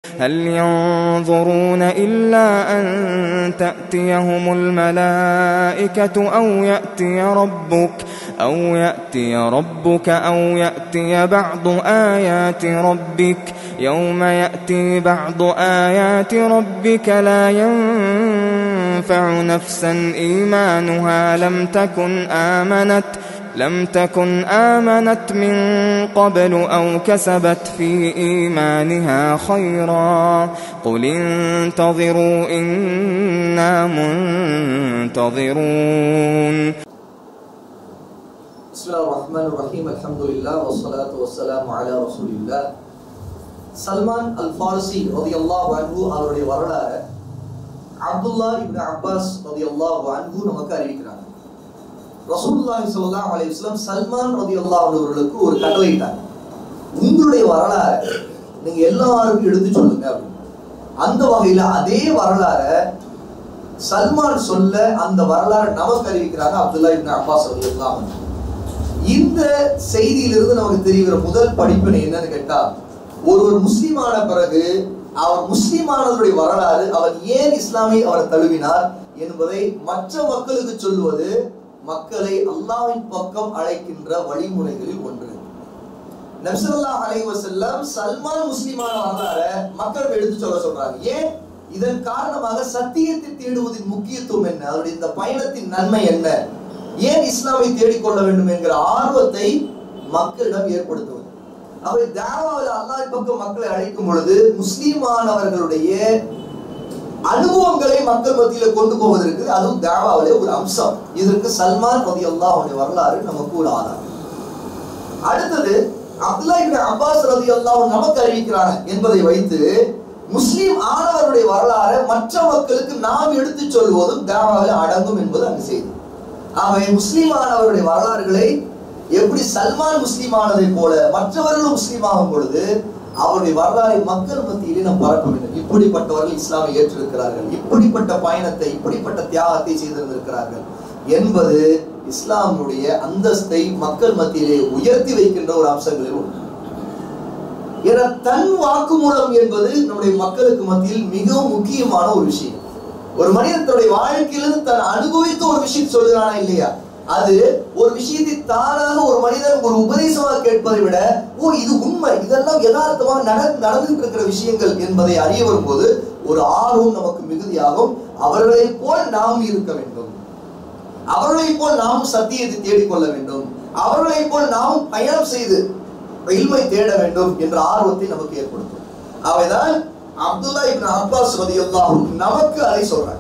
هل ينظرون إلا أن تأتيهم الملائكة أو يأتي ربك أو يأتي ربك أو يأتي بعض آيات ربك يوم يأتي بعض آيات ربك لا ينفع نفسا إيمانها لم تكن آمنت لم تكن آمنت من قبل أو كسبت في إيمانها خيرا قل انتظروا إنا منتظرون بسم الله الرحمن الرحيم الحمد لله والصلاة والسلام على رسول الله சல்மான் அல் ஃபாரசி ரதியல்லாஹு அன்ஹு அவருடைய வரலாறு அப்துல்லா இப்னு அப்பாஸ் ரதியல்லாஹு அன்ஹு நமக்கு அறிவிக்கிறாங்க ரசூலுல்லாஹி ஸல்லல்லாஹு அலைஹி வஸல்லம் சல்மான் ரதியல்லாஹு அன்ஹு அவர்களுக்கு ஒரு கட்டளையிட்டாங்க உங்களுடைய வரலாறு நீங்க எல்லாருக்கும் எடுத்து சொல்லுங்க அப்படின்னு அந்த வகையில அதே வரலாறை சல்மான் சொல்ல அந்த வரலாறு நமக்கு அறிவிக்கிறாங்க அப்துல்லா இப்னு அப்பாஸ் ரதியல்லாஹு அன்ஹு இந்த செய்தியிலிருந்து நமக்கு தெரிகிற முதல் படிப்பினை என்னன்னு கேட்டா ஒருவர் முஸ்லீமான பிறகு அவர் முஸ்லீமானவருடைய வரலாறு அவர் ஏன் இஸ்லாமை அவர் தழுவினார் என்பதை மற்ற மக்களுக்கு சொல்லுவது மக்களை அல்லாவின் பக்கம் அழைக்கின்ற வழிமுறைகளில் ஒன்று நப்சல்லா அலைஹி வஸல்லம் சல்மான் முஸ்லிமான வரலாறு மக்கள் எடுத்து சொல்ல சொல்றாங்க ஏன் இதன் காரணமாக சத்தியத்தை தேடுவதின் முக்கியத்துவம் என்ன அவருடைய இந்த பயணத்தின் நன்மை என்ன ஏன் இஸ்லாமை தேடிக்கொள்ள வேண்டும் என்கிற ஆர்வத்தை மக்களிடம் ஏற்படுத்துவது அவை தாவாவில் அல்லாஹ் பக்கம் மக்களை அழைக்கும் பொழுது முஸ்லிமானவர்களுடைய அனுபவங்களை மக்கள் மத்தியில கொண்டு போவதற்கு அதுவும் தாவாவிலே ஒரு அம்சம் இதற்கு சல்மான் ரதி அல்லாஹுடைய வரலாறு நமக்கு ஒரு ஆதாரம் அடுத்தது அப்துல்லா இப்னு அப்பாஸ் ரதி அல்லாஹ் நமக்கு அறிவிக்கிறாங்க என்பதை வைத்து முஸ்லிம் ஆனவருடைய வரலாறு மற்ற மக்களுக்கு நாம் எடுத்து சொல்வதும் தாவாவில் அடங்கும் என்பது அங்கு செய்தி ஆகவே முஸ்லிமானவருடைய வரலாறுகளை எப்படி சல்மான் முஸ்லீமானதை போல மற்றவர்களும் முஸ்லீம் ஆகும் பொழுது அவருடைய வரலாறை மக்கள் மத்தியிலே நாம் பரப்ப வேண்டும் இப்படிப்பட்டவர்கள் இஸ்லாமை ஏற்றிருக்கிறார்கள் இப்படிப்பட்ட பயணத்தை இப்படிப்பட்ட தியாகத்தை செய்திருந்திருக்கிறார்கள் என்பது இஸ்லாமுடைய அந்தஸ்தை மக்கள் மத்தியிலே உயர்த்தி வைக்கின்ற ஒரு அம்சங்களில் ஒன்று என தன் வாக்குமூலம் என்பது நம்முடைய மக்களுக்கு மத்தியில் மிகவும் முக்கியமான ஒரு விஷயம் ஒரு மனிதன் தன்னுடைய வாழ்க்கையிலிருந்து தன் அனுபவித்த ஒரு விஷயம் சொல்லுறானா இல்லையா அது ஒரு விஷயத்தை தானாக ஒரு மனிதன் ஒரு உபதேசமாக கேட்பதை விட ஓ இது உண்மை இதெல்லாம் யதார்த்தமாக நடந்து நடந்துட்டு இருக்கிற விஷயங்கள் என்பதை அறிய வரும்போது ஒரு ஆர்வம் நமக்கு மிகுதியாகும் அவர்களை போல் நாம் இருக்க வேண்டும் அவர்களை போல் நாம் சத்தியத்தை தேடிக்கொள்ள வேண்டும் அவர்களை போல் நாம் பயணம் செய்து இல்மை தேட வேண்டும் என்ற ஆர்வத்தை நமக்கு ஏற்படுத்தும் அவைதான் அப்துல்லா இப்னு அப்பாஸ் ரதியல்லாஹு நமக்கு அதை சொல்றாங்க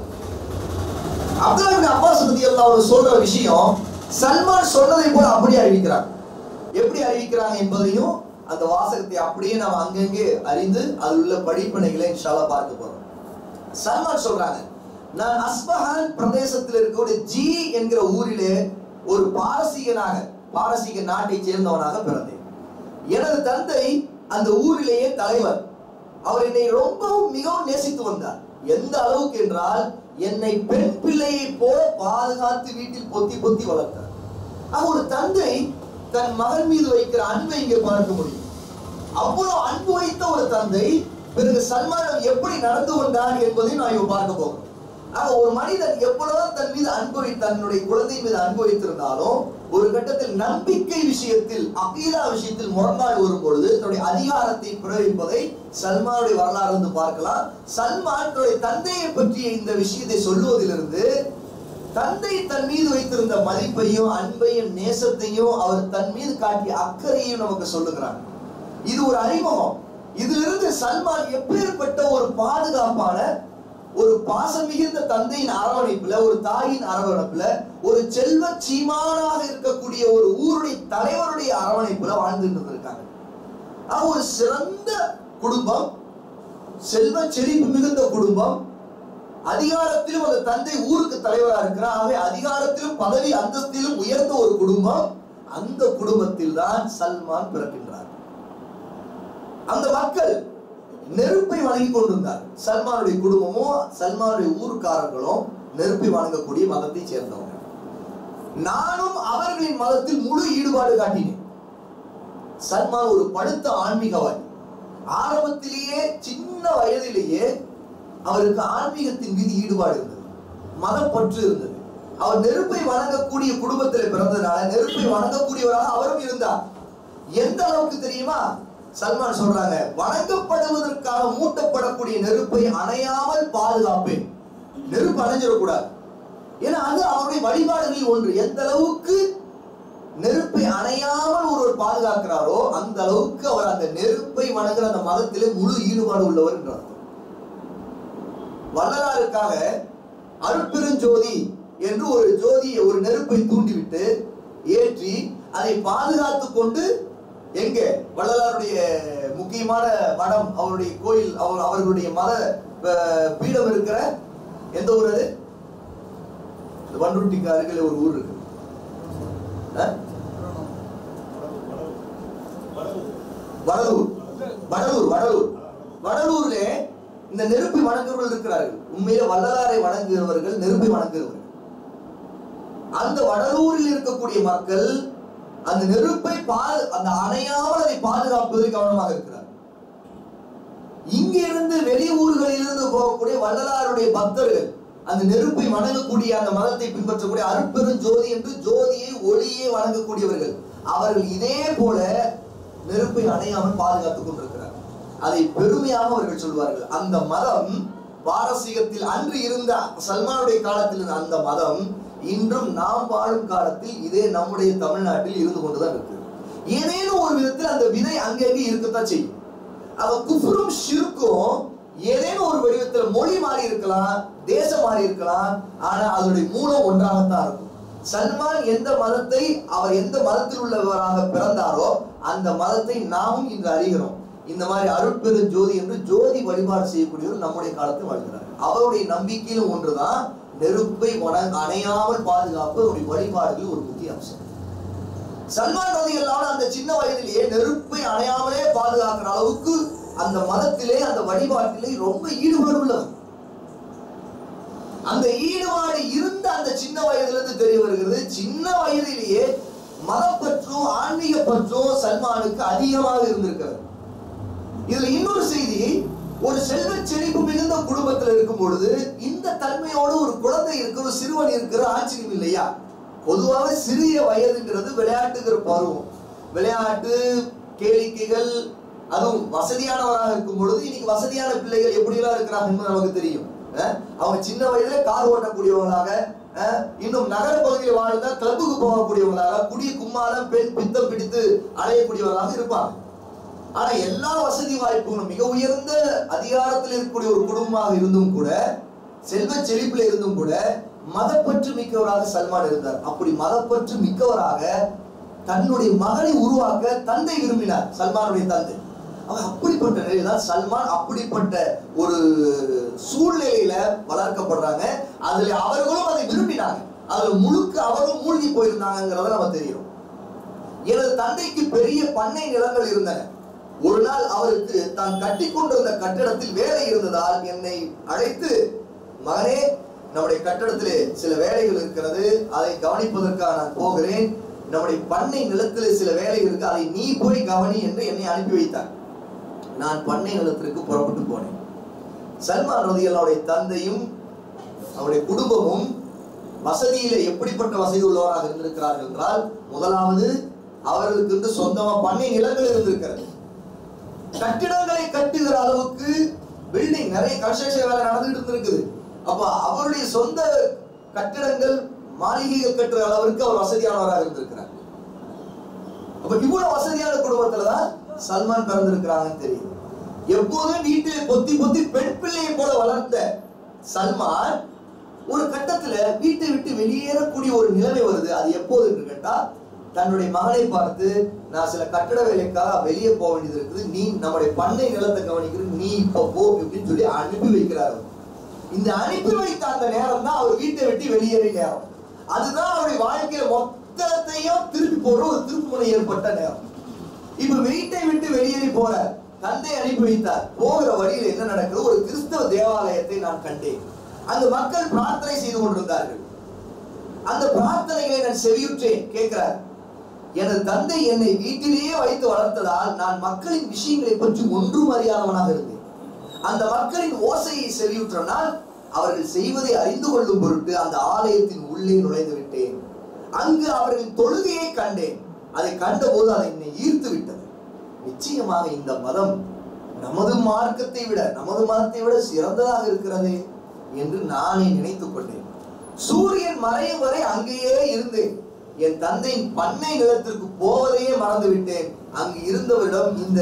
அப்துல்லா இப்னு அப்பாஸ் ரதியல்லாஹு சொல்ற விஷயம் சல்மான் சொன்னதை போல அப்படியே அறிவிக்கிறாங்க எப்படி அறிவிக்கிறாங்க என்பதையும் அந்த வாசகத்தை அப்படியே நாம் அங்கங்கே அறிந்து அதில் உள்ள படிப்பனைகளை இன்ஷால்லா பார்க்க போறோம் சல்மான் சொல்றாங்க நான் அஸ்பஹான் பிரதேசத்தில் இருக்கக்கூடிய ஜி என்கிற ஊரிலே ஒரு பாரசீகனாக பாரசீக நாட்டை சேர்ந்தவனாக பிறந்தேன் எனது தந்தை அந்த ஊரிலேயே தலைவர் அவர் என்னை ரொம்பவும் மிகவும் நேசித்து வந்தார் எந்த அளவுக்கு என்றால் என்னை பெண் பிள்ளையை போல பாதுகாத்து வீட்டில் பொத்தி பொத்தி வளர்த்தார் ஆக ஒரு தந்தை தன் மகன் மீது வைக்கிற அன்பை இங்கே பார்க்க முடியும் அவ்வளவு அன்பு வைத்த ஒரு தந்தை பிறகு சல்மான் எப்படி நடந்து கொண்டார் என்பதை நான் இவ பார்க்க போகிறோம் ஆக ஒரு மனிதன் எவ்வளவுதான் தன் மீது அன்பு வை- தன்னுடைய குழந்தை மீது அன்பு வைத்திருந்தாலும் ஒரு கட்டத்தில் நம்பிக்கை விஷயத்தில் அகீதா விஷயத்தில் முரண்பாடு வரும் பொழுது தன்னுடைய அதிகாரத்தை பிரயோகிப்பதை சல்மானுடைய வரலாறு வந்து பார்க்கலாம் சல்மான் தன்னுடைய தந்தையை பற்றிய இந்த விஷயத்தை சொல்லுவதிலிருந்து தந்தை தன் மீது வைத்திருந்த மதிப்பையும் அன்பையும் நேசத்தையும் அவர் தன் மீது காட்டிய அக்கறையும் நமக்கு சொல்லுகிறார் இது ஒரு அறிமுகம் இதிலிருந்து சல்மான் எப்பேற்பட்ட ஒரு பாதுகாப்பான ஒரு பாசம் மிகுந்த தந்தையின் அரவணைப்புல ஒரு தாயின் அரவணைப்புல ஒரு செல்வ சீமானாக இருக்கக்கூடிய ஒரு ஊருடைய தலைவருடைய அரவணைப்புல வாழ்ந்துட்டு இருந்திருக்காங்க ஆக ஒரு சிறந்த குடும்பம் செல்வ செழிப்பு மிகுந்த குடும்பம் அதிகாரத்திலும் அந்த தந்தை ஊருக்கு தலைவரா இருக்கிறார் ஆகவே அதிகாரத்திலும் பதவி அந்தஸ்திலும் உயர்ந்த ஒரு குடும்பம் அந்த குடும்பத்தில் தான் சல்மான் பிறக்கின்றார் அந்த மக்கள் நெருப்பை வணங்கி கொண்டிருந்தார் சல்மானுடைய குடும்பமும் சல்மானுடைய ஊர்க்காரர்களும் நெருப்பை வணங்கக்கூடிய மதத்தை சேர்ந்தவங்க நானும் அவர்களின் மதத்தில் முழு ஈடுபாடு காட்டினேன் சல்மான் ஒரு படுத்த ஆன்மீகவாதி ஆரம்பத்திலேயே சின்ன வயதிலேயே அவருக்கு ஆன்மீகத்தின் மீது ஈடுபாடு இருந்தது மதப்பற்று இருந்தது அவர் நெருப்பை வணங்கக்கூடிய குடும்பத்தில் பிறந்ததுனால நெருப்பை வணங்கக்கூடியவராக அவரும் இருந்தார் எந்த அளவுக்கு தெரியுமா சல்மான் சொல்றாங்க வணங்கப்படுவதற்காக மூட்டப்படக்கூடிய நெருப்பை அணையாமல் பாதுகாப்பேன் நெருப்பு அணைஞ்சிடக்கூடாது ஏன்னா அது அவருடைய வழிபாடுகளில் ஒன்று எந்த அளவுக்கு நெருப்பை அணையாமல் ஒருவர் பாதுகாக்கிறாரோ அந்த அளவுக்கு அவர் அந்த நெருப்பை வணங்குற அந்த மதத்திலே முழு ஈடுபாடு உள்ளவர் என்று அர்த்தம் வள்ளலாருக்காக அருட்பெருஞ்சோதி என்று ஒரு ஜோதியை ஒரு நெருப்பை தூண்டிவிட்டு ஏற்றி அதை பாதுகாத்து கொண்டு எங்க வள்ளலாருடைய முக்கியமான மடம் அவருடைய கோயில் அவர் அவர்களுடைய மத அஹ், பீடம் இருக்கிற எந்த ஊர் அது இந்த வண்டூட்டிக்கு அருகில் ஒரு ஊர் இருக்கு அஹ்? வடலூர் வடலூர் வடலூர் வடலூர்ல இந்த நெருப்பை வணங்குறவர்கள் இருக்கிறார்கள் உண்மையில வள்ளலாரை வணங்குகிறவர்கள் நெருப்பை வணங்குகிறவர்கள் அந்த வடலூரில் இருக்கக்கூடிய மக்கள் அந்த நெருப்பை பா அந்த அணையாமல் அதை பாதுகாப்பதில் கவனமாக இருக்கிறார் இங்கிருந்து வெளியூர்களிலிருந்து போகக்கூடிய வள்ளலாருடைய பக்தர்கள் அந்த நெருப்பை வணங்கக்கூடிய அந்த மதத்தை பின்பற்றக்கூடிய அருட்பெரும் ஜோதி என்று ஜோதியை ஒளியை வணங்கக்கூடியவர்கள் அவர்கள் இதே போல நெருப்பை அணையாமல் பாதுகாத்துக் கொண்டிருக்கிறார் அதை பெருமையாக அவர்கள் சொல்வார்கள் அந்த மதம் பாரசீகத்தில் அன்று இருந்த சல்மானுடைய காலத்தில் இருந்த அந்த மதம் இன்றும் நாம் வாழும் காலத்தில் இதே நம்முடைய தமிழ்நாட்டில் இருந்து கொண்டுதான் இருக்கு ஏதேனும் ஒரு விதத்தில் அந்த விதை அங்கங்கே இருக்கத்தான் செய்யும் அவ குஃபுரும் ஷிர்க்கும் ஏதேனும் ஒரு வடிவத்தில் மொழி மாறி இருக்கலாம் தேசம் மாறி இருக்கலாம் ஆனா அதனுடைய மூலம் ஒன்றாகத்தான் இருக்கும் சல்மான் எந்த மதத்தை அவர் எந்த மதத்தில் உள்ளவராக பிறந்தாரோ அந்த மதத்தை நாமும் இன்று அறிகிறோம் இந்த மாதிரி அருட்பெரு ஜோதி என்று ஜோதி வழிபாடு செய்யக்கூடியவர் நம்முடைய காலத்தில் வாழ்கிறார் அவருடைய நம்பிக்கையிலும் ஒன்றுதான் நெருப்பை வண- அணையாமல் பாதுகாப்பு அவருடைய வழிபாடுகள் ஒரு முக்கிய அம்சம் சல்மான் ரதி அந்த சின்ன வயதிலேயே நெருப்பை அணையாமலே பாதுகாக்கிற அளவுக்கு அந்த மதத்திலே அந்த வழிபாட்டிலே ரொம்ப ஈடுபாடு உள்ளவர் அந்த ஈடுபாடு இருந்த அந்த சின்ன வயதிலிருந்து தெரிய வருகிறது சின்ன வயதிலேயே மதப்பற்றும் ஆன்மீக பற்றும் சல்மானுக்கு அதிகமாக இருந்திருக்கிறது இதுல இன்னொரு செய்தி ஒரு செல்வ செழிப்பு மிகுந்த குடும்பத்தில் இருக்கும் பொழுது இந்த தன்மையோடு ஒரு குழந்தை இருக்கிற ஒரு சிறுவன் இருக்கிற ஆச்சரியம் இல்லையா பொதுவாக சிறிய வயதுங்கிறது விளையாட்டுங்கிற பருவம் விளையாட்டு கேளிக்கைகள் அதுவும் வசதியானவராக இருக்கும் பொழுது இன்னைக்கு வசதியான பிள்ளைகள் எப்படியெல்லாம் இருக்கிறாங்க என்பது நமக்கு தெரியும் அஹ் அவங்க சின்ன வயதுல கார் ஓட்டக்கூடியவங்களாக அஹ் இன்னும் நகர பகுதியில் வாழ்ந்த கிளப்புக்கு போகக்கூடியவங்களாக குடி கும்மாளம் பெண் பித்தம் பிடித்து அலையக்கூடியவர்களாக இருப்பாங்க ஆனா எல்லா வசதி வாய்ப்புகளும் மிக உயர்ந்த அதிகாரத்தில் இருக்கக்கூடிய ஒரு குடும்பமாக இருந்தும் கூட செல்வ செழிப்புல இருந்தும் கூட மதப்பற்று மிக்கவராக சல்மான் இருந்தார் அப்படி மதப்பற்று மிக்கவராக தன்னுடைய மகனை உருவாக்க தந்தை விரும்பினார் சல்மானுடைய தந்தை அவர் அப்படிப்பட்ட நிலையில தான் சல்மான் அப்படிப்பட்ட ஒரு சூழ்நிலையில வளர்க்கப்படுறாங்க அதுல அவர்களும் அதை விரும்பினாங்க அதுல முழுக்க அவர்களும் மூழ்கி போயிருந்தாங்கிறத நம்ம தெரியும் எனது தந்தைக்கு பெரிய பண்ணை நிலங்கள் இருந்தன ஒரு நாள் அவருக்கு தான் கட்டி கொண்டிருந்த கட்டடத்தில் வேலை இருந்ததால் என்னை அழைத்து மகனே நம்முடைய கட்டடத்திலே சில வேலைகள் இருக்கிறது அதை கவனிப்பதற்காக நான் போகிறேன் நம்முடைய பண்ணை நிலத்திலே சில வேலைகள் இருக்கு அதை நீ போய் கவனி என்று என்னை அனுப்பி வைத்தார் நான் பண்ணை நிலத்திற்கு புறப்பட்டு போனேன் சல்மான் ரதியல்லாவுடைய தந்தையும் அவருடைய குடும்பமும் வசதியில எப்படிப்பட்ட வசதி உள்ளவராக இருந்திருக்கிறார்கள் என்றால் முதலாவது அவர்களுக்கு வந்து சொந்தமா பண்ணை நிலங்கள் இருந்திருக்கிறது கட்டிடங்களை கட்டுகிற அளவுக்கு பில்டிங் நிறைய கன்ஸ்ட்ரக்ஷன் வேலை நடந்துட்டு இருந்திருக்குது அப்ப அவருடைய சொந்த கட்டிடங்கள் மாளிகைகள் கட்டுற அளவிற்கு அவர் வசதியானவராக இருந்திருக்கிறார் அப்ப இவ்வளவு வசதியான குடும்பத்துல தான் சல்மான் பிறந்திருக்கிறாங்கன்னு தெரியுது எப்போதும் வீட்டில் பொத்தி பொத்தி பெண் பிள்ளையை போல வளர்ந்த சல்மான் ஒரு கட்டத்துல வீட்டை விட்டு வெளியேறக்கூடிய ஒரு நிலைமை வருது அது எப்போது என்று கேட்டா தன்னுடைய மகனை பார்த்து நான் சில கட்டட வேலைக்காக வெளியே போக வேண்டியது இருக்குது நீ நம்முடைய பண்ணை நிலத்தை கவனிக்கிறது நீ இப்ப போ அப்படின்னு சொல்லி அனுப்பி வைக்கிறார் அவர். இந்த அனுப்பி வைத்த அந்த நேரம் தான் அவர் வீட்டை விட்டு வெளியேறிய நேரம் அதுதான் அவருடைய வாழ்க்கையில மொத்தத்தையும் திருப்பி போடுற ஒரு திருப்புமுனை ஏற்பட்ட நேரம் இப்ப வீட்டை விட்டு வெளியேறி போற தந்தை அனுப்பி வைத்தார் போகிற வழியில் என்ன நடக்குது ஒரு கிறிஸ்தவ தேவாலயத்தை நான் கண்டேன் அந்த மக்கள் பிரார்த்தனை செய்து கொண்டிருந்தார்கள் அந்த பிரார்த்தனைகளை நான் செவியுற்றேன் கேட்கிறார் எனது தந்தை என்னை வீட்டிலேயே வைத்து வளர்த்ததால் நான் மக்களின் விஷயங்களை பற்றி ஒன்றும் அறியாதவனாக இருந்தேன் அந்த மக்களின் ஓசையை செவியுற்றனால் அவர்கள் செய்வதை அறிந்து கொள்ளும் பொருட்டு அந்த ஆலயத்தின் உள்ளே நுழைந்து விட்டேன் அங்கு அவர்கள் தொழுகையை கண்டேன் அதை கண்டபோது அதை என்னை ஈர்த்து விட்டது நிச்சயமாக இந்த மதம் நமது மார்க்கத்தை விட நமது மதத்தை விட சிறந்ததாக இருக்கிறது என்று நானே நினைத்துக் கொண்டேன் சூரியன் மறையும் வரை அங்கேயே இருந்தேன் என் தந்தையின் பண்ணை நிலத்திற்கு போவதையே மறந்து விட்டேன் அங்கு இருந்தவரிடம் இந்த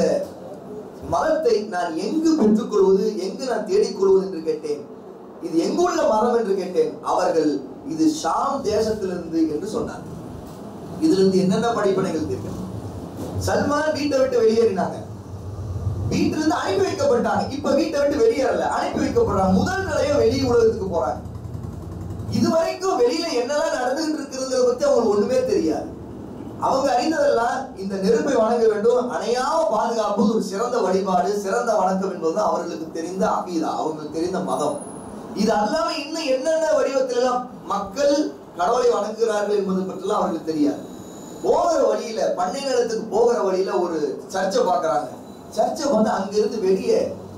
மதத்தை நான் எங்கு பெற்றுக்கொள்வது எங்கு நான் தேடிக்கொள்வது என்று கேட்டேன் இது எங்குள்ள மதம் என்று கேட்டேன் அவர்கள் இது ஷாம் தேசத்திலிருந்து என்று சொன்னார் இதிலிருந்து என்னென்ன படிப்பனைகள் தெரியும் சல்மான் வீட்டை விட்டு வெளியேறினாங்க வீட்டிலிருந்து அனுப்பி வைக்கப்பட்டாங்க இப்ப வீட்டை விட்டு வெளியேறல அனுப்பி வைக்கப்படுறாங்க முதல் நிலைய வெளி உலகத்துக்கு போறாங்க இதுவரைக்கும் வெளியில என்னெல்லாம் நடந்துகிட்டு இருக்கிறத பத்தி அவங்களுக்கு ஒண்ணுமே தெரியாது அவங்க அறிந்ததெல்லாம் இந்த நெருப்பை வணங்க வேண்டும் அணையாம பாதுகாப்பது ஒரு சிறந்த வழிபாடு சிறந்த வணக்கம் என்பது அவர்களுக்கு தெரிந்த அகீதா அவங்களுக்கு தெரிந்த மதம் இது அல்லாம இன்னும் என்னென்ன வடிவத்திலெல்லாம் மக்கள் கடவுளை வணங்குகிறார்கள் என்பது பற்றிலாம் அவர்களுக்கு தெரியாது போகிற வழியில பண்ணை நிலத்துக்கு போகிற வழியில ஒரு சர்ச்சை பார்க்கறாங்க சர்ச்சை வந்து அங்கிருந்து வெளியே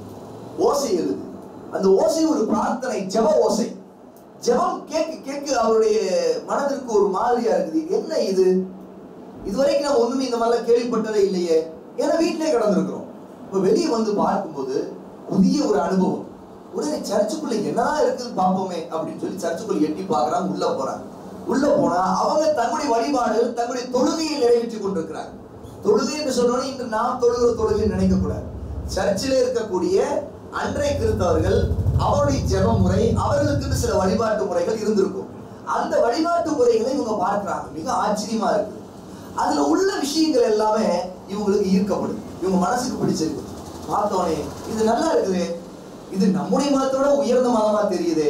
ஓசை எழுது அந்த ஓசை ஒரு பிரார்த்தனை ஜெப ஓசை ஜெபம் கேட்க கேட்க அவருடைய மனதிற்கு ஒரு மாதிரியா இருக்குது என்ன இது இதுவரைக்கும் நம்ம ஒண்ணுமே இந்த மாதிரிலாம் கேள்விப்பட்டதே இல்லையே ஏன்னா வீட்டிலே கிடந்திருக்கிறோம் இப்ப வெளியே வந்து பார்க்கும்போது புதிய ஒரு அனுபவம் உடனே சர்ச்சுக்குள்ள என்னதான் இருக்குன்னு பார்ப்போமே அப்படின்னு சொல்லி சர்ச்சுக்குள்ள எட்டி பார்க்கறாங்க உள்ள போறாங்க உள்ள போனா அவங்க தங்களுடைய வழிபாடுகள் தங்களுடைய தொழுகையை நிறைவேற்றிக் கொண்டிருக்கிறாங்க தொழுகை என்று சொன்னோன்னே இன்று நாம் தொழுகிற தொழுகை நினைக்க கூடாது சர்ச்சில் இருக்கக்கூடிய அன்றைய கிறிஸ்தவர்கள் அவருடைய ஜெப முறை அவர்களுக்கு சில வழிபாட்டு முறைகள் இருந்திருக்கும் அந்த வழிபாட்டு முறைகளை இவங்க பார்க்கறாங்க மிக ஆச்சரியமா இருக்கு அதுல உள்ள விஷயங்கள் எல்லாமே இவங்களுக்கு ஈர்க்கப்படுது இவங்க மனசுக்கு பிடிச்சிருக்கு பார்த்தோன்னே இது நல்லா இருக்குது இது நம்முடைய மதத்தோட உயர்ந்த மதமா தெரியுதே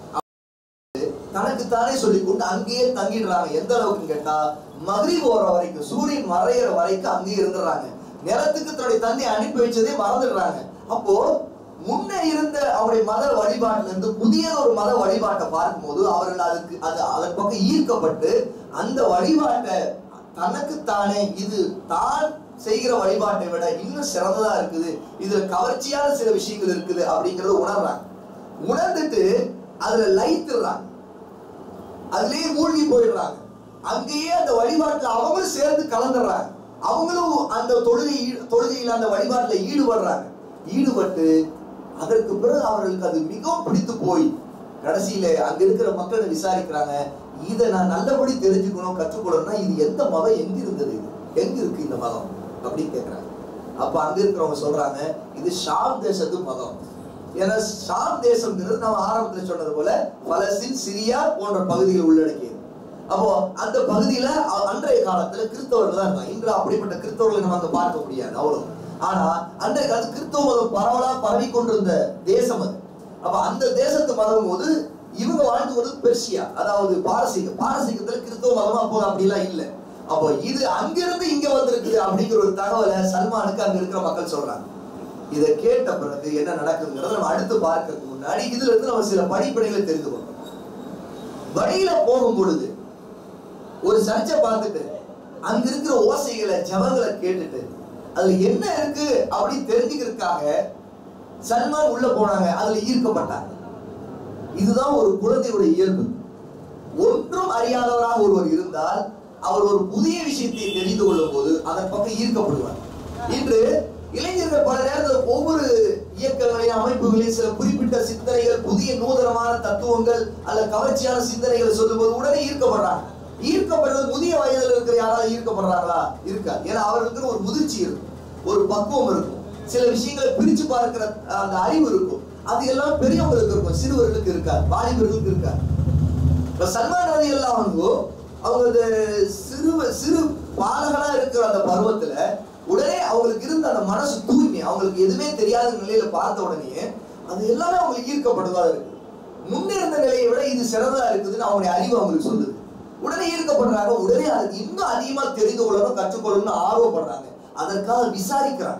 தனக்கு தானே சொல்லிக்கொண்டு அங்கேயே தங்கிடுறாங்க எந்த அளவுக்குன்னு கேட்டா மகிழ் போற வரைக்கும் சூரியன் மறையிற வரைக்கும் அங்கேயே இருந்துடுறாங்க நிலத்துக்கு தன்னுடைய தந்தை அனுப்பி வச்சதே மறந்துடுறாங்க அப்போ முன்ன இருந்த அவருடைய மத வழிபாட்டுல இருந்து புதிய ஒரு மத வழிபாட்டை பார்க்கும்போது அவர்கள் அதுக்கு அது அதன் பக்கம் ஈர்க்கப்பட்டு அந்த வழிபாட்டை தனக்குத்தானே இது தான் செய்கிற வழிபாட்டை விட இன்னும் சிறந்ததா இருக்குது இதுல கவர்ச்சியான சில விஷயங்கள் இருக்குது அப்படிங்கறத உணர்றாங்க உணர்ந்துட்டு அதுல லயித்துறாங்க அதுலயே மூழ்கி போயிடுறாங்க அங்கேயே அந்த வழிபாட்டுல அவங்களும் சேர்ந்து கலந்துடுறாங்க அவங்களும் அந்த தொழுகை ஈ- தொழுகையில அந்த வழிபாட்டுல ஈடுபடுறாங்க ஈடுபட்டு அதற்கு பிறகு அவர்களுக்கு அது மிகவும் பிடித்து போய் கடைசியில அங்க இருக்கிற மக்களை விசாரிக்கிறாங்க இதை நான் நல்லபடி தெரிஞ்சுக்கணும் கற்றுக்கொள்ளணும்னா இது எந்த மதம் எங்க இருந்தது இது எங்க இருக்கு இந்த மதம் அப்படின்னு கேக்குறாங்க அப்ப அங்க இருக்கிறவங்க சொல்றாங்க இது ஷாம் தேசத்து மதம் ஏன்னா ஷாம் தேசம்ங்கிறது நம்ம ஆரம்பத்துல சொன்னது போல பலஸ்தீன் சிரியா போன்ற பகுதிகள் உள்ளடக்கியது அப்போ அந்த பகுதியில அ- அன்றைய காலத்துல கிறிஸ்தவர்கள் தான் இருந்தாங்க இன்று அப்படிப்பட்ட கிறிஸ்தவர்களை நம்ம அங்க பார்க்க முடியாது அவ்வளவு ஆனா அன்றைய காலத்து கிறிஸ்தவ மதம் பரவலா பரவி கொண்டிருந்த தேசம் அது அப்ப அந்த தேசத்து மதம் போது இவங்க வாழ்ந்து கொண்டது பெர்சியா அதாவது பாரசீகம் பாரசீகத்துல கிறிஸ்தவ மதம் அப்போது அப்படிலாம் இல்லை அப்போ இது அங்கிருந்து இங்க வந்திருக்குது அப்படிங்கிற ஒரு தகவலை சல்மானுக்கு அங்க இருக்கிற மக்கள் சொல்றாங்க இதை கேட்ட பிறகு என்ன நடக்குதுங்கிறத நம்ம அடுத்து பார்க்கறதுக்கு முன்னாடி இதுல இருந்து நம்ம சில படிப்படைகளை தெரிந்து கொள்ளணும் வழியில போகும் பொழுது ஒரு சர்ச்சை பார்த்துட்டு அங்க இருக்கிற ஓசைகளை ஜபங்களை கேட்டுட்டு அதுல என்ன இருக்கு அப்படின்னு தெரிஞ்சுக்கிறதுக்காக சல்மான் உள்ள போனாங்க அதுல ஈர்க்கப்பட்டாங்க இதுதான் ஒரு குழந்தையுடைய இயல்பு ஒன்றும் அறியாதவராக ஒருவர் இருந்தால் அவர் ஒரு புதிய விஷயத்தை தெரிந்து கொள்ளும் போது அதன் பக்கம் ஈர்க்கப்படுவார் இன்று இளைஞர்கள் பல நேரத்தில் ஒவ்வொரு இயக்கங்களையும் அமைப்புகளையும் சில குறிப்பிட்ட சிந்தனைகள் புதிய நூதனமான தத்துவங்கள் அல்ல கவர்ச்சியான சிந்தனைகளை சொல்லும்போது உடனே ஈர்க்கப்படுறாங்க ஈர்க்கப்படுறது முதிய வயதில் இருக்கிற யாராவது ஈர்க்கப்படுறாங்களா இருக்காது ஏன்னா அவர்களுக்கு ஒரு முதிர்ச்சி இருக்கும் ஒரு பக்குவம் இருக்கும் சில விஷயங்களை பிரிச்சு பார்க்கிற அந்த அறிவு இருக்கும் அது எல்லாம் பெரியவங்களுக்கு இருக்கும் சிறுவர்களுக்கு இருக்காது வாலிபர்களுக்கு இருக்காது இப்ப சல்மான் ரதி எல்லாம் வந்து அவங்க அந்த சிறு சிறு பாலகனா இருக்கிற அந்த பருவத்துல உடனே அவங்களுக்கு இருந்த அந்த மனசு தூய்மை அவங்களுக்கு எதுவுமே தெரியாத நிலையில பார்த்த உடனே அது எல்லாமே அவங்களுக்கு ஈர்க்கப்படுவதா இருக்கு முன்னே இருந்த நிலையை விட இது சிறந்ததா இருக்குதுன்னு அவங்களுடைய அறிவு அவங்களுக்கு சொல்லுது உடனே ஈர்க்கப்படுறாங்க உடனே அதுக்கு இன்னும் அதிகமா தெரிந்து கொள்ளணும் கற்றுக்கொள்ளணும்னு ஆர்வப்படுறாங்க அதற்காக விசாரிக்கிறாங்க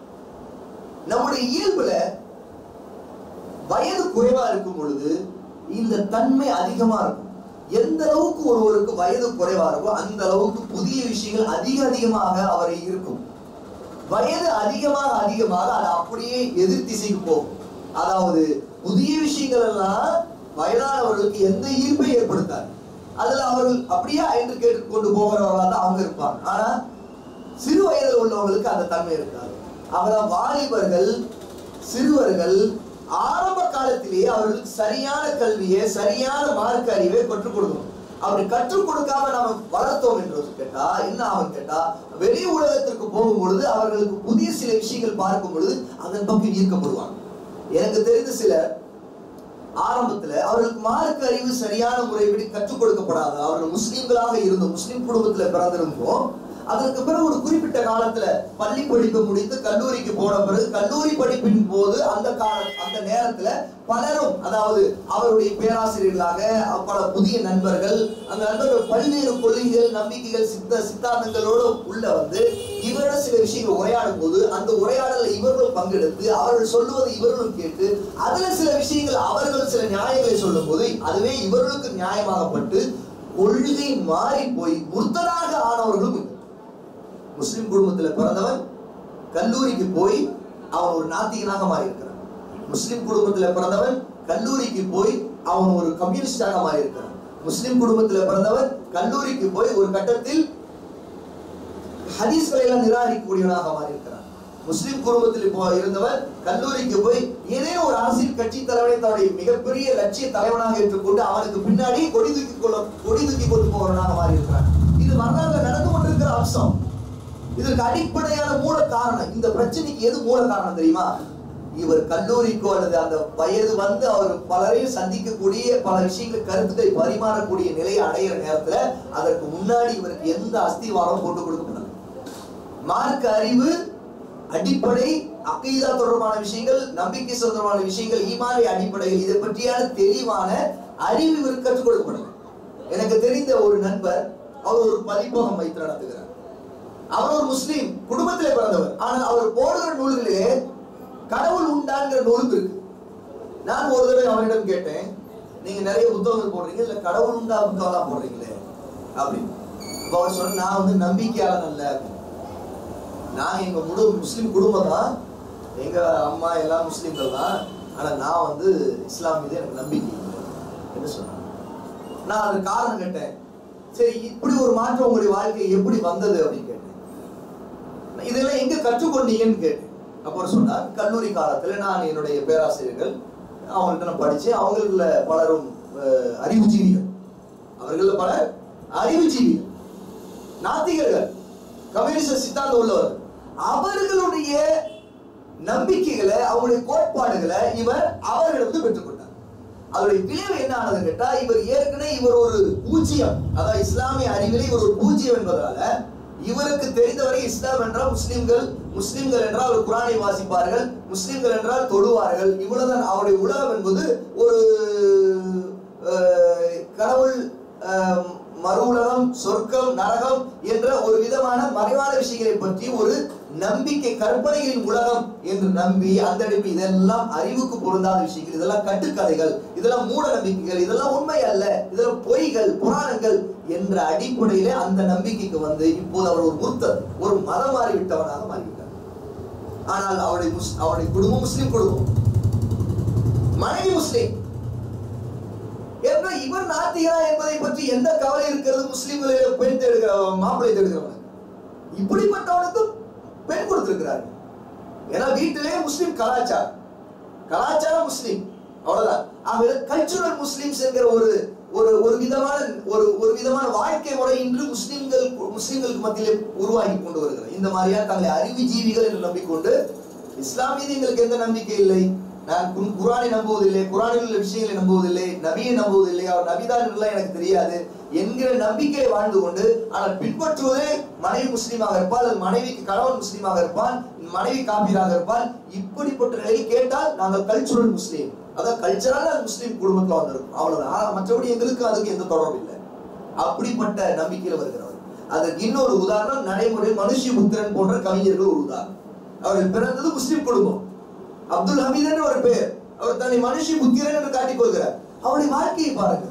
நம்முடைய இயல்புல வயது குறைவா இருக்கும் பொழுது இந்த தன்மை அதிகமா இருக்கும் எந்த அளவுக்கு ஒருவருக்கு வயது குறைவா இருக்கோ அந்த அளவுக்கு புதிய விஷயங்கள் அதிக அதிகமாக அவரை இருக்கும் வயது அதிகமாக அதிகமாக அது அப்படியே எதிர் திசைக்கு போகும் அதாவது புதிய விஷயங்கள் எல்லாம் வயதானவர்களுக்கு எந்த ஈர்ப்பை ஏற்படுத்தாது அதுல அவர்கள் அப்படியே என்று கேட்டுக்கொண்டு போகிறவர்களாக தான் அவங்க இருப்பாங்க ஆனா சிறு வயதில் உள்ளவங்களுக்கு அந்த தன்மை இருக்காது அவர்கள் வாலிபர்கள் சிறுவர்கள் ஆரம்ப காலத்திலேயே அவர்களுக்கு சரியான கல்வியை சரியான மார்க்க அறிவை கற்றுக் கொடுக்கணும் அப்படி கற்றுக் கொடுக்காம நாம வளர்த்தோம் என்று கேட்டா என்ன ஆகும் கேட்டா வெளி உலகத்திற்கு போகும் பொழுது அவர்களுக்கு புதிய சில விஷயங்கள் பார்க்கும் பொழுது அதன் பக்கம் ஈர்க்கப்படுவாங்க எனக்கு தெரிந்த சிலர் ஆரம்பத்துல அவர்களுக்கு மார்க்க அறிவு சரியான முறைப்படி கற்றுக் கொடுக்கப்படாத அவர்கள் முஸ்லிம்களாக இருந்தோம் முஸ்லிம் குடும்பத்துல பிறந்திருந்தோம் அதற்கு பிறகு ஒரு குறிப்பிட்ட காலத்துல பள்ளி படிப்பு முடித்து கல்லூரிக்கு போன பிறகு கல்லூரி படிப்பின் போது அந்த கால அந்த நேரத்துல பலரும் அதாவது அவருடைய பேராசிரியர்களாக பல புதிய நண்பர்கள் அந்த நண்பர்கள் பல்வேறு கொள்கைகள் நம்பிக்கைகள் சித்த சித்தாந்தங்களோடு உள்ள வந்து இவரோட சில விஷயங்கள் உரையாடும் போது அந்த உரையாடல இவர்களும் பங்கெடுத்து அவர்கள் சொல்லுவதை இவர்களும் கேட்டு அதுல சில விஷயங்கள் அவர்கள் சில நியாயங்களை சொல்லும் போது அதுவே இவர்களுக்கு நியாயமாகப்பட்டு கொள்கை மாறி போய் முர்த்தராக ஆனவர்களும் உண்டு. முஸ்லிம் குடும்பத்துல பிறந்தவன் கல்லூரிக்கு போய் அவன் ஒரு நாத்திகனாக மாறி இருக்கிறான் முஸ்லிம் குடும்பத்துல பிறந்தவன் கல்லூரிக்கு போய் அவன் ஒரு கம்யூனிஸ்டாக மாறி இருக்கிறான் முஸ்லிம் குடும்பத்துல பிறந்தவன் கல்லூரிக்கு போய் ஒரு கட்டத்தில் ஹதீஸ்களை எல்லாம் நிராகரிக்கக்கூடியவனாக மாறி இருக்கிறான் முஸ்லிம் குடும்பத்தில் இப்போ இருந்தவன் கல்லூரிக்கு போய் ஏதேனும் ஒரு அரசியல் கட்சி தலைவனை தன்னுடைய மிகப்பெரிய லட்சிய தலைவனாக ஏற்றுக்கொண்டு அவனுக்கு பின்னாடி கொடி தூக்கி கொள்ள கொடி தூக்கி கொண்டு போகிறவனாக மாறி இருக்கிறான் இது வரலாறுல நடந்து கொண்டிருக்கிற அம்சம் இதற்கு அடிப்படையான மூல காரணம் இந்த பிரச்சனைக்கு எது மூல காரணம் தெரியுமா இவர் கல்லூரிக்கோ அல்லது அந்த வயது வந்து அவர் பலரையும் சந்திக்கக்கூடிய பல விஷயங்கள் கருத்துக்களை பரிமாறக்கூடிய நிலையை அடையிற நேரத்துல அதற்கு முன்னாடி இவருக்கு எந்த அஸ்திவாரம் போட்டு கொடுக்கப்படாது மார்க்க அறிவு அடிப்படை அக்கீதா தொடர்பான விஷயங்கள் நம்பிக்கை தொடர்பான விஷயங்கள் ஈமானிய அடிப்படையில் இதை பற்றியான தெளிவான அறிவு இவருக்கு கற்றுக் கொடுக்கப்படும் எனக்கு தெரிந்த ஒரு நண்பர் அவர் ஒரு பதிப்பகம் வைத்து நடத்துகிறார் அவர் ஒரு முஸ்லீம் குடும்பத்திலே பிறந்தவர் ஆனால் அவர் போடுகிற நூல்களிலே கடவுள் உண்டாங்கிற நூலும் இருக்கு நான் ஒரு தடவை அவரிடம் கேட்டேன் நீங்க நிறைய புத்தகங்கள் போடுறீங்க இல்ல கடவுள் உண்டா புத்தகம் போடுறீங்களே அப்படின்னு அப்ப அவர் சொன்ன நான் வந்து நம்பிக்கையாளன் அல்ல நான் எங்க முழு முஸ்லீம் குடும்பம் தான் எங்க அம்மா எல்லாம் முஸ்லீம்கள் தான் ஆனா நான் வந்து இஸ்லாம் மீது எனக்கு நம்பிக்கை இல்லை என்று சொன்னாங்க நான் அதுக்கு காரணம் கேட்டேன் சரி இப்படி ஒரு மாற்றம் உங்களுடைய வாழ்க்கை எப்படி வந்தது அப்படின்னு கேட்டேன் இதெல்லாம் எங்க கற்றுக்கொண்டீங்கன்னு கேட்டேன் அப்புறம் சொன்னார் கல்லூரி காலத்துல நான் என்னுடைய பேராசிரியர்கள் அவங்கள்ட்ட நான் படிச்சேன் அவங்கள பலரும் அஹ், அறிவுஜீவிகள் அவர்கள பலர் அறிவுஜீவிகள் நாத்திகர்கள் கம்யூனிஸ்ட் சித்தாந்தம் உள்ளவர் அவர்களுடைய நம்பிக்கைகளை அவருடைய கோட்பாடுகளை இவர் அவர்களிடம் பெற்றுக்கொண்டார் அவருடைய விளைவு என்ன ஆனது கேட்டா இவர் ஏற்கனவே இவர் ஒரு பூஜ்ஜியம் அதாவது இஸ்லாமிய அறிவிலே இவர் ஒரு பூஜ்ஜியம் என்பதால இவருக்கு தெரிந்தவரை இஸ்லாம் என்றால் முஸ்லிம்கள் முஸ்லிம்கள் என்றால் ஒரு குரானை வாசிப்பார்கள் முஸ்லிம்கள் என்றால் தொழுவார்கள் இவ்வளவுதான் அவருடைய உலகம் என்பது ஒரு அஹ், கடவுள் அஹ், மறு உலகம் சொர்க்கம் நரகம் என்ற ஒரு விதமான மறைவான விஷயங்களை பற்றி ஒரு நம்பிக்கை கற்பனைகளின் உலகம் என்று நம்பி அந்த அடிப்பு இதெல்லாம் அறிவுக்கு பொருந்தாத விஷயங்கள் இதெல்லாம் கட்டுக்கதைகள் இதெல்லாம் மூட நம்பிக்கைகள் இதெல்லாம் உண்மை அல்ல இதெல்லாம் பொய்கள் புராணங்கள் என்ற அடிப்படையில அந்த நம்பிக்கைக்கு வந்து இப்போது அவர் ஒரு முர்த்தர் ஒரு மதம் மாறிவிட்டவனாக மாறிவிட்டார் ஆனால் அவருடைய முஸ் அவருடைய குடும்பம் முஸ்லிம் குடும்பம் மனைவி முஸ்லிம் ஏன்னா இவர் நாத்திகரா என்பதை பற்றி எந்த கவலை இருக்கிறது முஸ்லிம்களில பெண் தேடுகிற மாப்பிள்ளை தேடுகிறவன் இப்படிப்பட்டவனுக்கும் பெண் கொடுத்திருக்கிறார்கள் ஏன்னா வீட்டிலே முஸ்லிம் கலாச்சாரம் கலாச்சாரம் முஸ்லிம் அவ்வளவுதான் ஆக கல்ச்சுரல் முஸ்லிம்ஸ் என்கிற ஒரு ஒரு ஒரு விதமான ஒரு ஒரு விதமான வாழ்க்கை முறை இன்று முஸ்லிம்கள் முஸ்லிம்களுக்கு மத்தியிலே உருவாகி கொண்டு வருகிறது இந்த மாதிரியான தங்களை அறிவுஜீவிகள் என்று நம்பிக்கொண்டு இஸ்லாம் மீது எங்களுக்கு எந்த நம்பிக்கை இல்லை நான் குன்- குர்ஆனை நம்புவதில்லை குரானில் உள்ள விஷயங்களை நம்புவதில்லை நபியை நம்புவதில்லை அவர் நபிதான் என்றெல்லாம் எனக்கு தெரியாது என்கிற நம்பிக்கையை வாழ்ந்து கொண்டு ஆனால் பின்பற்றுவதே மனைவி முஸ்லீமாக இருப்பாள் அல்லது மனைவிக்கு கணவன் முஸ்லீமாக இருப்பான் மனைவி காபீராக இருப்பான் இப்படிப்பட்ட நிலையில் கேட்டால் நாங்கள் கல்ச்சுரல் முஸ்லீம் அதாவது கல்ச்சரால முஸ்லீம் குடும்பத்துல வந்திருக்கும் அவ்வளவுதான் ஆனா மற்றபடி எங்களுக்கு அதுக்கு எந்த தொடர்பும் இல்லை அப்படிப்பட்ட நம்பிக்கையில வருகிறவர் அதற்கு இன்னொரு உதாரணம் நடைமுறை மனுஷி புத்திரன் போன்ற கவிஞர்கள் ஒரு உதாரணம் அவர்கள் பிறந்தது முஸ்லிம் குடும்பம் அப்துல் ஹமீத் என்ற ஒரு பெயர் அவர் தன்னை மனுஷி புத்திரன் என்று காட்டிக் கொள்கிறார் அவருடைய வாழ்க்கையை பாருங்கள்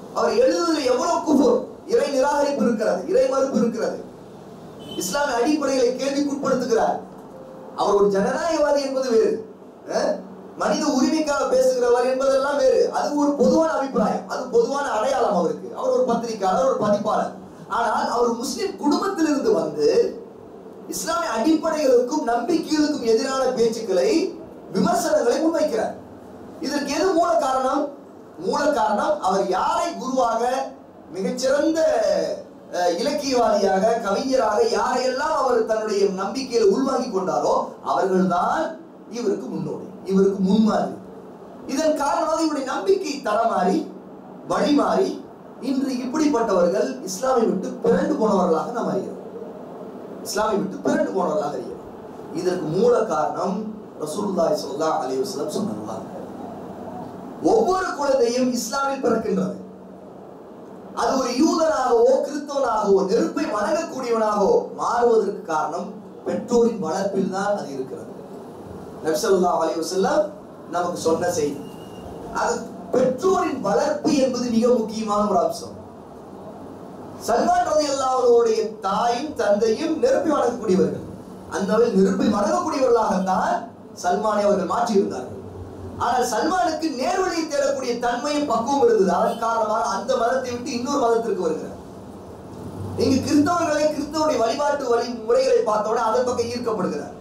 அவர் எழுதுவதில் எவ்வளவு குஃபுர் இறை நிராகரிப்பு இருக்கிறது இறை மறுப்பு இருக்கிறது இஸ்லாமிய அடிப்படைகளை கேள்விக்குட்படுத்துகிறார் அவர் ஒரு ஜனநாயகவாதி என்பது வேறு அஹ்? மனித உரிமைக்காக பேசுகிறவர் என்பதெல்லாம் வேறு அது ஒரு பொதுவான அபிப்பிராயம் அது பொதுவான அடையாளம் அவருக்கு அவர் ஒரு பத்திரிகையாளர் ஒரு பதிப்பாளர் ஆனால் அவர் முஸ்லிம் குடும்பத்திலிருந்து வந்து இஸ்லாமிய அடிப்படைகளுக்கும் நம்பிக்கைகளுக்கும் எதிரான பேச்சுக்களை விமர்சனங்களை முன்வைக்கிறார் இதற்கு எது மூல காரணம் மூல காரணம் அவர் யாரை குருவாக மிகச்சிறந்த அஹ், இலக்கியவாதியாக கவிஞராக யாரையெல்லாம் அவர் தன்னுடைய நம்பிக்கையில் உள்வாங்கிக் கொண்டாரோ அவர்கள்தான் இவருக்கு முன்னோடி இவருக்கு முன்மாதிரி இதன் காரணமாக இவருடைய நம்பிக்கை தடமாறி வழிமாறி இன்று இப்படிப்பட்டவர்கள் இஸ்லாமை விட்டு பிறண்டு போனவர்களாக நாம் அறிகிறோம் இஸ்லாமை விட்டு பிறண்டு போனவர்களாக அறிகிறோம் இதற்கு மூல காரணம் ரசூலுல்லாஹி ஸல்லல்லாஹு அலைஹி வஸல்லம் சொன்னாங்க ஒவ்வொரு குழந்தையும் இஸ்லாமில் பிறக்கின்றது அது ஒரு யூதனாகவோ கிறிஸ்தவனாகவோ நெருப்பை வணங்கக்கூடியவனாகவோ மாறுவதற்கு காரணம் பெற்றோரின் வளர்ப்பில் தான் அது இருக்கிறது நபிசல்லாஹ் அலைஹி வஸல்லம் நமக்கு சொன்ன செய்தி அது பெற்றோரின் வளர்ப்பு என்பது மிக முக்கியமான ஒரு அம்சம் சல்மான் ரதி அல்லாஹ்வுடைய தாயும் தந்தையும் நெருப்பை வணங்கக்கூடியவர்கள் அந்த வகையில் நெருப்பை வணங்கக்கூடியவர்களாகத்தான் சல்மானை அவர்கள் மாற்றியிருந்தார்கள் ஆனால் சல்மானுக்கு நேர்வழியை தேடக்கூடிய தன்மையும் பக்குவம் இருந்தது அதன் காரணமாக அந்த மதத்தை விட்டு இன்னொரு மதத்திற்கு வருகிறார் நீங்க கிறிஸ்தவர்களை கிறிஸ்தவருடைய வழிபாட்டு வழி முறைகளை பார்த்தோட அதன் பக்கம் ஈர்க்கப்படுகிறார்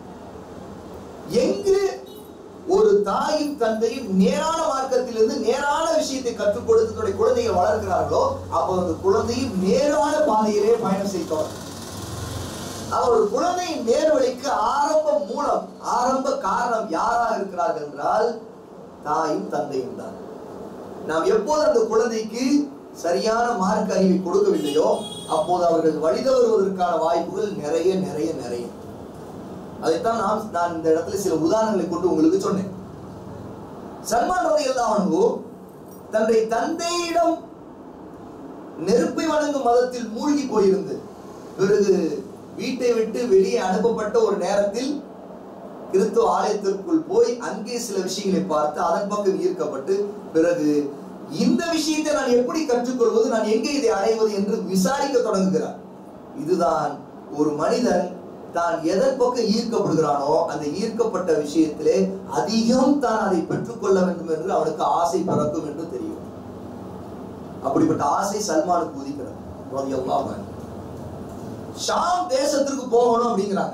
எங்கு ஒரு தாயும் தந்தையும் நேரான மார்க்கத்திலிருந்து நேரான விஷயத்தை கற்றுக் கொடுத்து தன்னுடைய குழந்தைகள் வளர்க்கிறார்களோ அப்போ அந்த குழந்தையும் நேரான பாதையிலே பயணம் செய்தோம் அவர் ஒரு குழந்தையின் நேர்வழிக்கு ஆரம்ப மூலம் ஆரம்ப காரணம் யாராக இருக்கிறார்கள் என்றால் தாயும் தந்தையும் தான் நாம் எப்போது அந்த குழந்தைக்கு சரியான மார்க்க அறிவை கொடுக்கவில்லையோ அப்போது அவர்கள் வழிதவறுவதற்கான வாய்ப்புகள் நிறைய நிறைய நிறைய அதைத்தான் நான் நான் இந்த இடத்துல சில உதாரணங்களை கொண்டு உங்களுக்கு சொன்னேன் சல்மான் ரதி அல்லாஹு தன்னுடைய தந்தையிடம் நெருப்பை வணங்கும் மதத்தில் மூழ்கி போயிருந்து பிறகு வீட்டை விட்டு வெளியே அனுப்பப்பட்ட ஒரு நேரத்தில் கிறிஸ்துவ ஆலயத்திற்குள் போய் அங்கே சில விஷயங்களை பார்த்து அதன் பக்கம் ஈர்க்கப்பட்டு பிறகு இந்த விஷயத்தை நான் எப்படி கற்றுக்கொள்வது நான் எங்கே இதை அடைவது என்று விசாரிக்க தொடங்குகிறார் இதுதான் ஒரு மனிதன் தான் எதன் பக்கம் ஈர்க்கப்படுகிறானோ அந்த ஈர்க்கப்பட்ட விஷயத்திலே அதிகம் தான் அதை பெற்றுக்கொள்ள வேண்டும் என்று அவனுக்கு ஆசை பிறக்கும் என்று தெரியும் அப்படிப்பட்ட ஆசை சல்மானுக்கு உதிக்கிறது ரலியல்லாஹு அன்ஹு. ஷாம் தேசத்திற்கு போகணும் அப்படிங்கிறாங்க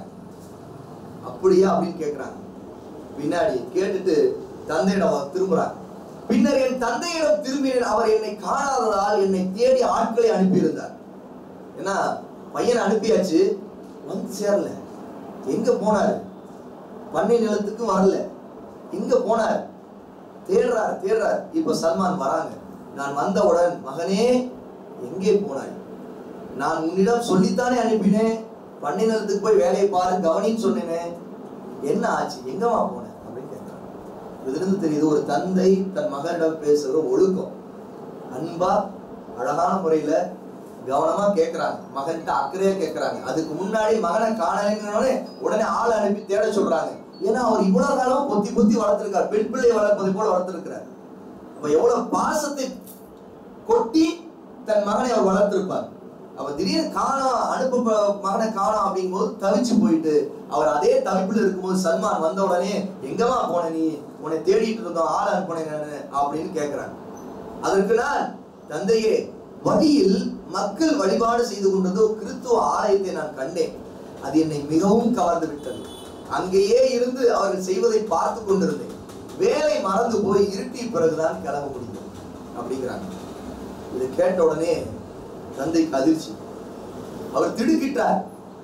அப்படியா அப்படின்னு கேட்கிறாங்க பின்னாடி கேட்டுட்டு தந்தையிடம் அவர் திரும்புறாங்க பின்னர் என் தந்தையிடம் திரும்பினேன் அவர் என்னை காணாததால் என்னை தேடி ஆட்களை அனுப்பியிருந்தார் ஏன்னா பையனை அனுப்பியாச்சு வந்து சேரல எங்க போனாரு பண்ணை நிலத்துக்கு வரல எங்க போனார் தேடுறார் தேடுறார் இப்ப சல்மான் வராங்க நான் வந்தவுடன் மகனே எங்கே போனாய் நான் உன்னிடம் சொல்லித்தானே அனுப்பினேன் பண்ணை நிலத்துக்கு போய் வேலையை பாரு கவனின்னு சொன்னேனே என்ன ஆச்சு எங்கம்மா போனேன் அப்படின்னு கேட்கிறான் இதிலிருந்து தெரியுது ஒரு தந்தை தன் மகனிடம் பேசுற ஒழுக்கம் அன்பா அழகான முறையில கவனமா கேட்கறாங்க மகன்கிட்ட அக்கறையா கேட்கறாங்க அதுக்கு முன்னாடி மகனை காணலைங்கிறோடனே உடனே ஆள் அனுப்பி தேட சொல்றாங்க ஏன்னா அவர் இவ்வளவு காலம் பொத்தி பொத்தி வளர்த்திருக்கார் பெண் பிள்ளையை வளர்ப்பதை போல வளர்த்திருக்கிறார் அப்ப எவ்வளவு பாசத்தை கொட்டி தன் மகனை அவர் வளர்த்திருப்பார் அப்ப திடீர்னு காணோம் அனுப்ப ப- மகனை காணோம் அப்படிங்கும்போது தவிச்சு போயிட்டு அவர் அதே தவிப்புல இருக்கும்போது சல்மான் வந்த உடனே எங்கம்மா போன நீ உன்னை தேடிட்டு இருந்தோம் ஆள் அனுப்பினேன் நானு அப்படின்னு கேட்கிறாங்க அதற்கு நான் தந்தையே வழியில் மக்கள் வழிபாடு செய்து கொண்டதோ கிறிஸ்துவ ஆலயத்தை நான் கண்டேன் அது என்னை மிகவும் கவர்ந்து விட்டது அங்கேயே இருந்து அவர்கள் செய்வதை பார்த்து கொண்டிருந்தேன் வேலை மறந்து போய் இருட்டிய பிறகுதான் கிளம்ப முடியும் அப்படிங்கிறாங்க இதை கேட்ட உடனே தந்தைக்கு அதிர்ச்சி அவர் திடுக்கிட்டார்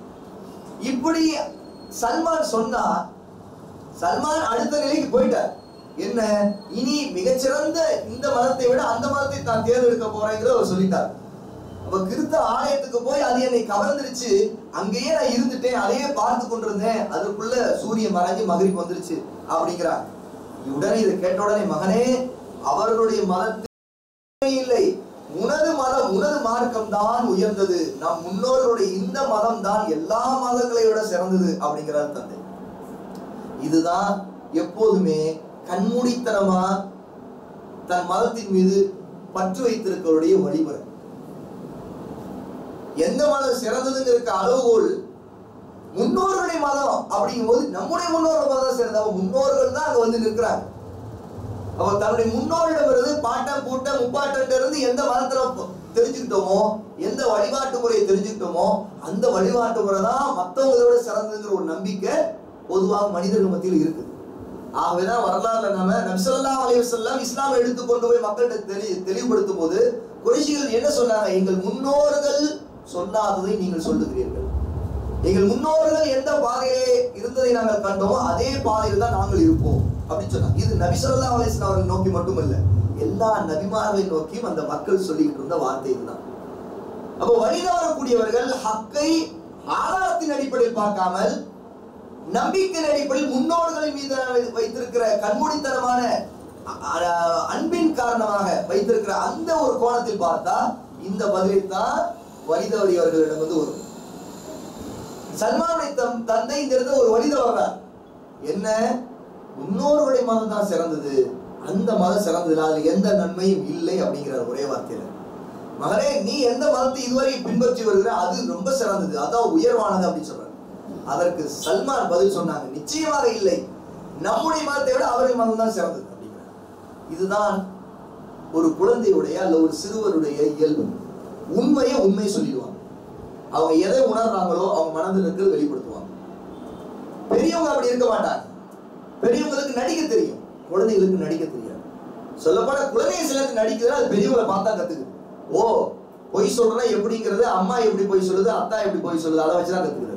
இப்படி சல்மான் சொன்னா சல்மான் அடுத்த நிலைக்கு போயிட்டார் என்ன இனி மிகச்சிறந்த இந்த மதத்தை விட அந்த மதத்தை தான் தேர்ந்தெடுக்க போறேங்கிறத அவர் சொல்லிட்டார் அப்ப கிறிஸ்த ஆலயத்துக்கு போய் அது என்னை கவர்ந்துருச்சு அங்கேயே நான் இருந்துட்டேன் அதையே பார்த்து கொண்டிருந்தேன் அதுக்குள்ள சூரியன் மறைஞ்சு மகரிப் வந்துருச்சு அப்படிங்கிறார் உடனே இதை கேட்ட உடனே மகனே அவர்களுடைய மதத்தில் இல்லை உனது மதம் உனது மார்க்கம் தான் உயர்ந்தது நம் முன்னோர்களுடைய இந்த மதம் தான் எல்லா மதங்களை விட சிறந்தது அப்படிங்கிறார் தந்தை இதுதான் எப்போதுமே கண்மூடித்தனமா தன் மதத்தின் மீது பற்று வைத்திருக்கிறவருடைய வழிமுறை எந்த மதம் சிறந்ததுங்கிறதுக்கு அளவுகோல் முன்னோர்களுடைய மதம் அப்படிங்கும்போது நம்முடைய முன்னோர்கள் மதம் சிறந்த அப்ப முன்னோர்கள் தான் அங்க வந்து நிற்கிறாங்க அப்ப தன்னுடைய முன்னோரிடம் இருந்து பாட்டம் பூட்டம் முப்பாட்டம் இருந்து எந்த மதத்துல ப- தெரிஞ்சுக்கிட்டோமோ எந்த வழிபாட்டு முறையை தெரிஞ்சுக்கிட்டோமோ அந்த வழிபாட்டு முறை தான் மற்றவங்களோட சிறந்ததுங்கிற ஒரு நம்பிக்கை பொதுவாக மனிதர்கள் மத்தியில் இருக்குது ஆகவேதான் வரலாறுல நாம நபிசல்லா அலைவசல்லாம் இஸ்லாம் எடுத்து கொண்டு போய் மக்கள்கிட்ட தெளி தெளிவுபடுத்தும் போது குறைஷிகள் என்ன சொன்னாங்க எங்கள் முன்னோர்கள் சொல்லாததை நீங்கள் சொல்லுகிறீர்கள் எங்கள் முன்னோர்கள் எந்த பாதையிலே இருந்ததை நாங்கள் கண்டோமோ அதே பாதையில் தான் நாங்கள் இருப்போம் அப்படின்னு சொன்னாங்க இது நபி ஸல்லல்லாஹு அலைஹி வஸல்லம் அவர்கள் நோக்கி மட்டுமல்ல எல்லா நபிமார்களை நோக்கியும் அந்த மக்கள் சொல்லிக்கிட்டு இருந்த வார்த்தை இதுதான் அப்போ வழி தவறக்கூடியவர்கள் ஹக்கை ஆதாரத்தின் அடிப்படையில் பார்க்காமல் நம்பிக்கை அடிப்படையில் முன்னோர்களின் மீது வைத்திருக்கிற கண்மூடித்தனமான அ- அ- அன்பின் காரணமாக வைத்திருக்கிற அந்த ஒரு கோணத்தில் பார்த்தா இந்த பதிலைத்தான் வழி தவறியவர்களிடம் வந்து வரும் சல்மானுடைய தம் தந்தை இந்த இடத்துல ஒரு வழித வர்றார் என்ன முன்னோர்களுடைய மதம் தான் சிறந்தது அந்த மதம் சிறந்தது அதுல எந்த நன்மையும் இல்லை அப்படிங்கிறார் ஒரே வார்த்தையில மகனே நீ எந்த மதத்தை இதுவரை பின்பற்றி வருகிற அது ரொம்ப சிறந்தது அதான் உயர்வானது அப்படின்னு சொல்றாரு அதற்கு சல்மான் பதில் சொன்னாங்க நிச்சயமாக இல்லை நம்முடைய மதத்தை விட அவர்கள் மதம் தான் சிறந்தது அப்படிங்கிறார் இதுதான் ஒரு குழந்தையுடைய அல்ல ஒரு சிறுவருடைய இயல்பு உண்மையை உண்மை சொல்லிடுவாங்க அவங்க எதை உணர்றாங்களோ அவங்க மனதில் இருக்கிறது வெளிப்படுத்துவாங்க பெரியவங்க அப்படி இருக்க மாட்டாங்க பெரியவங்களுக்கு நடிக்க தெரியும் குழந்தைகளுக்கு நடிக்க தெரியாது சொல்லப்போனா குழந்தைங்க சிலருக்கு நடிக்குதுன்னா அது பெரியவங்களை பார்த்தா கத்துக்குது ஓ பொய் சொல்றா எப்படிங்கிறது அம்மா எப்படி பொய் சொல்லுது அத்தா எப்படி பொய் சொல்லுது அதை வச்சுதான் கத்துக்குது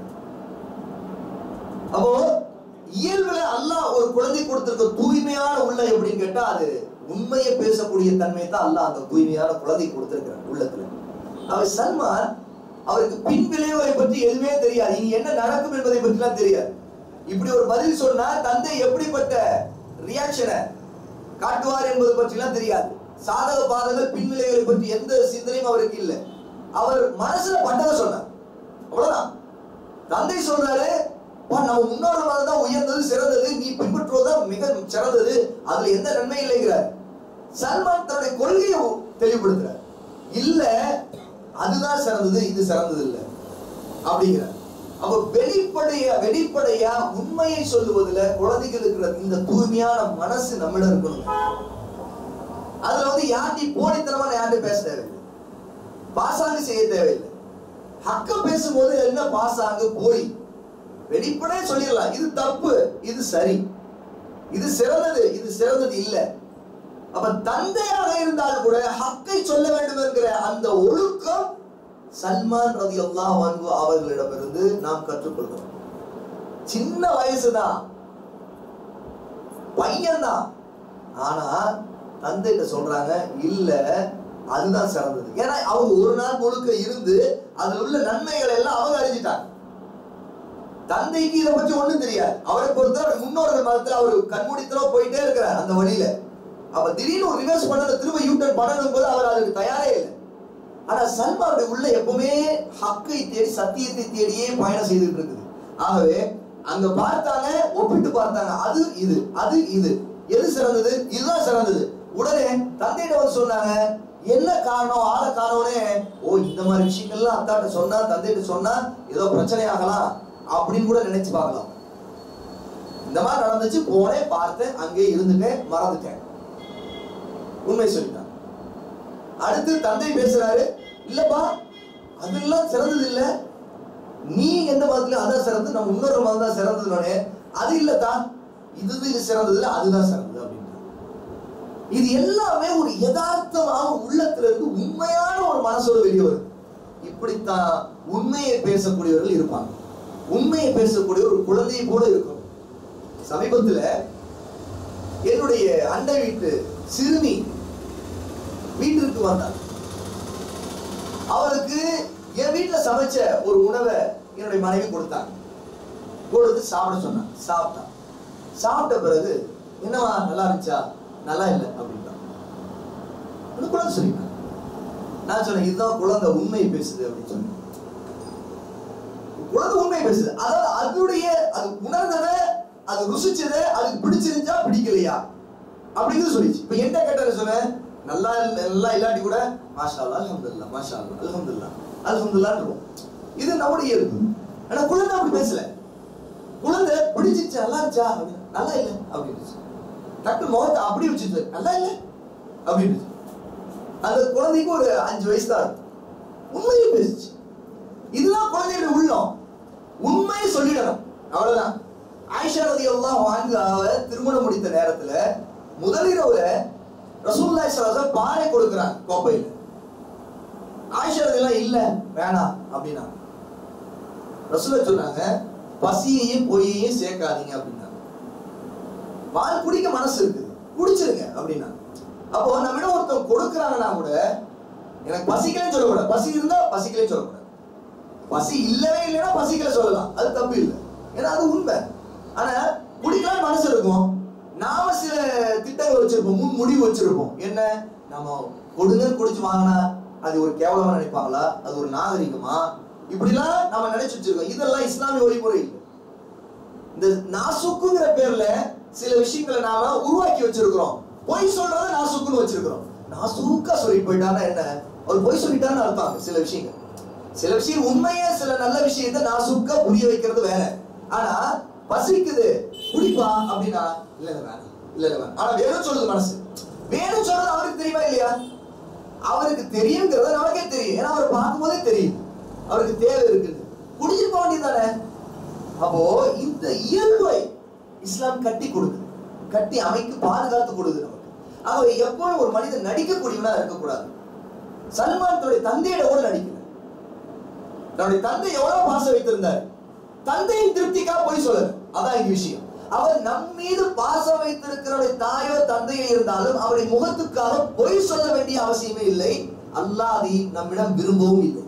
அப்போ இயல்புல அல்லாஹ் ஒரு குழந்தை கொடுத்திருக்க தூய்மையான உள்ள எப்படின்னு கேட்டா அது உண்மையை பேசக்கூடிய தன்மை தான் அல்லாஹ் அந்த தூய்மையான குழந்தை கொடுத்திருக்கிறார் உள்ளத்துல அவர் சல்மான் அவருக்கு பின் விளைவுகளை பற்றி எதுவுமே தெரியாது இனி என்ன நடக்கும் என்பதை பற்றிலாம் தெரியாது இப்படி ஒரு பதில் சொன்னா தந்தை எப்படிப்பட்ட ரியாக்ஷனை காட்டுவார் என்பது பற்றிலாம் தெரியாது சாதக பாதங்கள் பின் விளைவுகளை பற்றி எந்த சிந்தனையும் அவருக்கு இல்லை அவர் மனசுல பட்டதை சொன்னார் அவ்வளவுதான் தந்தை சொல்றாரு "பா, நம்ம முன்னோர்கள் மதம் தான் உயர்ந்தது சிறந்தது நீ பின்பற்றுவதுதான் மிக சிறந்தது அதுல எந்த நன்மை இல்லைங்கிறார் சல்மான் தன்னுடைய கொள்கையை தெளிவுபடுத்துறார் இல்ல அதுதான் சிறந்தது இது சிறந்தது இல்ல அப்படிங்கிறார் அப்ப வெளிப்படைய வெளிப்படையா உண்மையை சொல்லுவதுல குழந்தைகள் இருக்கிற இந்த தூய்மையான மனசு நம்மிடம் இருக்கணும் அதுல வந்து யார்ட்டையும் போலித்தனமா யார்ட்டையும் பேச தேவையில்லை பாசாங்கு செய்ய தேவையில்லை ஹக்க பேசும்போது என்ன பாசாங்கு போய் வெளிப்படையா சொல்லிடலாம் இது தப்பு இது சரி இது சிறந்தது இது சிறந்தது இல்ல அப்ப தந்தையாக இருந்தால் கூட ஹக்கை சொல்ல வேண்டும் என்கிற அந்த ஒழுக்கம் சல்மான் ரதி அல்லாஹ் அவர்களிடமிருந்து நாம் கற்றுக்கொள்கிறோம் சின்ன வயசுதான் பையன்தான் ஆனா தந்தைகிட்ட சொல்றாங்க இல்ல அதுதான் சிறந்தது ஏன்னா அவங்க ஒரு நாள் முழுக்க இருந்து அதுல உள்ள நன்மைகள் எல்லாம் அவங்க அறிஞ்சிட்டாங்க தந்தைக்கு இதை பற்றி ஒண்ணும் தெரியாது அவரை பொறுத்தவரை முன்னோர்கள் மதத்துல அவர் கண்மூடித்தனமா போயிட்டே இருக்கிறார் அந்த வழியில அப்ப திடீர்னு ஒரு ரிவர்ஸ் பண்ணணும் திரும்ப யூட்டர்ன் பண்ணணும் போது அவர் அதுக்கு தயாரே இல்லை ஆனா சல்மானுடைய உள்ள எப்பவுமே ஹக்கை தேடி சத்தியத்தை தேடியே பயணம் செய்துட்டு இருக்குது ஆகவே அங்க பார்த்தாங்க ஒப்பிட்டு பார்த்தாங்க அது இது அது இது எது சிறந்தது இதுதான் சிறந்தது உடனே தந்தையிட்ட வந்து சொன்னாங்க என்ன காரணம் ஆள காரணம்னே ஓ இந்த மாதிரி விஷயங்கள்லாம் அத்தாட்ட சொன்னா தந்தைகிட்ட சொன்னா ஏதோ பிரச்சனை ஆகலாம் அப்படின்னு கூட நினைச்சு பார்க்கலாம் இந்த மாதிரி நடந்துச்சு போனேன் பார்த்தேன் அங்கே இருந்துட்டேன் மறந்துட்டேன் உண்மை சொல்லிட்டான் அடுத்து தந்தை பேசுறாரு இல்லப்பா அதெல்லாம் சிறந்தது இல்ல நீ எந்த மதத்துல அதான் சிறந்தது நம்ம இன்னொரு மதம் தான் சிறந்ததுனே அது இல்லதான் இது இது சிறந்தது இல்ல அதுதான் சிறந்தது அப்படின்ட்டு இது எல்லாமே ஒரு யதார்த்தமாக உள்ளத்துல இருந்து உண்மையான ஒரு மனசோட வெளியே வருது இப்படித்தான் உண்மையை பேசக்கூடியவர்கள் இருப்பாங்க உண்மையை பேசக்கூடிய ஒரு குழந்தையை போல இருக்கும் சமீபத்துல என்னுடைய அண்டை வீட்டு சிறுமி வீட்டிற்கு வந்தார் அவருக்கு என் வீட்டுல சமைச்ச ஒரு உணவை என்னுடைய மனைவி கொடுத்தாங்க கொடுத்து சாப்பிட சொன்னான் சாப்பிட்டான் சாப்பிட்ட பிறகு என்னவா நல்லா இருந்துச்சா நல்லா இல்லை அப்படின்ட்டான் அந்த குழந்தை சொல்லிட்டான் நான் சொன்னேன் இதுதான் குழந்தை உண்மை பேசுது அப்படின்னு சொன்னேன் குழந்தை உண்மை பேசுது அதாவது அதனுடைய அது உணர்ந்ததை அது ருசிச்சதை அதுக்கு பிடிச்சிருந்தா பிடிக்கலையா அப்படிங்கிறது சொல்லிச்சு இப்ப என்ன கேட்டாரு சொன்னேன் நல்லா இல்ல- நல்லா இல்லாட்டி கூட மாஷா அல்லா அல்ஹம்துலில்லாஹ் மாஷா அல்லா அல்ஹம்துலில்லாஹ் அல்ஹம்துலில்லாஹ் இருக்கும் இது நம்முடைய இயல்பு ஆனா குழந்தை அப்படி பேசல குழந்தை பிடிச்சிச்சு நல்லா இருந்துச்சா அப்படின்னு நல்லா இல்ல அப்படின்னு டக்கு முகத்தை அப்படி வச்சுட்டு நல்லா இல்ல அப்படின்னு அந்த குழந்தைக்கு ஒரு அஞ்சு வயசு தான் இருக்கும். உண்மையை பேசுச்சு இதுதான் குழந்தையோட உள்ளம் உண்மையை சொல்லிடணும் அவ்வளவுதான் ஆயிஷா ரதி எல்லாம் வாங்கி அவ திருமணம் முடித்த நேரத்துல முதலிரவுல ரசூலுல்லாஹி ஸல்லல்லாஹு அலைஹி வஸல்லம் பானை கொடுக்குறாங்க கோப்பையில ஆயிஷா ரதி எல்லாம் இல்ல வேணாம் அப்படின்னா ரசூல சொன்னாங்க பசியையும் பொய்யையும் சேர்க்காதீங்க அப்படின்னாங்க பால் குடிக்க மனசு இருக்குது குடிச்சிருங்க அப்படின்னா அப்போ நம்மிடம் ஒருத்தன் கொடுக்குறாங்கன்னா கூட எனக்கு பசிக்கலன்னு சொல்லக்கூடாது பசி இருந்தா பசிக்கலன்னு சொல்லக்கூடாது பசி இல்லவே இல்லைன்னா பசிக்கல சொல்லலாம் அது தப்பு இல்லை ஏன்னா அது உண்மை ஆனா குடிக்கலாம் மனசு இருக்கும் நாம சில திட்டங்கள் வச்சிருப்போம் முன் முடிவு வச்சிருப்போம் என்ன நம்ம கொடுங்கன்னு குடிச்சு வாங்கினா அது ஒரு கேவலமா நினைப்பாங்களா அது ஒரு நாகரிகமா இப்படிலாம் நம்ம நினைச்சு வச்சிருக்கோம் இதெல்லாம் இஸ்லாமிய வழிமுறை இல்லை இந்த நாசுக்குங்கிற பேர்ல சில விஷயங்களை நாம உருவாக்கி வச்சிருக்கிறோம் பொய் சொல்றத நாசுக்குன்னு வச்சிருக்கிறோம் நாசுக்கா சொல்லி போயிட்டான்னா என்ன அவர் பொய் சொல்லிட்டான்னு அர்த்தம் சில விஷயங்கள் சில விஷயம் உண்மையே சில நல்ல விஷயத்தை நாசுக்கா புரிய வைக்கிறது வேற ஆனா பசிக்குது குடிப்பா அப்படின்னா இல்ல இல்ல வேணாம் இல்ல இல்ல வேணாம் ஆனா வேணும் சொல்லுது மனசு வேணும் சொல்றது அவருக்கு தெரியுமா இல்லையா அவருக்கு தெரியுங்கிறது நமக்கே தெரியும் ஏன்னா அவர் பார்க்கும்போதே தெரியும் அவருக்கு தேவை இருக்குது குடிச்சு போக வேண்டியதானே அப்போ இந்த இயல்பை இஸ்லாம் கட்டி கொடுக்குது கட்டி அமைக்கு பாதுகாத்து கொடுக்குது நமக்கு ஆகவே எப்பவும் ஒரு மனிதன் நடிக்கக்கூடியவனா இருக்கக்கூடாது சல்மான் தன்னுடைய தந்தையிட கூட நடிக்கல தன்னுடைய தந்தை எவ்வளவு பாசம் வைத்திருந்தார் தந்தையின் திருப்திக்காக போய் சொல்லல அதான் இங்க விஷயம் அவர் நம் மீது பாசம் வைத்திருக்கிற தாயோ தந்தையோ இருந்தாலும் அவருடைய முகத்துக்காக பொய் சொல்ல வேண்டிய அவசியமே இல்லை அல்லாஹ் அதை நம்மிடம் விரும்பவும் இல்லை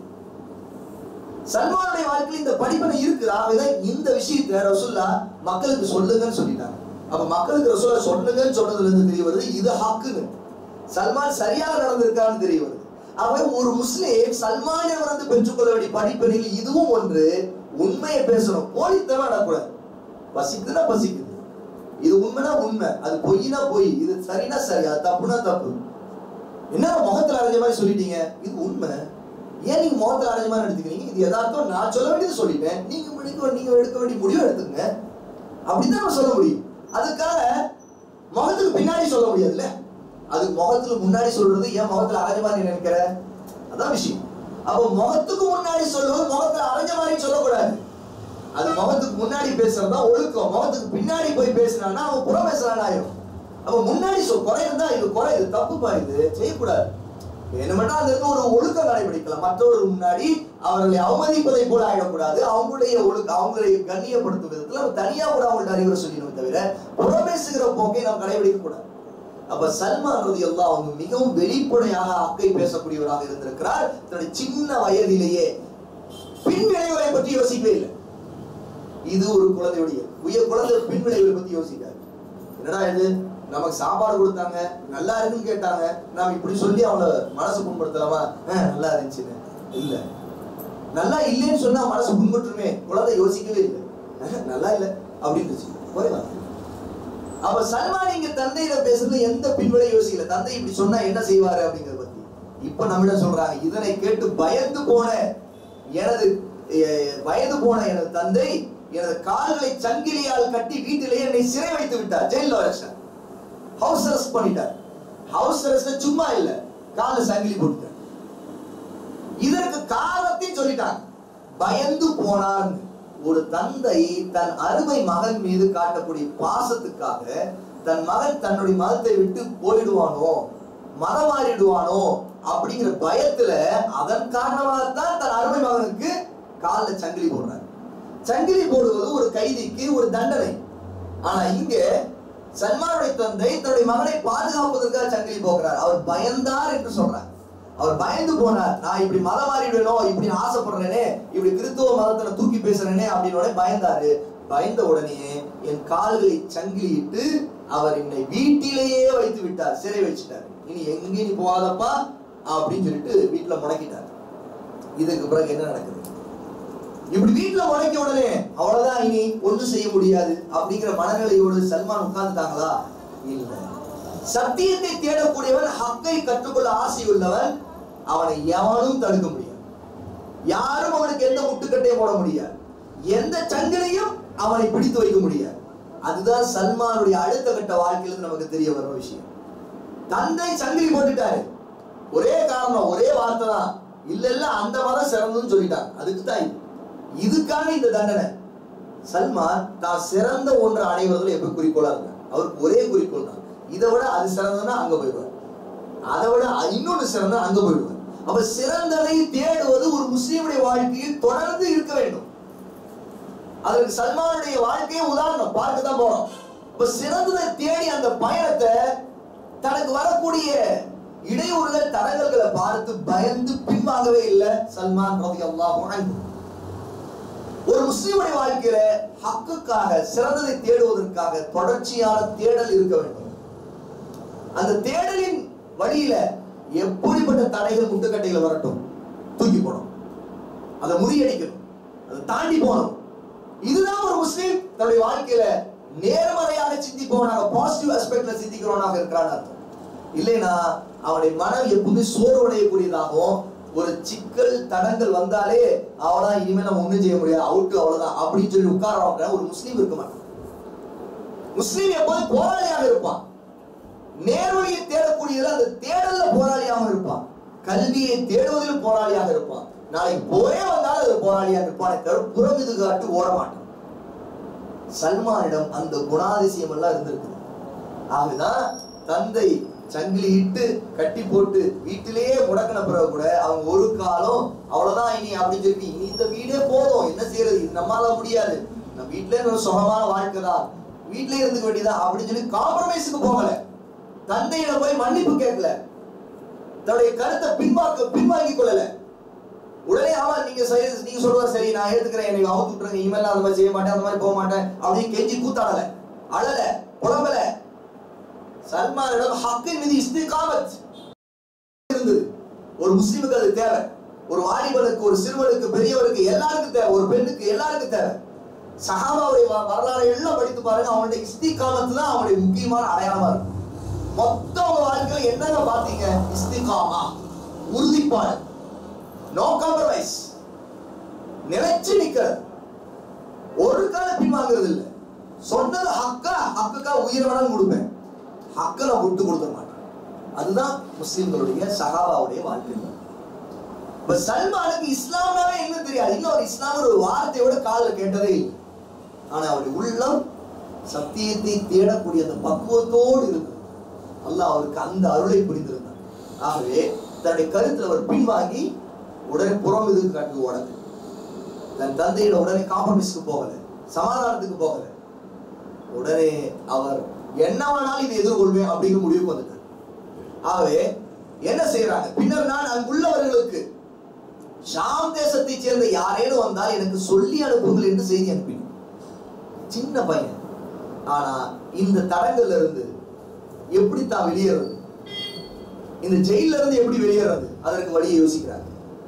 சல்மானுடைய வாழ்க்கையில் இந்த படிப்பனை இருக்குது ஆகவே இந்த விஷயத்தை ரசூல்லா மக்களுக்கு சொல்லுங்கன்னு சொல்லிட்டாங்க அப்ப மக்களுக்கு ரசூல்லா சொல்லுங்கன்னு சொன்னதுல இருந்து தெரிய வருது இது ஹக்குன்னு சல்மான் சரியாக நடந்திருக்கான்னு தெரிய வருது ஆகவே ஒரு முஸ்லிம் சல்மானிடமிருந்து பெற்றுக்கொள்ள வேண்டிய படிப்பனில் இதுவும் ஒன்று உண்மையை பேசணும் போலித்தனம் நடக்கூடாது பசிக்குதுன்னா பசிக்குது இது உண்மைனா உண்மை அது பொய்னா பொய் இது சரினா சரி அது தப்புனா தப்பு என்ன முகத்துல அரைஞ்ச மாதிரி சொல்லிட்டீங்க இது உண்மை ஏன் நீங்க முகத்துல அரைஞ்ச மாதிரி எடுத்துக்கிறீங்க இது யதார்த்தம் நான் சொல்ல வேண்டியது சொல்லிட்டேன் நீங்க முடிக்க நீங்க எடுக்க வேண்டிய முடிவு எடுத்துங்க அப்படிதான் நம்ம சொல்ல முடியும் அதுக்காக முகத்துக்கு பின்னாடி சொல்ல முடியாதுல்ல அது முகத்துல முன்னாடி சொல்றது ஏன் முகத்துல அரைஞ்ச மாதிரி நீ நினைக்கிற அதான் விஷயம் அப்போ முகத்துக்கு முன்னாடி சொல்லுவது முகத்துல அரைஞ்ச மாதிரி சொல்லக்கூடாது அது முகத்துக்கு முன்னாடி பேசுறதா ஒழுக்கம் முகத்துக்கு பின்னாடி போய் பேசினான்னா அவன் புறம் பேசுறான் ஆயிரும் அப்ப முன்னாடி சொல் குறை இருந்தா இது குறை இது தப்புப்பா இது செய்யக்கூடாது வேணுமெண்டா அந்த இடத்துல ஒரு ஒழுக்கம் கடைபிடிக்கலாம் மற்றவர்கள் முன்னாடி அவர்களை அவமதிப்பதை போல ஆயிடக்கூடாது அவங்களுடைய ஒழுக்க அவங்களை கண்ணியப்படுத்தும் விதத்துல நம்ம தனியா கூட அவங்கள்ட்ட அறிவுரை சொல்லணும் தவிர புறமேசுகிற போக்கை நாம் கடைபிடிக்க கூடாது அப்ப சல்மான் ரதி அல்லாஹ் அவங்க மிகவும் வெளிப்படையாக அக்கை பேசக்கூடியவராக இருந்திருக்கிறார் தன்னுடைய சின்ன வயதிலேயே பின் விளைவுகளை பற்றி யோசிக்கவே இல்லை இது ஒரு குழந்தையுடைய உயர் குழந்தை பின் விளைவுகளை பத்தி யோசிக்காது என்னடா இது நமக்கு சாப்பாடு கொடுத்தாங்க நல்லா இருக்குன்னு கேட்டாங்க நாம இப்படி சொல்லி அவங்கள மனசு புண்படுத்தலாமா அஹ், நல்லா இருந்துச்சுன்னு இல்ல நல்லா இல்லைன்னு சொன்னா மனசு புண்பட்டுருமே குழந்தை யோசிக்கவே இல்லை அஹ், நல்லா இல்ல அப்படின்னு இருந்துச்சு ஒரே வார்த்தை. அப்ப சல்மான் இங்க தந்தையிட பேசுறது எந்த பின்வரை யோசிக்கல தந்தை இப்படி சொன்னா என்ன செய்வாரு அப்படிங்கறத பத்தி இப்ப நம்மிடம் சொல்றாங்க இதனை கேட்டு பயந்து போன எனது அஹ், வயது போன எனது தந்தை எனது கால்களை சங்கிலியால் கட்டி வீட்டிலேயே என்னை சிறை வைத்து விட்டார் ஜெயில வச்சார் ஹவுஸ் அரெஸ்ட் பண்ணிட்டார் ஹவுஸ் அரெஸ்ட் சும்மா இல்ல கால சங்கிலி போட்டுட்டார் இதற்கு காரணத்தையும் சொல்லிட்டாங்க பயந்து போனார்னு ஒரு தந்தை தன் அருமை மகன் மீது காட்டக்கூடிய பாசத்துக்காக தன் மகன் தன்னுடைய மதத்தை விட்டு போயிடுவானோ மதம் மாறிடுவானோ அப்படிங்கிற பயத்துல அதன் காரணமாகத்தான் தன் அருமை மகனுக்கு காலில் சங்கிலி போடுறார் சங்கிலி போடுவது ஒரு கைதிக்கு ஒரு தண்டனை ஆனா இங்க சல்மானுடைய தந்தை தன்னுடைய மகனை பாதுகாப்பதற்காக சங்கிலி போகிறார் அவர் பயந்தார் என்று சொல்றார் அவர் பயந்து போனார் நான் இப்படி மதம் மாறிடுவேனோ இப்படி நான் ஆசைப்படுறேனே இப்படி கிறிஸ்துவ மதத்துல தூக்கி பேசுறேனே அப்படின்னு உடனே பயந்தாரு பயந்த உடனே என் கால்களை சங்கிலியிட்டு அவர் என்னை வீட்டிலேயே வைத்து விட்டார் சிறை வச்சுட்டார் இனி எங்கேயும் நீ போகாதப்பா அப்படின்னு சொல்லிட்டு வீட்டுல முடக்கிட்டார் இதுக்கு பிறகு என்ன நடக்குது இப்படி வீட்டுல முடக்கிய உடனே அவ்வளவுதான் இனி ஒன்றும் செய்ய முடியாது அப்படிங்கிற மனநிலையோடு சல்மான் உட்கார்ந்துட்டாங்களா இல்ல சத்தியத்தை தேடக்கூடியவன் ஹக்கை கற்றுக்கொள்ள ஆசையுள்ளவன் அவனை எவனும் தடுக்க முடியாது யாரும் அவனுக்கு எந்த முட்டுக்கட்டையும் போட முடியாது எந்த சங்கிலையும் அவனை பிடித்து வைக்க முடியாது அதுதான் சல்மானுடைய அடுத்த கட்ட வாழ்க்கையிலிருந்து நமக்கு தெரிய வர விஷயம் தந்தை சங்கிலி போட்டுட்டாரு ஒரே காரணம் ஒரே வார்த்தை தான் இல்ல இல்ல அந்த மதம் சிறந்ததுன்னு சொல்லிட்டாங்க அதுக்கு தான் இது இதுக்காக இந்த தண்டனை சல்மான் தான் சிறந்த ஒன்றை அடைவதில் எப்ப குறிக்கோளா இருந்தார் அவருக்கு ஒரே குறிக்கோள் தான் இதை விட அது சிறந்ததுன்னா அங்க போயிடுவார் அதை விட இன்னொன்னு சிறந்தா அங்க போயிடுவார் அப்ப சிறந்ததை தேடுவது ஒரு முஸ்லீமுடைய வாழ்க்கையில் தொடர்ந்து இருக்க வேண்டும் அதற்கு சல்மானுடைய வாழ்க்கையே உதாரணம் பார்க்க தான் போறோம் இப்ப சிறந்ததை தேடி அந்த பயணத்தை தனக்கு வரக்கூடிய இடையூறுகள் தடங்கல்களை பார்த்து பயந்து பின்வாங்கவே இல்லை சல்மான் ரவி அல்லாஹ் ஒரு முஸ்லிமுடைய வாழ்க்கையில ஹக்குக்காக சிறந்ததை தேடுவதற்காக தொடர்ச்சியான தேடல் இருக்க வேண்டும் அந்த தேடலின் வழியில எப்படிப்பட்ட தடைகள் முட்டுக்கட்டைகள் வரட்டும் தூக்கி போடும் அதை முறியடிக்கணும் அதை தாண்டி போகணும் இதுதான் ஒரு முஸ்லீம் தன்னுடைய வாழ்க்கையில நேர்மறையாக சிந்திப்பவனாக பாசிட்டிவ் ஆஸ்பெக்ட்ல சிந்திக்கிறவனாக இருக்கிறான் அர்த்தம் இல்லைனா அவனுடைய மனம் எப்பவுமே சோர்வடையக்கூடியதாகவும் ஒரு சிக்கல் தடங்கள் வந்தாலே அவதான் இனிமேல் நம்ம ஒண்ணும் செய்ய முடியாது அவுட்டு அவ்வளவுதான் அப்படின்னு சொல்லி உட்கார ஒரு முஸ்லீம் இருக்க மாட்டான் முஸ்லீம் எப்போதும் போராளியாக இருப்பான் நேர்வழியை தேடக்கூடியதுல அந்த தேடல்ல போராளியாக இருப்பான் கல்வியை தேடுவதில் போராளியாக இருப்பான் நாளைக்கு போரே வந்தாலும் அது போராளியாக இருப்பானே தவிர புறம் இது காட்டு ஓட மாட்டான் சல்மானிடம் அந்த குணாதிசயம் எல்லாம் இருந்திருக்குது ஆகதான் தந்தை சங்கிலி இட்டு கட்டி போட்டு வீட்டிலேயே முடக்கின பிறகு கூட அவங்க ஒரு காலம் அவ்வளவுதான் இனி அப்படின்னு சொல்லி இனி இந்த வீடே போதும் என்ன செய்யறது இது நம்மளால முடியாது நம்ம வீட்டிலே ஒரு சுகமான வாழ்க்கை தான் வீட்டிலே இருந்துக்க வேண்டியதா அப்படின்னு சொல்லி காம்ப்ரமைஸுக்கு போகல தந்தையிடம் போய் மன்னிப்பு கேட்கல தன்னுடைய கருத்தை பின்வாக்க பின்வாங்கி கொள்ளல உடனே ஆமா நீங்க சரி நீங்க சொல்றது சரி நான் ஏத்துக்கிறேன் எனக்கு அவுத்து விட்டுருங்க இனிமேல் அந்த மாதிரி செய்ய மாட்டேன் அந்த மாதிரி போக மாட்டேன் அப்படின்னு கெஞ்சி கூத்தாடல அழல புலம்பல சல்மானிடம் ஹக்கின் மீது இஸ்திகாமத் இருந்தது ஒரு முஸ்லிமுக்கு அது தேவை ஒரு வாலிபனுக்கு ஒரு சிறுவனுக்கு பெரியவருக்கு எல்லாருக்கும் தேவை ஒரு பெண்ணுக்கு எல்லாருக்கும் தேவை சஹாபாவுடைய வ- வரலாறு எல்லாம் படித்து பாருங்க அவனுடைய இஸ்திகாமத்து தான் அவனுடைய முக்கியமான அடையாளமா இருக்கும் மொத்த உங்க வாழ்க்கையில என்னங்க பாத்தீங்க இஸ்திகாமா உறுதிப்பாடு நோ காம்ப்ரமைஸ் நிலைச்சு நிக்கிறது ஒரு கால பின்வாங்கிறது இல்ல சொன்னது ஹக்கா ஹக்குக்கா உயிர் வேணாலும் கொடுப்பேன் ஹக்கை நான் விட்டு கொடுக்க மாட்டேன் அதுதான் முஸ்லிம்களுடைய சஹாபாவுடைய வாழ்க்கை இப்ப சல்மானுக்கு இஸ்லாம்னாவே என்ன தெரியாது இன்னும் ஒரு இஸ்லாம் ஒரு வார்த்தையோட காதுல கேட்டதே இல்லை ஆனா அவருடைய உள்ளம் சத்தியத்தை தேடக்கூடிய அந்த பக்குவத்தோடு இருக்கு அல்லாஹ் அவருக்கு அந்த அருளை புரிந்திருந்தார் ஆகவே தன்னுடைய கருத்துல அவர் பின்வாங்கி உடனே புறம் இது காட்டு உடனே தன் தந்தையிட உடனே காம்ப்ரமைஸ்க்கு போகல சமாதானத்துக்கு போகல உடனே அவர் என்ன வேணாலும் இதை எதிர்கொள்வேன் அப்படிங்கிற முடிவுக்கு வந்துட்டார் ஆகவே என்ன செய்யறாங்க பின்னர் நான் அங்குள்ளவர்களுக்கு ஷாம் தேசத்தைச் சேர்ந்த யாரேனும் வந்தால் எனக்கு சொல்லி அனுப்புங்கள் என்று செய்தி அனுப்பினேன் சின்ன பையன் ஆனா இந்த தடங்கள்ல இருந்து எப்படி தான் வெளியேறது இந்த ஜெயில இருந்து எப்படி வெளியேறது அதற்கு வழியை யோசிக்கிறார்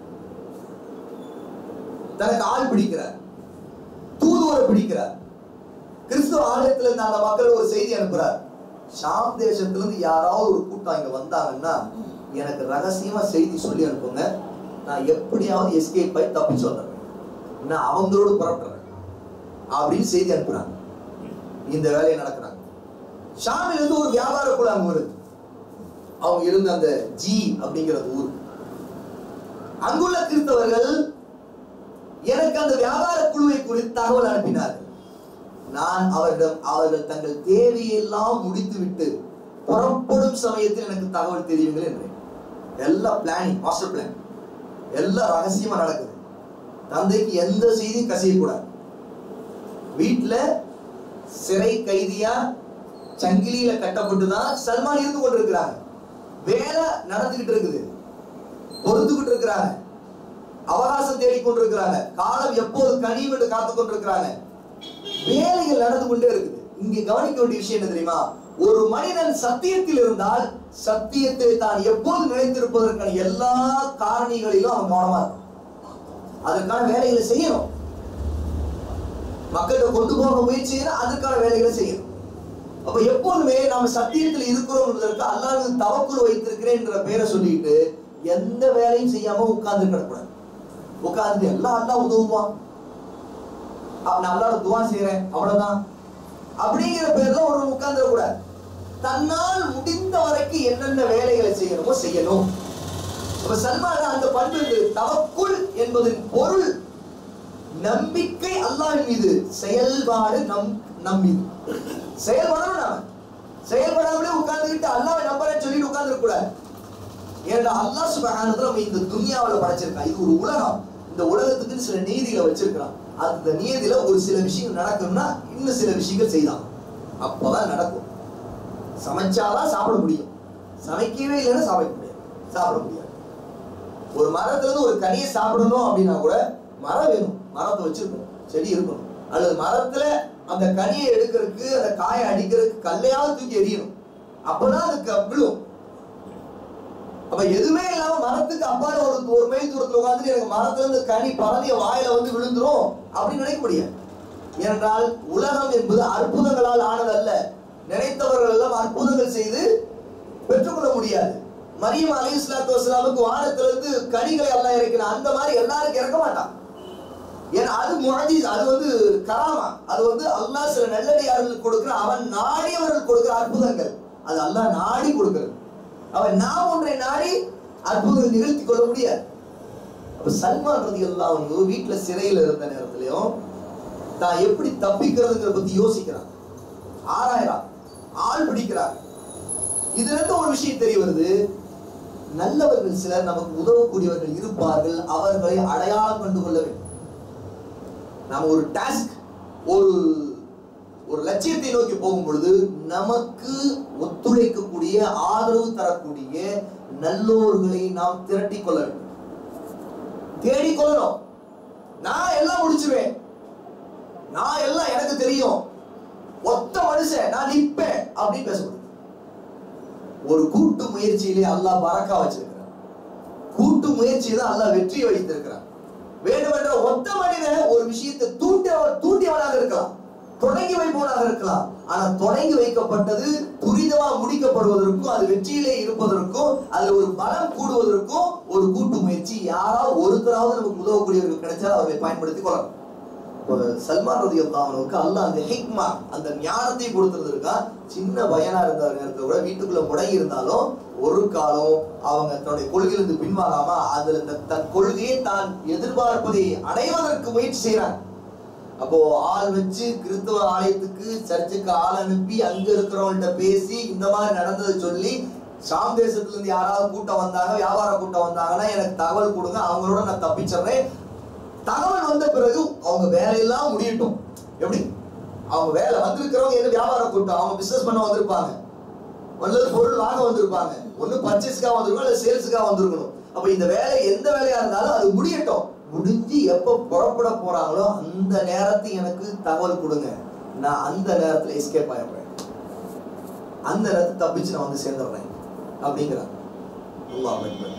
தனக்கு ஆள் பிடிக்கிறார் தூதுவரை பிடிக்கிறார் கிறிஸ்துவ ஆலயத்துல இருந்து அந்த மக்கள் ஒரு செய்தி அனுப்புறார் ஷாம் தேசத்துல இருந்து யாராவது ஒரு கூட்டம் இங்க வந்தாங்கன்னா எனக்கு ரகசியமா செய்தி சொல்லி அனுப்புங்க நான் எப்படியாவது எஸ்கேப் ஆகி தப்பிச்சு வந்துடுறேன் நான் அவங்களோடு புறப்படுறேன் அப்படின்னு செய்தி அனுப்புறாங்க இந்த வேலையை நடக்கிறாங்க ஷாமில் இருந்து ஒரு வியாபார குழு அங்க வருது அவங்க இருந்த அந்த ஜி அப்படிங்கிற ஊர் அங்குள்ள கிறிஸ்தவர்கள் எனக்கு அந்த வியாபார குழுவை குறித்து தகவல் அனுப்பினார்கள் நான் அவரிடம் அவர்கள் தங்கள் தேவையெல்லாம் முடித்துவிட்டு புறப்படும் சமயத்தில் எனக்கு தகவல் தெரியுங்கள் என்றேன் எல்லாம் பிளானிங் மாஸ்டர் பிளான் எல்லாம் ரகசியமா நடக்குது தந்தைக்கு எந்த செய்தியும் கசியக்கூடாது வீட்டுல சிறை கைதியா சங்கிலியில கட்டப்பட்டு தான் சல்மான் இருந்து கொண்டிருக்கிறாங்க வேலை நடந்துகிட்டு இருக்குது பொறுத்துக்கிட்டு இருக்கிறாங்க அவகாசம் தேடிக் கொண்டிருக்கிறாங்க காலம் எப்போது கனியும் என்று காத்துக் கொண்டிருக்கிறாங்க வேலைகள் நடந்து கொண்டே இருக்குது இங்க கவனிக்க வேண்டிய விஷயம் என்ன தெரியுமா ஒரு மனிதன் சத்தியத்தில் இருந்தால் சத்தியத்தை தான் எப்போது நினைத்திருப்பதற்கான எல்லா காரணிகளிலும் அவன் கவனமா இருக்கும் அதற்கான வேலைகளை செய்யணும் மக்கள்கிட்ட கொண்டு போக முயற்சி செய்யணும் அதுக்கான வேலைகளை செய்யணும் அப்ப எப்போதுமே நாம சத்தியத்தில் இருக்கிறோம் என்பதற்கு அல்லாஹ் தவக்குள் வைத்திருக்கிறேன் என்ற பெயரை சொல்லிட்டு எந்த வேலையும் செய்யாம உட்கார்ந்து கிடக்கூடாது உட்கார்ந்து எல்லாம் அல்லாஹ் உதவுவான் அப்ப நான் அல்லாஹ் துவா செய்யறேன் அவ்வளவுதான் அப்படிங்கிற பேர்ல ஒரு உட்கார்ந்துட கூடாது தன்னால் முடிந்த வரைக்கும் என்னென்ன வேலைகளை செய்யணுமோ செய்யணும் அப்ப சல்மான் அந்த பண்பு இருக்கு. தவக்குள் என்பதன் பொருள் நம்பிக்கை அல்லாஹ் மீது செயல்பாடு நம் நம்பி செயல்படணும் நாம செயல்படாமலே உட்கார்ந்துக்கிட்டு அல்லாஹ் நம்புறேன்னு சொல்லிட்டு உட்கார்ந்துருக்க கூடாது ஏன்னா அல்லாஹ் சுபஹானஹு நம்ம இந்த துனியாவுல படைச்சிருக்கான் இது ஒரு உலகம் இந்த உலகத்துக்கு சில நீதிகளை வச்சிருக்கான் அந்த நீதியில ஒரு சில விஷயங்கள் நடக்கணும்னா இன்னும் சில விஷயங்கள் செய்தான் அப்பதான் நடக்கும் சமைச்சாதான் சாப்பிட முடியும் சமைக்கவே இல்லைன்னா சமைக்க முடியாது சாப்பிட முடியாது ஒரு மரத்துல இருந்து ஒரு கனியை சாப்பிடணும் அப்படின்னா கூட மரம் வேணும் மரத்தை வச்சிருக்கணும் செடி இருக்கணும் அல்லது மரத்துல அந்த கனியை எடுக்கிறதுக்கு அந்த காயை அடிக்கிறதுக்கு கல்லையாவது தூக்கி எறியணும் அப்பதான் அதுக்கு விழும் அப்ப எதுவுமே இல்லாம மரத்துக்கு அப்பால ஒரு ஒரு மைல் தூரத்துல உட்கார்ந்து எனக்கு மரத்துல இருந்து கனி பறந்து என் வாயில வந்து விழுந்துரும் அப்படின்னு நினைக்க முடியாது ஏனென்றால் உலகம் என்பது அற்புதங்களால் ஆனதல்ல நினைத்தவர்கள் எல்லாம் அற்புதங்கள் செய்து பெற்றுக்கொள்ள முடியாது மரியம் அலி இஸ்லாத்து வஸ்லாமுக்கு வானத்திலிருந்து கனிகளை எல்லாம் இறக்கின அந்த மாதிரி எல்லாருக்கும் இறக்க மாட்டான் ஏன்னா அது முழஜிஸ் அது வந்து கராமா அது வந்து அல்லாஹ் சில நல்லடியார்களுக்கு கொடுக்கிற அவன் நாடியவர்கள் கொடுக்கிற அற்புதங்கள் அது அல்லாஹ் நாடி கொடுக்கிறது அவன் நாம் ஒன்றை நாடி அற்புதங்கள் நிகழ்த்தி கொள்ள முடியாது அப்ப சல்மான் ரதி அல்லாஹ் வீட்டுல சிறையில இருந்த நேரத்திலையும் தான் எப்படி தப்பிக்கிறதுங்கிற பத்தி யோசிக்கிறான் ஆராயறான் ஆள் பிடிக்கிறான் இதுல இருந்து ஒரு விஷயம் தெரிய வருது நல்லவர்கள் சிலர் நமக்கு உதவக்கூடியவர்கள் இருப்பார்கள் அவர்களை அடையாளம் கண்டு கொள்ள வேண்டும் நாம ஒரு டாஸ்க் ஒரு ஒரு லட்சியத்தை நோக்கி போகும் பொழுது நமக்கு ஒத்துழைக்கக்கூடிய ஆதரவு தரக்கூடிய நல்லோர்களை நாம் திரட்டி கொள்ள வேண்டும் தேடி கொள்ளணும் நான் எல்லாம் முடிச்சுவேன் நான் எல்லாம் எனக்கு தெரியும் ஒத்த மனுஷன் நான் நிப்பேன் அப்படின்னு பேசக்கூடாது ஒரு கூட்டு முயற்சியிலே அல்லாஹ் பறக்கா வச்சிருக்கிறான் கூட்டு முயற்சி தான் அல்லாஹ் வெற்றியை வைத்திருக்கிறான் வேண்டுமென்ற ஒத்த மனிதன் ஒரு விஷயத்தை தூண்டி தூண்டியவனாக இருக்கலாம் தொடங்கி வைப்பவனாக இருக்கலாம் ஆனா தொடங்கி வைக்கப்பட்டது துரிதமா முடிக்கப்படுவதற்கும் அது வெற்றியிலே இருப்பதற்கும் அதுல ஒரு பலம் கூடுவதற்கும் ஒரு கூட்டு முயற்சி யாராவது ஒருத்தராவது நமக்கு உதவக்கூடியவர்கள் கிடைச்சால் அவர்களை பயன்படுத்தி கொள்ளலாம் இப்ப சல்மான் ரதி அல்லாஹனுக்கு அல்லாஹ் அந்த ஹிக்மா அந்த ஞானத்தை கொடுத்துருக்கா சின்ன பையனா இருந்த நேரத்துல கூட வீட்டுக்குள்ள முடங்கி இருந்தாலும் ஒரு காலம் அவங்க தன்னுடைய கொள்கையிலிருந்து பின்வாங்காம அதுல இந்த தன் கொள்கையை தான் எதிர்பார்ப்பதை அடைவதற்கு முயற்சி செய்யறாங்க அப்போ ஆள் வச்சு கிறிஸ்தவ ஆலயத்துக்கு சர்ச்சுக்கு ஆள் அனுப்பி அங்க இருக்கிறவங்கள்ட்ட பேசி இந்த மாதிரி நடந்ததை சொல்லி ஷாம் தேசத்துல இருந்து யாராவது கூட்டம் வந்தாங்க வியாபார கூட்டம் வந்தாங்கன்னா எனக்கு தகவல் கொடுங்க அவங்களோட நான் தப்பிச்சிடுறேன் தகவல் வந்த பிறகு அவங்க வேலையெல்லாம் முடியட்டும் எப்படி அவங்க வேலை வந்திருக்கிறவங்க எது வியாபார கூட்டம் அவங்க பிசினஸ் பண்ண வந்திருப்பாங்க அல்லது பொருள் வாங்க வந்திருப்பாங்க ஒண்ணு பர்ச்சேஸ்க்காக வந்திருக்கணும் இல்ல சேல்ஸுக்காக வந்திருக்கணும் அப்ப இந்த வேலை எந்த வேலையா இருந்தாலும் அது முடியட்டும் முடிஞ்சு எப்ப புறப்பட போறாங்களோ அந்த நேரத்துக்கு எனக்கு தகவல் கொடுங்க நான் அந்த நேரத்துல எஸ்கேப் ஆயிடுறேன் அந்த நேரத்தை தப்பிச்சு நான் வந்து சேர்ந்துடுறேன் அப்படிங்கிறாங்க அல்லாஹ் அக்பர்.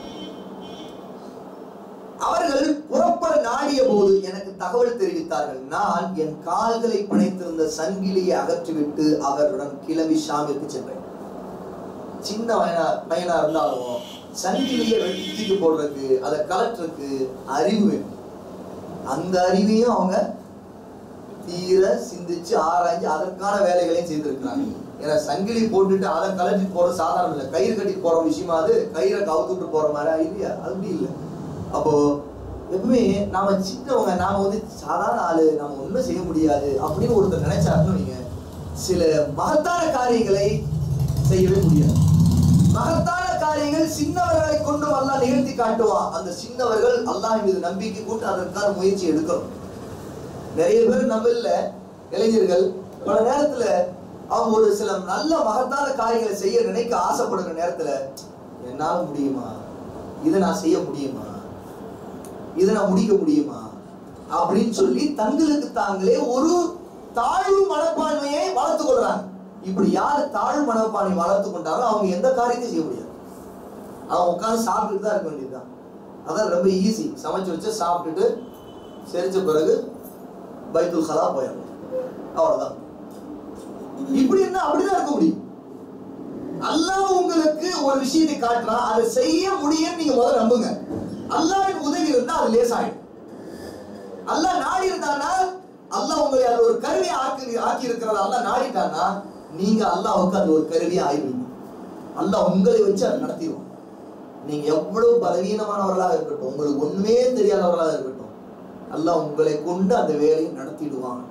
அவர்கள் புறப்பட நாடிய போது எனக்கு தகவல் தெரிவித்தார்கள் நான் என் கால்களை பிணைத்திருந்த சங்கிலியை அகற்றிவிட்டு அவருடன் கிளம்பி ஷாமிற்கு சென்றேன் சின்ன பையனா பையனா இருந்தாலும் சங்கிலியை வெட்டி தூக்கி போடுறதுக்கு அதை கலட்டுறதுக்கு அறிவு வேணும் அந்த அறிவையும் அவங்க தீர சிந்திச்சு ஆராய்ஞ்சு அதற்கான வேலைகளையும் செய்திருக்கிறாங்க ஏன்னா சங்கிலி போட்டுட்டு அதை கலட்டி போறது சாதாரணம் இல்லை கயிறு கட்டிட்டு போற விஷயமா அது கயிறை கவுத்துட்டு போற மாதிரி இல்லையா அது அப்படி இல்லை அப்போ எப்பவுமே நாம சின்னவங்க நாம வந்து சாதாரண ஆளு நாம ஒண்ணும் செய்ய முடியாது அப்படின்னு ஒருத்தர் நினைச்சாருன்னு நீங்க சில மகத்தான காரியங்களை செய்யவே முடியாது மகத்தான காரியங்கள் சின்னவர்களை கொண்டு அல்லாஹ் நிகழ்த்தி காட்டுவான் அந்த சின்னவர்கள் அல்லாஹ் மீது நம்பிக்கை கொண்டு அதற்கான முயற்சி எடுக்கணும் நிறைய பேர் நம்மள இளைஞர்கள் பல நேரத்துல அவங்க ஒரு சில நல்ல மகத்தான காரியங்களை செய்ய நினைக்க ஆசைப்படுற நேரத்துல என்னால முடியுமா இதை நான் செய்ய முடியுமா இதை நான் முடிக்க முடியுமா அப்படின்னு சொல்லி தங்களுக்கு தாங்களே ஒரு தாழ்வு மனப்பான்மையை வளர்த்து கொள்றாங்க இப்படி யார் தாழ்வு மனப்பான்மை வளர்த்து கொண்டாங்களோ அவங்க எந்த காரியத்தையும் செய்ய முடியாது அவங்க உட்கார்ந்து சாப்பிட்டுட்டு தான் இருக்க வேண்டியதுதான் அதான் ரொம்ப ஈஸி சமைச்சு வச்சு சாப்பிட்டுட்டு செரிச்ச பிறகு பைத்துல் கலா போயிடணும் அவ்வளவுதான் இப்படி இருந்தா அப்படிதான் இருக்க முடியும் அல்லாஹ் உங்களுக்கு ஒரு விஷயத்தை காட்டுறான் அதை செய்ய முடியும்னு நீங்க முதல்ல நம்புங்க அல்லாஹ்வின் உதவி இருந்தா அது லேசாயிடும் அல்லாஹ் நாடி இருந்தானா அல்லாஹ் உங்களை அது ஒரு கருவியை ஆக்கி ஆக்கி இருக்கிறத அல்லாஹ் நாடிட்டானா நீங்க அல்லாஹ்வுக்கு அது ஒரு கருவியை ஆயிடுவீங்க அல்லாஹ் உங்களை வச்சு அதை நடத்திடுவான் நீங்க எவ்வளவு பலவீனமானவர்களாக இருக்கட்டும் உங்களுக்கு ஒண்ணுமே தெரியாதவர்களாக இருக்கட்டும் அல்லாஹ் உங்களை கொண்டு அந்த வேலையை நடத்திடுவான்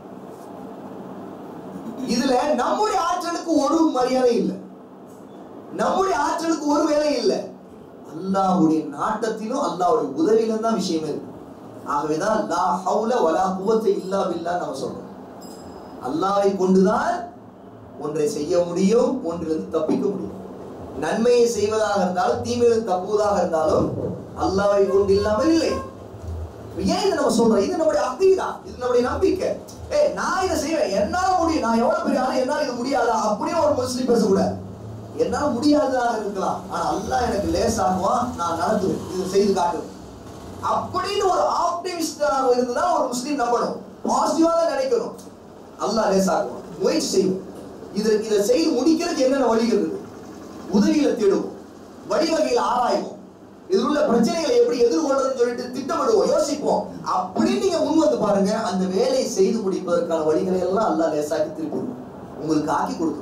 இதுல நம்முடைய ஆற்றலுக்கு ஒரு மரியாதை இல்லை நம்முடைய ஆற்றலுக்கு ஒரு வேலை இல்லை அல்லாஹ்வுடைய நாட்டத்திலும் அல்லாஹ்வுடைய உதவியிலும் தான் விஷயமே இருக்கு ஆகவேதான் லா ஹவுல வலா குவத்தை இல்லா பில்லா நம்ம சொல்றோம் அல்லாஹ்வை கொண்டுதான் ஒன்றை செய்ய முடியும் ஒன்றிலிருந்து தப்பிக்க முடியும் நன்மையை செய்வதாக இருந்தாலும் தீமையில் தப்புவதாக இருந்தாலும் அல்லாஹ்வை கொண்டு இல்லாமல் இல்லை ஏன் இதை நம்ம சொல்றோம் இது நம்முடைய அக்கீதா இது நம்முடைய நம்பிக்கை ஏய் நான் இதை செய்வேன் என்னால முடியும் நான் எவ்வளவு பெரிய ஆளு என்னால இது முடியாதா அப்படியே ஒரு முஸ்லீம் பேசக்கூடாது என்னால முடியாததாக இருக்கலாம் ஆனா அல்லாஹ் எனக்கு லேசாகுவான் நான் நடத்துவேன் இது செய்து காட்டுவேன் அப்படின்னு ஒரு ஆப்டிமிஸ்டாக இருந்துதா ஒரு முஸ்லீம் நம்பணும் பாசிட்டிவா தான் நினைக்கணும் அல்லாஹ் லேசாகுவான் முயற்சி செய்வோம் இதை இதை செய்து முடிக்கிறதுக்கு என்னென்ன வழிகள் இருக்கு உதவிகளை தேடுவோம் வழிவகைகளை ஆராய்வோம் இதில் உள்ள பிரச்சனைகளை எப்படி எதிர்கொள்றதுன்னு சொல்லிட்டு திட்டமிடுவோம் யோசிப்போம் அப்படி நீங்க முன் வந்து பாருங்க அந்த வேலையை செய்து முடிப்பதற்கான வழிகளை எல்லாம் அல்லாஹ் லேசாக்கி திருப்பிடுவோம் உங்களுக்கு ஆக்கி கொடுத்துருவோம்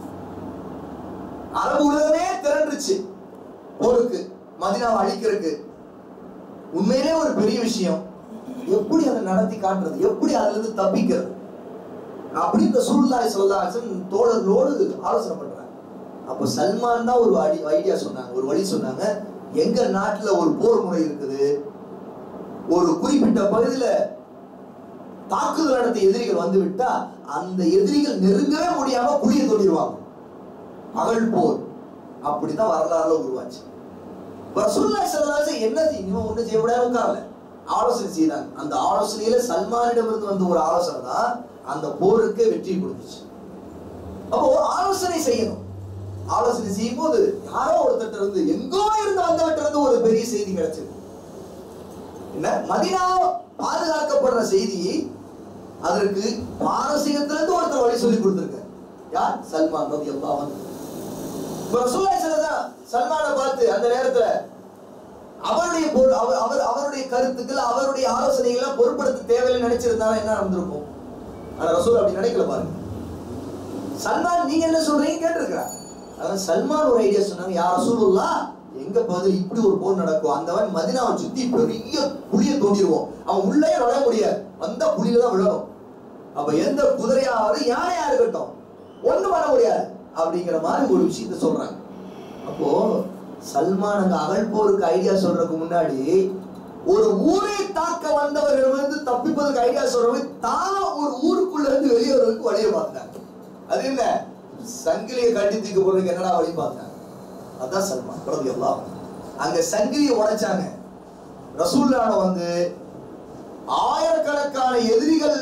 அரபு உலகமே திரண்டுருச்சு போருக்கு மதினாவை அழிக்கிறதுக்கு உண்மையிலே ஒரு பெரிய விஷயம் எப்படி அதை நடத்தி காட்டுறது எப்படி அதுல இருந்து தப்பிக்கிறது அப்படி இந்த சூழ்நிலை சொல்லாசன் தோழர்களோடு ஆலோசனை பண்றாங்க அப்ப சல்மான் தான் ஒரு ஐடி ஐடியா சொன்னாங்க ஒரு வழி சொன்னாங்க எங்க நாட்டுல ஒரு போர் முறை இருக்குது ஒரு குறிப்பிட்ட பகுதியில தாக்குதல் நடத்திய எதிரிகள் வந்து விட்டா அந்த எதிரிகள் நெருங்கவே முடியாம குழிய தோண்டிடுவாங்க பகல் போர் அப்படிதான் வரலாறுல உருவாச்சு ரசூலுல்லாஹி ஸல்லல்லாஹு அலைஹி என்ன செய்யணும் ஒண்ணு செய்ய முடியாது உட்காரல ஆலோசனை செய்தாங்க அந்த ஆலோசனையில சல்மானிடமிருந்து வந்த ஒரு ஆலோசனை தான் அந்த போருக்கு வெற்றி கொடுத்துச்சு அப்போ ஆலோசனை செய்யணும் ஆலோசனை செய்யும் போது யாரோ ஒருத்தர் இருந்து எங்கோ இருந்து வந்தவர்கிட்ட இருந்து ஒரு பெரிய செய்தி கிடைச்சது என்ன மதினா பாதுகாக்கப்படுற செய்தி அதற்கு பாரசீகத்திலிருந்து ஒருத்தர் வழி சொல்லி கொடுத்திருக்காரு யார் சல்மான் ரதி அல்லாஹ் வந்து இப்ப ரசூலுல்லாஹி ஸல்லல்லாஹு சல்மானை பார்த்து அந்த நேரத்துல அவருடைய பொரு- அவர் அவர் அவருடைய கருத்துக்கள் அவருடைய ஆலோசனைகளை பொருட்படுத்த தேவையில்லை நினைச்சிருந்தாலும் என்ன நடந்திருக்கும் ஆனா ரசூல் அப்படி நினைக்கல பாருங்க சல்மான் நீங்க என்ன சொல்றீங்க கேட்டிருக்கிறார் அதான் சல்மான் ஒரு ஐடியா சொன்னாங்க யார் ரசூலுல்லா எங்க பதில் இப்படி ஒரு போர் நடக்கும் அந்தவன் மதினாவை சுத்தி பெரிய குழிய தோண்டிடுவோம் அவன் உள்ளே நுழைய முடியாது வந்த குழியில தான் விழணும் அப்ப எந்த குதிரையாவது யானையா இருக்கட்டும் ஒண்ணும் பண்ண முடியாது அப்படிங்கிற மாதிரி ஒரு விஷயத்த சொல்றாங்க அப்போ சல்மான் அங்க அகழ் போருக்கு ஐடியா சொல்றதுக்கு முன்னாடி ஒரு ஊரை தாக்க வந்தவர்களிடமிருந்து தப்பிப்பதற்கு ஐடியா சொல்றவங்க தான் ஒரு ஊருக்குள்ள இருந்து வெளியே வர்றதுக்கு வழியை பார்த்தாங்க அது என்ன சங்கிலியை கட்டி தூக்கி போடுறதுக்கு என்னடா வழி பார்த்தாங்க அதான் சல்மான் பிறகு எல்லாம் அங்க சங்கிலியை உடைச்சாங்க ரசூல்லான வந்து ஆயிரக்கணக்கான எதிரிகள்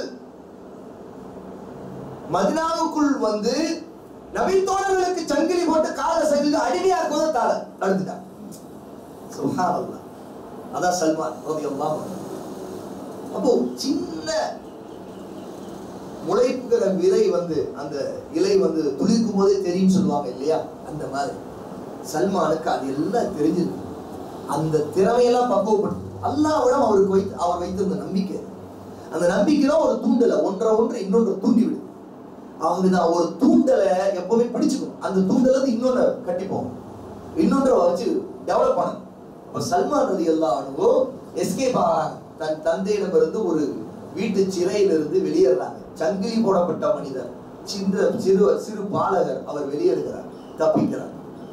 மதினாவுக்குள் வந்து நபித்தோழர்களுக்கு சங்கிலி போட்டு கால சங்கிலி அடிமையா இருக்கும்போது தாழ தடுத்துட்டாங்க சுப்ஹானல்லாஹ் அதான் சல்மான் ரலியல்லாஹு அன்ஹு அப்போ சின்ன முளைப்புகிற விதை வந்து அந்த இலை வந்து துளிர்க்கும் போதே தெரியும் சொல்லுவாங்க இல்லையா அந்த மாதிரி சல்மானுக்கு அது எல்லாம் தெரிஞ்சிருக்கு அந்த திறமையெல்லாம் பக்குவப்பட்டு அல்லாவிடம் அவருக்கு வைத்து அவர் வைத்திருந்த நம்பிக்கை அந்த நம்பிக்கை தான் ஒரு தூண்டலை ஒன்றை ஒன்று இன்னொன்று தூண்டி விடுது ஆகவேதான் ஒரு தூண்டலை எப்பவுமே பிடிச்சுக்கணும் அந்த தூண்டலை இருந்து இன்னொன்று கட்டிப்போம் இன்னொன்றை வச்சு டெவலப் பண்ணணும் இப்போ சல்மான் ரதி எல்லா அனுபவம் எஸ்கேப் ஆகிறாங்க தன் தந்தையிடமிருந்து ஒரு வீட்டு சிறையிலிருந்து வெளியேறாங்க சங்கிலி போடப்பட்ட மனிதர் சின்ன சிறு சிறு பாலகர் அவர் வெளியேறுகிறார் தப்பிக்கிறார்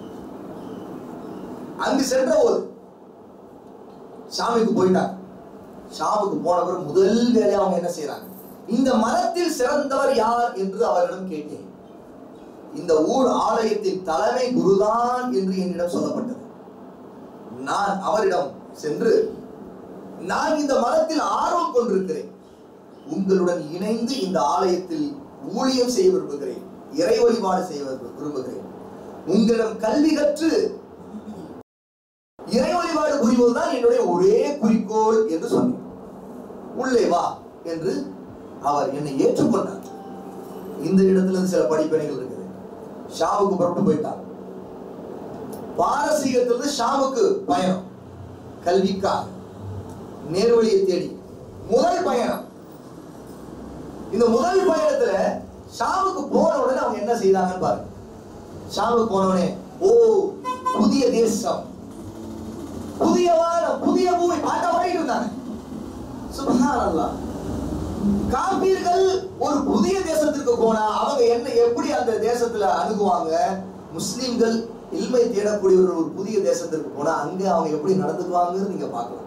அங்கு சென்ற ஒரு ஷாமுக்கு போயிட்டாங்க ஷாமுக்கு போன பிறகு முதல் வேலையை அவங்க என்ன செய்றாங்க இந்த மரத்தில் சிறந்தவர் யார் என்று அவரிடம் கேட்டேன் இந்த ஊர் ஆலயத்தின் தலைமை குருதான் என்று என்னிடம் சொல்லப்பட்டது நான் அவரிடம் சென்று நான் இந்த மரத்தில் ஆர்வம் கொண்டிருக்கிறேன் உங்களுடன் இணைந்து இந்த ஆலயத்தில் ஊழியம் செய்ய விரும்புகிறேன் இறை வழிபாடு செய்ய விரும்பு- விரும்புகிறேன் உங்களிடம் கல்வி கற்று இறை வழிபாடு புரிவதுதான் என்னுடைய ஒரே குறிக்கோள் என்று சொன்னேன் உள்ளே வா என்று அவர் என்னை ஏற்றுக்கொண்டார் இந்த இடத்துல இருந்து சில படிப்பினைகள் இருக்குது ஷாமுக்கு புறப்பட்டு போயிட்டான் பாரசீகத்திலிருந்து ஷாமுக்கு பயணம் கல்விக்காக நேர்வழியை தேடி முதல் பயணம் இந்த முதல் பயணத்துல ஷாமுக்கு போன உடனே அவங்க என்ன செய்தாங்கன்னு பாருங்க ஷாமுக்கு போன உடனே ஓ புதிய தேசம் புதிய வானம் புதிய பூமி பாட்டா பாடிட்டு இருந்தாங்க சுபஹானல்லாஹ் காபீர்கள் ஒரு புதிய தேசத்திற்கு போனா அவங்க என்ன எப்படி அந்த தேசத்துல அணுகுவாங்க முஸ்லிம்கள் இல்மை தேடக்கூடியவர் ஒரு புதிய தேசத்திற்கு போனா அங்க அவங்க எப்படி நடந்துக்குவாங்கன்னு நீங்க பார்க்கலாம்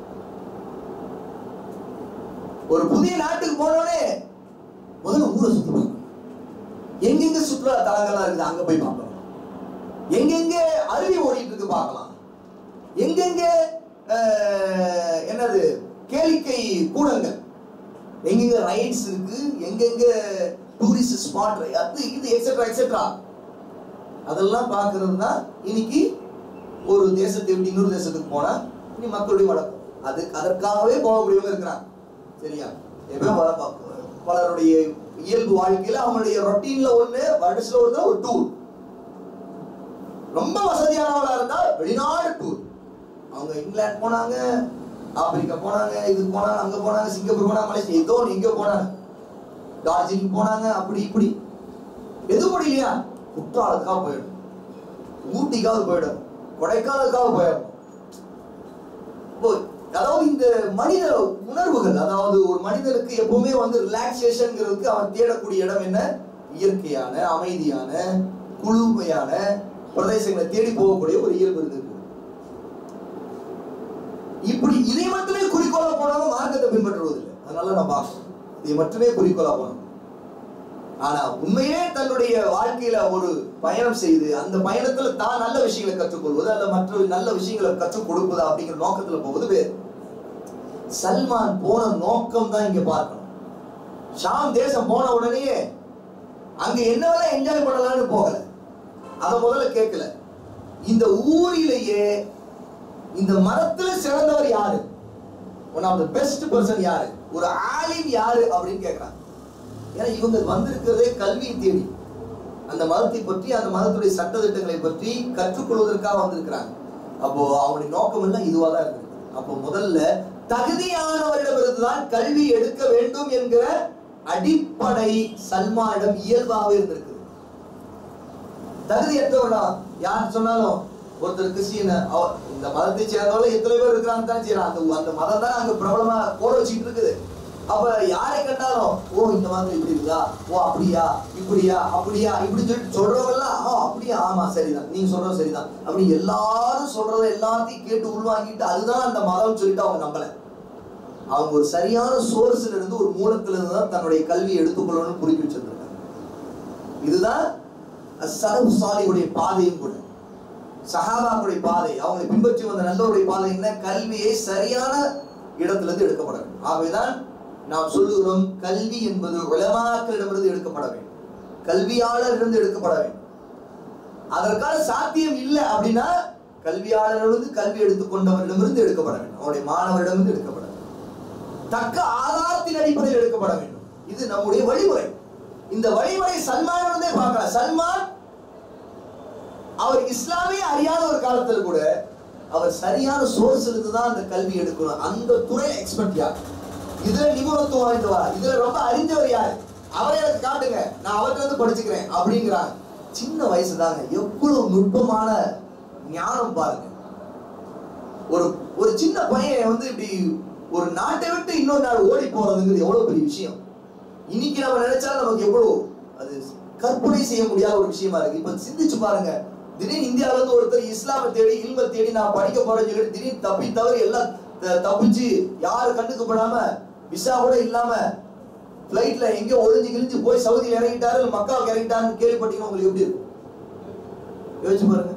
ஒரு புதிய நாட்டுக்கு போனோடனே முதல்ல ஊரை சுத்தி பார்க்கணும் எங்கெங்க சுற்றுலா தலங்கள்லாம் இருக்குது அங்க போய் பார்க்கலாம் எங்கெங்க அருவி ஓடிட்டு இருக்கு பார்க்கலாம் எங்கெங்க அஹ், என்னது கேளிக்கை கூடங்கள் எங்கெங்க ரைட்ஸ் இருக்கு எங்கெங்க டூரிஸ்ட் ஸ்பாட் அது இது எக்ஸெட்ரா எக்ஸெட்ரா அதெல்லாம் பார்க்கிறது தான் இன்னைக்கு ஒரு தேசத்தை விட்டு இன்னொரு தேசத்துக்கு போனா இனி மக்களுடைய வழக்கம் அது அதற்காகவே போகக்கூடியவங்க இருக்கிறாங்க சரியா எப்போ பல- ப- பலருடைய இயல்பு வாழ்க்கையில அவங்களுடைய ரொட்டீன்ல ஒண்ணு வருஷத்துல ஒரு தடவை ஒரு டூர் ரொம்ப வசதியானவங்களா இருந்தா வெளிநாடு டூர் அவங்க இங்கிலாந்து போனாங்க ஆப்பிரிக்கா போனாங்க இதுக்கு போனாங்க அங்க போனாங்க சிங்கப்பூர் போனாங்க மலேசியா ஏதோ ஒண்ணு இங்க போனாங்க டார்ஜிலிங் போனாங்க அப்படி இப்படி எது முடியலையா குற்றாலத்துக்காக போயிடும் ஊட்டிக்காவது போயிடும் கொடைக்கானலுக்காக போயிடும் இப்போ அதாவது இந்த மனித உணர்வுகள் அதாவது ஒரு மனிதனுக்கு எப்பவுமே வந்து ரிலாக்ஸேஷன்ங்கிறதுக்கு அவன் தேடக்கூடிய இடம் என்ன இயற்கையான அமைதியான குளுமையான பிரதேசங்களை தேடி போகக்கூடிய ஒரு இயல்பு இருக்குது இப்படி இதை மட்டுமே குறிக்கோளா போனாலும் மார்க்கத்தை பின்பற்றுவதில்லை அதனால நான் பார்க்கணும் இதை மட்டுமே குறிக்கோளா போனோம் ஆனா உண்மையே தன்னுடைய வாழ்க்கையில ஒரு பயணம் செய்து அந்த பயணத்துல தான் நல்ல விஷயங்களை கற்றுக்கொள்வது அல்ல மற்ற நல்ல விஷயங்களை கற்றுக் கொடுப்பது அப்படிங்கிற நோக்கத்துல போவது வேறு சல்மான் போன நோக்கம் தான் இங்க பார்க்கணும் ஷாம் தேசம் போன உடனே அங்க என்னவெல்லாம் என்ஜாய் பண்ணலாம்னு போகல அத முதல்ல கேட்கல இந்த ஊரிலேயே இந்த மரத்துல சிறந்தவர் யாரு one of the best person யாரு ஒரு ஆலிம் யாரு அப்படின்னு கேக்குறாங்க ஏன்னா இவங்க வந்திருக்கிறதே கல்வியை தேடி அந்த மதத்தை பற்றி அந்த மதத்துடைய சட்டதிட்டங்களை பற்றி கற்றுக்கொள்வதற்காக வந்திருக்கிறாங்க அப்போ அவனுடைய நோக்கம் எல்லாம் இதுவா தான் இருக்கு அப்போ முதல்ல தகுதியானவரிடமிருந்து தான் கல்வி எடுக்க வேண்டும் என்கிற அடிப்படை சல்மானிடம் இயல்பாகவே இருந்திருக்கு தகுதியற்றவனா யார் சொன்னாலும் ஒருத்தர் கிறிஸ்டியன் அவர் இந்த மதத்தை சேர்ந்தவங்க எத்தனை பேர் இருக்கிறாங்க தான் செய்யறாங்க அந்த அந்த மதம் தான் அங்க பிரபலமா கோட வச்சுட்டு இருக்குது அப்ப யாரை கண்டாலும் ஓ இந்த மதம் இப்படி இருக்குதா ஓ அப்படியா இப்படியா அப்படியா இப்படி சொல்லிட்டு சொல்றவங்க எல்லாம் ஆ அப்படியா ஆமா சரிதான் நீங்க சொல்றது சரிதான் அப்படி எல்லாரும் சொல்றத எல்லாத்தையும் கேட்டு உள்வாங்கிட்டு அதுதான் அந்த மதம்னு சொல்லிட்டு அவங்க நம்பல அவங்க ஒரு சரியான சோர்ஸ்ல இருந்து ஒரு மூலத்துல இருந்து தான் தன்னுடைய கல்வியை எடுத்துக்கொள்ளணும்னு புரிஞ்சு வச்சிருக்காங்க இதுதான் சலவு சாலியுடைய பாதையும் கூட சஹாபாக்குடைய பாதை அவங்களை பின்பற்றி வந்த நல்லவருடைய பாதை என்ன கல்வியை சரியான இடத்துல இருந்து எடுக்கப்பட வேண்டும் ஆகவேதான் நாம் சொல்லுகிறோம் கல்வி என்பது உலமாக்களிடமிருந்து எடுக்கப்பட வேண்டும் கல்வியாளரிடமிருந்து எடுக்கப்பட வேண்டும் அதற்கான சாத்தியம் இல்லை அப்படின்னா கல்வியாளரிடமிருந்து கல்வி எடுத்துக்கொண்டவரிடமிருந்து எடுக்கப்பட வேண்டும் அவருடைய மாணவரிடமிருந்து எடுக்கப்பட வேண்டும் தக்க ஆதாரத்தின் அடிப்படையில் எடுக்கப்பட வேண்டும் இது நம்முடைய வழிமுறை இந்த வழிமுறை சல்மானிடமே பார்க்கலாம் சல்மான் அவர் இஸ்லாமே அறியாத ஒரு காலத்துல கூட அவர் சரியான சோர்ஸ் இருந்து தான் அந்த கல்வி எடுக்கணும் அந்த துறை எக்ஸ்பர்ட் யார் இதுல நிபுணத்துவம் வாய்ந்தவா இதுல ரொம்ப அறிஞ்சவர் யார் அவரை எனக்கு காட்டுங்க நான் அவர்கிட்ட இருந்து படிச்சுக்கிறேன் அப்படிங்கிறாங்க சின்ன வயசு தாங்க எவ்வளவு நுட்பமான ஞானம் பாருங்க ஒரு ஒரு சின்ன பையன் வந்து இப்படி ஒரு நாட்டை விட்டு இன்னொரு நாடு ஓடி போறதுங்கிறது எவ்வளவு பெரிய விஷயம் இன்னைக்கு நம்ம நினைச்சாலும் நமக்கு எவ்வளவு அது கற்பனை செய்ய முடியாத ஒரு விஷயமா இருக்கு இப்ப சிந்திச்சு பாருங்க திடீர்னு இந்தியால இருந்து ஒருத்தர் இஸ்லாமை தேடி இல்ம தேடி நான் படிக்க போறேன்னு சொல்லிட்டு திடீர்னு தப்பி தவறி எல்லாம் த- தப்பிச்சு யாரு கண்ணுக்கு படாம விசா கூட இல்லாம பிளைட்ல எங்க ஒளிஞ்சு கிழிஞ்சு போய் சவுதியில் இறங்கிட்டாரு இல்ல மக்காவுக்கு இறங்கிட்டாருன்னு கேள்விப்பட்டீங்கன்னா உங்களுக்கு எப்படி இருக்கும் யோசிச்சு பாருங்க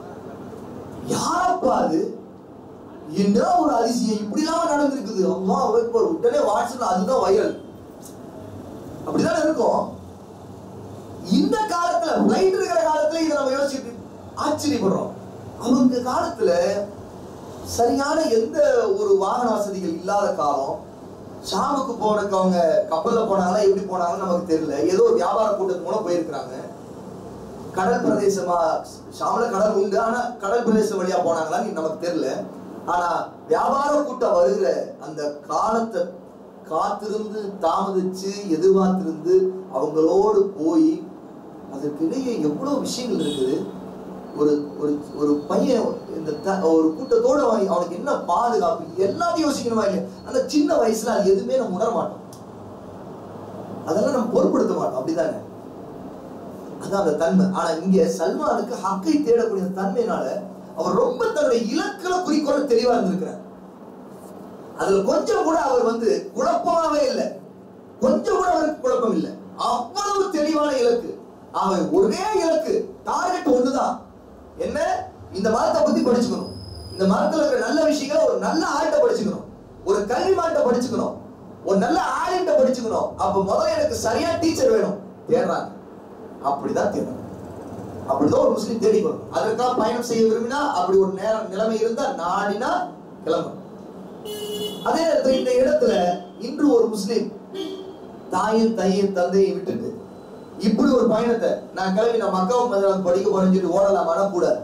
யாரப்பா அது என்ன ஒரு அதிசயம் இப்படி எல்லாம் நடந்திருக்குது அம்மா அக்பர் உடனே வாட்ஸ்அப்ல அதுதான் வைரல் அப்படிதான் இருக்கும் இந்த காலத்துல பிளைட் இருக்கிற காலத்துல இதை நம்ம யோசிச்சுட்டு ஆச்சரியப்படுறோம் அவங்க காலத்துல சரியான எந்த ஒரு வாகன வசதிகள் இல்லாத காலம் ஷாமுக்கு போறதுக்கு அவங்க கப்பல்ல போனாங்களா எப்படி போனாங்கன்னு நமக்கு தெரியல ஏதோ ஒரு வியாபார கூட்டத்து மூலம் போயிருக்கிறாங்க கடல் பிரதேசமா ஷாம்ல கடல் உண்டு ஆனா கடல் பிரதேசம் வழியா போனாங்களான்னு நமக்கு தெரியல ஆனா வியாபார கூட்டம் வருகிற அந்த காலத்தை காத்திருந்து தாமதிச்சு எதிர்பார்த்திருந்து அவங்களோடு போய் அதற்கிடையே எவ்வளவு விஷயங்கள் இருக்குது ஒரு ஒரு ஒரு பையன் இந்த த- ஒரு கூட்டத்தோட அவன் அவனுக்கு என்ன பாதுகாப்பு எல்லாத்தையும் யோசிக்கணுமா இல்லையா அந்த சின்ன வயசுல அது எதுவுமே நம்ம உணர மாட்டோம் அதெல்லாம் நம்ம பொருட்படுத்த மாட்டோம் அப்படிதானே அதான் அந்த தன்மை ஆனா இங்க சல்மானுக்கு ஹக்கை தேடக்கூடிய அந்த தன்மையினால அவர் ரொம்ப தன்னுடைய இலக்கண குறிக்கோள தெளிவா இருந்திருக்கிறார் அதுல கொஞ்சம் கூட அவர் வந்து குழப்பமாவே இல்லை கொஞ்சம் கூட அவருக்கு குழப்பம் இல்லை அவ்வளவு தெளிவான இலக்கு அவர் ஒரே இலக்கு டார்கெட் ஒண்ணுதான் என்ன இந்த மதத்தை பத்தி படிச்சுக்கணும் இந்த மதத்துல இருக்கிற நல்ல விஷயங்களை ஒரு நல்ல ஆள்கிட்ட படிச்சுக்கணும் ஒரு கல்வி மாட்ட படிச்சுக்கணும் ஒரு நல்ல ஆளுகிட்ட படிச்சுக்கணும் அப்ப முதல்ல எனக்கு சரியா டீச்சர் வேணும் தேடுறாங்க அப்படிதான் தேடணும் அப்படிதான் ஒரு முஸ்லீம் தேடிக்கணும் அதற்காக பயணம் செய்ய விரும்பினா அப்படி ஒரு நேரம் நிலைமை இருந்தா நாடினா கிளம்பணும் அதே நேரத்தில் இந்த இடத்துல இன்று ஒரு முஸ்லீம் தாயும் தையும் தந்தையை விட்டுட்டு இப்படி ஒரு பயணத்தை நான் கிளம்பி நான் மக்காவும் மதினாவுக்கு படிக்க போறேன்னு சொல்லி ஓடலாமானா கூடாது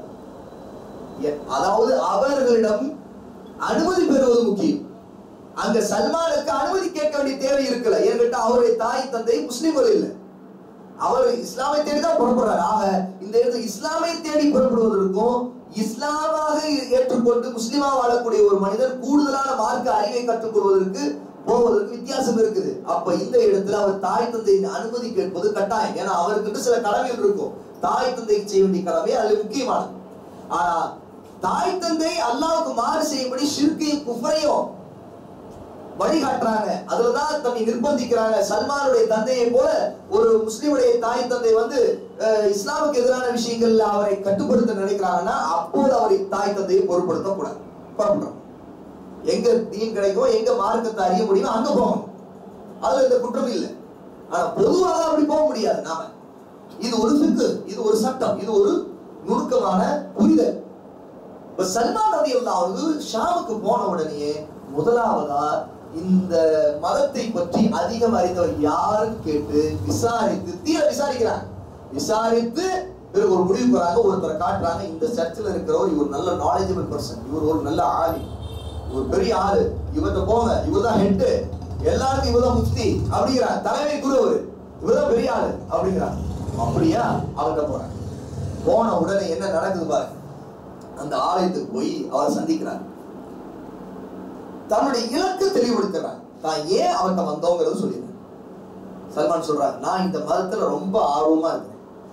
எ- அதாவது அவர்களிடம் அனுமதி பெறுவது முக்கியம் அங்க சல்மானுக்கு அனுமதி கேட்க வேண்டிய தேவை இருக்கல ஏன்னு அவருடைய தாய் தந்தை முஸ்லிம்கள் இல்லை அவர் இஸ்லாமை தேடி தான் புறப்படுறாரு ஆக இந்த இடத்துல இஸ்லாமை தேடி புறப்படுவதற்கும் இஸ்லாமாக ஏற்றுக்கொண்டு முஸ்லிமா வாழக்கூடிய ஒரு மனிதர் கூடுதலான மார்க்க அறிவை கற்றுக்கொள்வதற்கு போவதற்கு வித்தியாசம் இருக்குது அப்ப இந்த இடத்துல அவர் தாய் தந்தையின் அனுமதி கேட்பது கட்டாயம் ஏன்னா அவருக்கு சில கடமைகள் இருக்கும் தாய் தந்தைக்கு செய்ய வேண்டிய கடமை அது முக்கியமானது ஆனா தாய் தந்தை அல்லாவுக்கு மாறு செய்யும்படி ஷிர்கையும் குஃபரையும் வழிகாட்டுறாங்க அதுலதான் தன்னை நிர்பந்திக்கிறாங்க சல்மானுடைய தந்தையை போல ஒரு முஸ்லிமுடைய தாய் தந்தை வந்து அஹ், இஸ்லாமுக்கு எதிரான விஷயங்கள்ல அவரை கட்டுப்படுத்த நினைக்கிறாங்கன்னா அப்போது அவரை தாய் தந்தையை பொருட்படுத்த கூடாது புறப்படுறோம் எங்க தீன் கிடைக்கும் எங்க மார்க்கத்தை அறிய முடியுமோ அங்க போகணும் அதுல இந்த குற்றம் இல்லை ஆனா பொதுவாக அப்படி போக முடியாது நாம இது ஒரு ஃபிக்கு இது ஒரு சட்டம் இது ஒரு நுணுக்கமான புரிதல் இப்ப சல்மான் ரதி அல்லாஹ் ஷாமுக்கு போன உடனே முதலாவதா இந்த மதத்தை பற்றி அதிகம் அறிந்தவர் யாருன்னு கேட்டு விசாரித்து தீர விசாரிக்கிறாங்க விசாரித்து பிறகு ஒரு முடிவு போறாங்க ஒருத்தரை காட்டுறாங்க இந்த சர்ச்சில் இருக்கிறவர் இவர் நல்ல நாலேஜபிள் பர்சன் இவர் ஒரு நல்ல ஆளி இவர் பெரிய ஆளு இவர்கிட்ட போங்க இவர் தான் ஹெட் எல்லாருக்கும் இவர் தான் முஃப்தி அப்படிங்கிறாங்க தலைமை குரு அவரு இவர் தான் பெரிய ஆளு அப்படிங்கிறாங்க அப்படியா அவர்கிட்ட போறாங்க போன உடனே என்ன நடக்குது பாருங்க அந்த ஆலயத்துக்கு போய் அவரை சந்திக்கிறார் தன்னுடைய இலக்கு தெளிவுபடுத்துறார் தான் ஏன் அவர்கிட்ட வந்தோங்கிறது சொல்லிடுறேன் சல்மான் சொல்றார் நான் இந்த மதத்துல ரொம்ப ஆர்வமா இருக்கிறேன்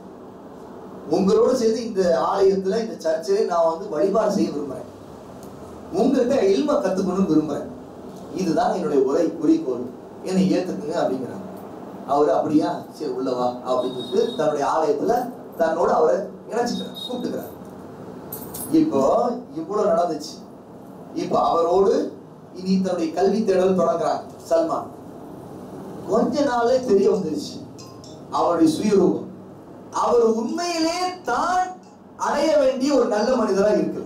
உங்களோட சேர்ந்து இந்த ஆலயத்துல இந்த சர்ச்சில் நான் வந்து வழிபாடு செய்ய விரும்புறேன் உங்ககிட்ட இல்ம கத்துக்கணும்னு விரும்புறேன் இதுதான் என்னுடைய உரை குறிக்கோள் என்னை ஏத்துக்குங்க அப்படிங்கிறாங்க அவரு அப்படியா சரி உள்ளவா அப்படின்னு சொல்லிட்டு தன்னுடைய ஆலயத்துல தன்னோட அவரை இணைச்சிக்கிறார் கூப்பிட்டுக்கிறார் இப்போ இவ்வளவு நடந்துச்சு இப்போ அவரோடு இனி தன்னுடைய கல்வி தேடல் தொடங்குறாங்க சல்மான் கொஞ்ச நாளே தெரிய வந்துருச்சு அவருடைய சுயரூபம் அவர் உண்மையிலே தான் அடைய வேண்டிய ஒரு நல்ல மனிதரா இருக்கு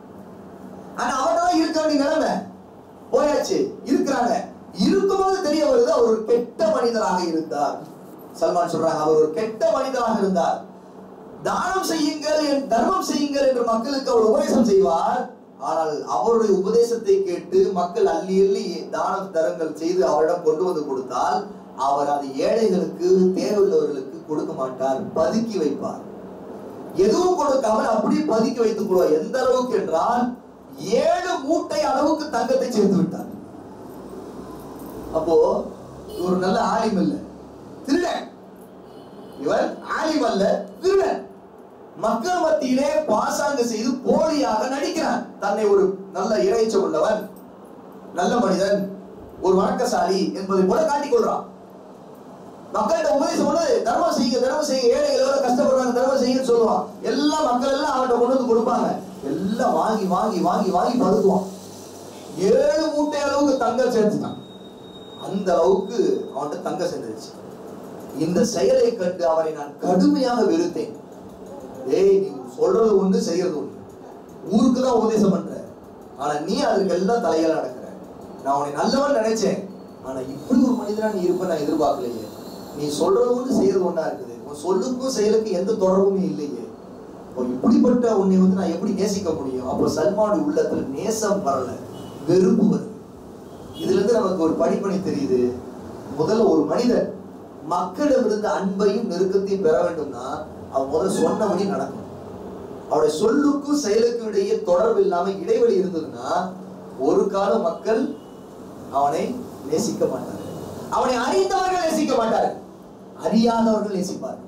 ஆனா அவர்தான் இருக்க வேண்டிய நிலைமை போயாச்சு இருக்கிறாங்க இருக்கும்போது தெரிய வருது அவர் ஒரு கெட்ட மனிதராக இருந்தார் சல்மான் சொல்றாங்க அவர் ஒரு கெட்ட மனிதராக இருந்தார் தானம் செய்யுங்கள் என் தர்மம் செய்யுங்கள் என்று மக்களுக்கு அவர் உபதேசம் செய்வார் ஆனால் அவருடைய உபதேசத்தை கேட்டு மக்கள் அள்ளி அள்ளி தானம் தரங்கள் செய்து அவரிடம் கொண்டு வந்து கொடுத்தால் அவர் அது ஏழைகளுக்கு தேவையுள்ளவர்களுக்கு கொடுக்க மாட்டார் பதுக்கி வைப்பார் எதுவும் கொடுக்காமல் அப்படியே பதுக்கி வைத்துக் கொள்வார் எந்த அளவுக்கு என்றால் ஏழு மூட்டை அளவுக்கு தங்கத்தை சேர்த்து விட்டார் அப்போ ஒரு நல்ல ஆலிம் இல்ல திருடன் இவர் ஆலிம் அல்ல திருடன் மக்கள் மத்தியிலே பாசாங்க செய்து போலியாக நடிக்கிறான் தன்னை ஒரு நல்ல இறைச்ச உள்ளவன் நல்ல மனிதன் ஒரு வணக்கசாலி என்பதை போல காட்டிக் கொள்றான் மக்கள்கிட்ட உபதேசம் பண்ணு தர்மம் செய்யுங்க தர்மம் செய்யுங்க ஏழைகள் எவ்வளவு கஷ்டப்படுறாங்க தர்மம் செய்யுங்கன்னு சொல்லுவான் எல்லா மக்கள் எல்லாம் அவன்கிட்ட கொண்டு வந்து கொடுப்பாங்க எல்லாம் வாங்கி வாங்கி வாங்கி வாங்கி பதுக்குவான் ஏழு மூட்டை அளவுக்கு தங்கம் சேர்த்துட்டான் அந்த அளவுக்கு அவன்கிட்ட தங்கம் சேர்ந்துருச்சு இந்த செயலை கண்டு அவரை நான் கடுமையாக வெறுத்தேன் ஏய் நீ சொல்றது ஒண்ணு செய்யறது ஒண்ணு ஊருக்கு தான் உபதேசம் பண்ற ஆனா நீ அதுக்கு எல்லாம் தலையில நடக்கிற நான் உன்னை நல்லவன் நினைச்சேன் ஆனா இப்படி ஒரு மனிதனா நீ இருப்ப நான் எதிர்பார்க்கலையே நீ சொல்றது ஒன்று செய்யறது ஒண்ணா இருக்குது உன் சொல்லுக்கும் செயலுக்கும் எந்த தொடர்புமே இல்லையே இப்போ இப்படிப்பட்ட உன்னை வந்து நான் எப்படி நேசிக்க முடியும் அப்போ சல்மானுடைய உள்ளத்துல நேசம் வரல வெறுப்பு வருது இதுல இருந்து நமக்கு ஒரு படிப்பணி தெரியுது முதல்ல ஒரு மனிதன் மக்களிடமிருந்து அன்பையும் நெருக்கத்தையும் பெற வேண்டும்னா அவன் முதல்ல சொன்னபடி நடக்கணும் அவருடைய சொல்லுக்கும் செயலுக்கும் இடையே தொடர்பு இல்லாம இடைவெளி இருந்ததுன்னா ஒரு கால மக்கள் அவனை நேசிக்க மாட்டார்கள் அவனை அறிந்தவர்கள் நேசிக்க மாட்டார்கள் அறியாதவர்கள் நேசிப்பார்கள்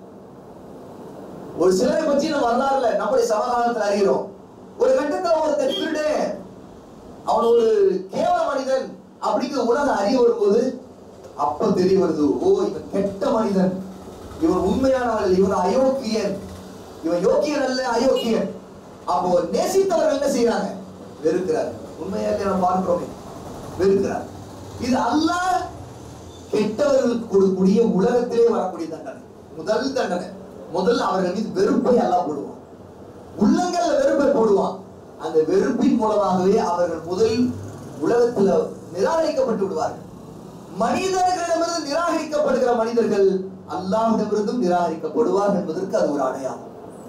ஒரு சிலரை பற்றி நம்ம வரலாறுல நம்முடைய சமகாலத்தில் அறிகிறோம் ஒரு கட்டத்தில் ஒருத்தன் திருடு அவன் ஒரு கேவல மனிதன் அப்படிங்கிற உலகம் அறிய வரும்போது அப்ப தெரிய வருது ஓ இவன் கெட்ட மனிதன் இவன் உண்மையானவன் இவன் அயோக்கியன் இவன் யோக்கியன் அல்ல அயோக்கியன் அப்போ நேசித்தவர்கள் என்ன செய்யறாங்க வெறுக்கிறார் உண்மையாக நம்ம பார்க்கிறோமே வெறுக்கிறார் இது அல்லாஹ் கெட்டவர்களுக்கு கொடுக்கக்கூடிய உலகத்திலே வரக்கூடிய தண்டனை முதல் தண்டனை முதல்ல அவர்கள் மீது வெறுப்பை அல்லாஹ் போடுவான் உள்ளங்கள்ல வெறுப்பை போடுவான் அந்த வெறுப்பின் மூலமாகவே அவர்கள் முதல் உலகத்துல நிராகரிக்கப்பட்டு விடுவார்கள் மனிதர்களிடமிருந்து நிராகரிக்கப்படுகிற மனிதர்கள் அல்லாஹ்விடமிருந்தும் நிராகரிக்கப்படுவார் என்பதற்கு அது ஒரு அடையாளம்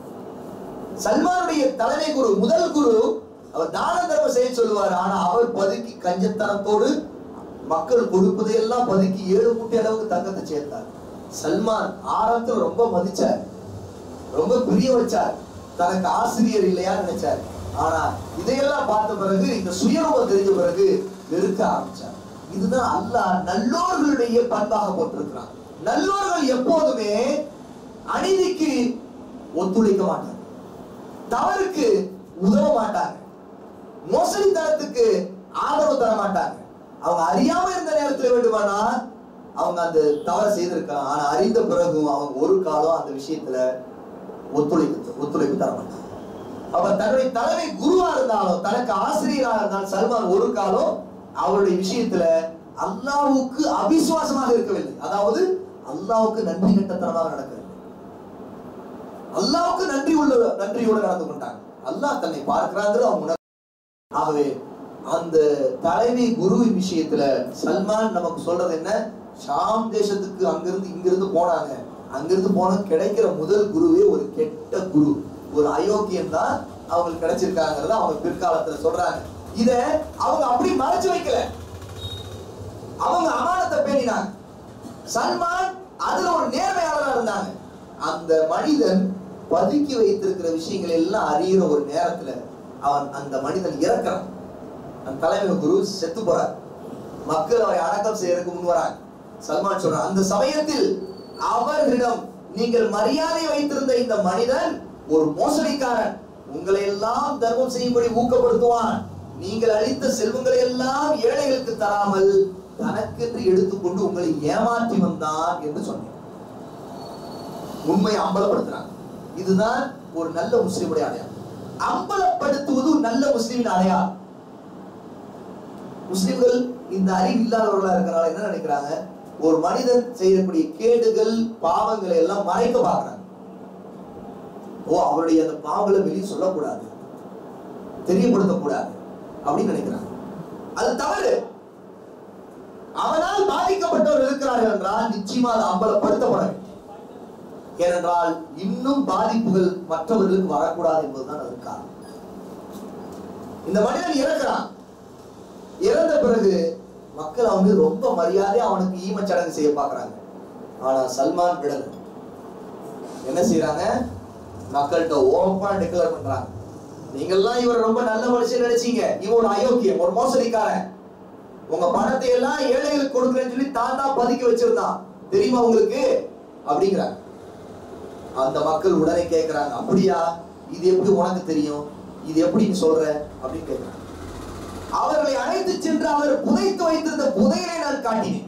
சல்மானுடைய தலைமை குரு முதல் குரு அவர் தான தர்மம் செய்ய சொல்லுவார் ஆனா அவர் பதுக்கி கஞ்சத்தனத்தோடு மக்கள் கொடுப்பதையெல்லாம் பதுக்கி ஏழு மூட்டை அளவுக்கு தங்கத்தை சேர்த்தார் சல்மான் ஆரம்பத்தில் ரொம்ப மதிச்சார் ரொம்ப பிரிய வச்சார் தனக்கு ஆசிரியர் இல்லையா நினைச்சார் ஆனா இதையெல்லாம் பார்த்த பிறகு இந்த சுயரூபம் தெரிஞ்ச பிறகு வெறுக்க ஆரம்பிச்சார் இதுதான் அல்லாஹ் நல்லோர்களுடைய பண்பாக போட்டிருக்கிறான் நல்லோர்கள் எப்போதுமே அநீதிக்கு ஒத்துழைக்க மாட்டாங்க தவறுக்கு உதவ மாட்டாங்க மோசடித்தனத்துக்கு ஆதரவு தர மாட்டாங்க அவங்க அறியாம இருந்த நேரத்தில் வேண்டுமானா அவங்க அந்த தவறை செய்திருக்கலாம் ஆனா அறிந்த பிறகும் அவங்க ஒரு காலம் அந்த விஷயத்துல ஒத்துழைப்பு ஒத்துழைப்பு தர மாட்டாங்க அவர் தன்னுடைய தலைமை குருவா இருந்தாலும் தனக்கு ஆசிரியராக இருந்தாலும் சல்மான் ஒரு காலம் அவருடைய விஷயத்துல அல்லாவுக்கு அவிசுவாசமாக இருக்கவில்லை அதாவது அல்லாவுக்கு நன்றி கட்டத்தனமாக நடக்கவில்லை அல்லாவுக்கு நன்றி உள்ள நன்றியோடு நடந்து கொண்டாங்க அல்லாஹ் தன்னை பார்க்கிறாங்கிறது அவங்க உணர் ஆகவே அந்த தலைமை குருவின் விஷயத்துல சல்மான் நமக்கு சொல்றது என்ன ஷாம் தேசத்துக்கு அங்கிருந்து இங்கிருந்து போனாங்க அங்கிருந்து போன கிடைக்கிற முதல் குருவே ஒரு கெட்ட குரு ஒரு அயோக்கியம் தான் அவங்களுக்கு கிடைச்சிருக்காங்கிறத அவங்க பிற்காலத்துல சொல்றாங்க இத அவங்க அப்படி மறைச்சு வைக்கல அவங்க அமானத்தை பேணினாங்க சல்மான் அதுல ஒரு நேர்மையாளரா இருந்தாங்க அந்த மனிதன் பதுக்கி வைத்திருக்கிற விஷயங்கள் எல்லாம் அறியிற ஒரு நேரத்துல அவன் அந்த மனிதன் இறக்குறான் அந்த தலைமை குரு செத்து போறார் மக்கள் அவரை அடக்கம் செய்யறதுக்கு முன் வராங்க சல்மான் சொல்றான் அந்த சமயத்தில் அவர்களிடம் நீங்கள் மரியாதை வைத்திருந்த இந்த மனிதன் ஒரு மோசடிக்காரன் உங்களை எல்லாம் தர்மம் செய்யும்படி ஊக்கப்படுத்துவான் நீங்கள் அளித்த செல்வங்களை எல்லாம் ஏழைகளுக்கு தராமல் தனக்கென்று எடுத்துக்கொண்டு உங்களை ஏமாற்றி வந்தான் என்று சொன்னேன் உண்மையை அம்பலப்படுத்துறாங்க இதுதான் ஒரு நல்ல முஸ்லிமுடைய அடையாளம் அம்பலப்படுத்துவது ஒரு நல்ல முஸ்லிமின் அடையாளம் முஸ்லிம்கள் இந்த அறிவு இல்லாதவர்களா இருக்கிறனால என்ன நினைக்கிறாங்க ஒரு மனிதன் செய்யக்கூடிய கேடுகள் பாவங்களை எல்லாம் மறைக்க பார்க்கறாங்க ஓ அவருடைய அந்த பாவங்களை வெளியே சொல்லக்கூடாது தெரியப்படுத்தக்கூடாது அப்படின்னு நினைக்கிறாங்க அது தவறு அவனால் பாதிக்கப்பட்டவர் இருக்கிறார்கள் என்றால் நிச்சயமா அது அம்பலப்படுத்தப்பட வேண்டும் ஏனென்றால் இன்னும் பாதிப்புகள் மற்றவர்களுக்கு வரக்கூடாது என்பதுதான் அது காரணம் இந்த மனிதன் இறக்கிறான் இறந்த பிறகு மக்கள் அவன் மீது ரொம்ப மரியாதையா அவனுக்கு ஈமச் சடங்கு செய்ய பார்க்கறாங்க ஆனா சல்மான் விடல என்ன செய்யறாங்க மக்கள்கிட்ட ஓப்பனா டிக்ளேர் பண்றாங்க நீங்கெல்லாம் இவர் ரொம்ப நல்ல மனுஷன் நினைச்சீங்க இவன் ஒரு அயோக்கியம் ஒரு மோசடிக்காரன் உங்க பணத்தை எல்லாம் ஏழைகளுக்கு கொடுக்குறேன்னு சொல்லி தான் தான் பதுக்கி வச்சிருந்தான் தெரியுமா உங்களுக்கு அப்படிங்கிறாங்க அந்த மக்கள் உடனே கேட்கிறாங்க அப்படியா இது எப்படி உனக்கு தெரியும் இது எப்படி நீ சொல்ற அப்படின்னு கேட்கிறாங்க அவர்களை அழைத்து சென்று அவர் புதைத்து வைத்திருந்த புதையலை நான் காட்டினேன்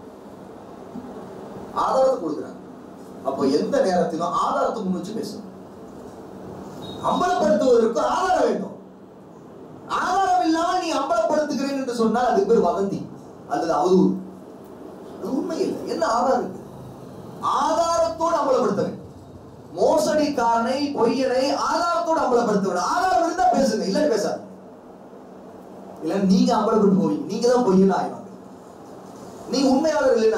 ஆதாரத்தை கொடுக்குறாங்க அப்போ எந்த நேரத்திலும் ஆதாரத்தை முன் வச்சு பேசணும் அம்பலப்படுத்துவதற்கு ஆதாரம் வேண்டும் ஆதாரம் இல்லாமல் நீ அம்பலப்படுத்துகிறேன் என்று சொன்னால் அதுக்கு பேர் வதந்தி அல்லது அவதூறு அது உண்மை இல்லை என்ன ஆதாரம் இருக்கு ஆதாரத்தோடு அம்பலப்படுத்த வேண்டும் மோசடிக்காரனை பொய்யனை ஆதாரத்தோடு அம்பலப்படுத்த வேண்டும் ஆதாரம் இருந்தா பேசுங்க இல்ல பேசாது இல்ல நீங்க அம்பலப்பட்டு போவீங்க நீங்க தான் பொய்யன்னு ஆயிடுவாங்க நீ உண்மையாளர் இல்லைனா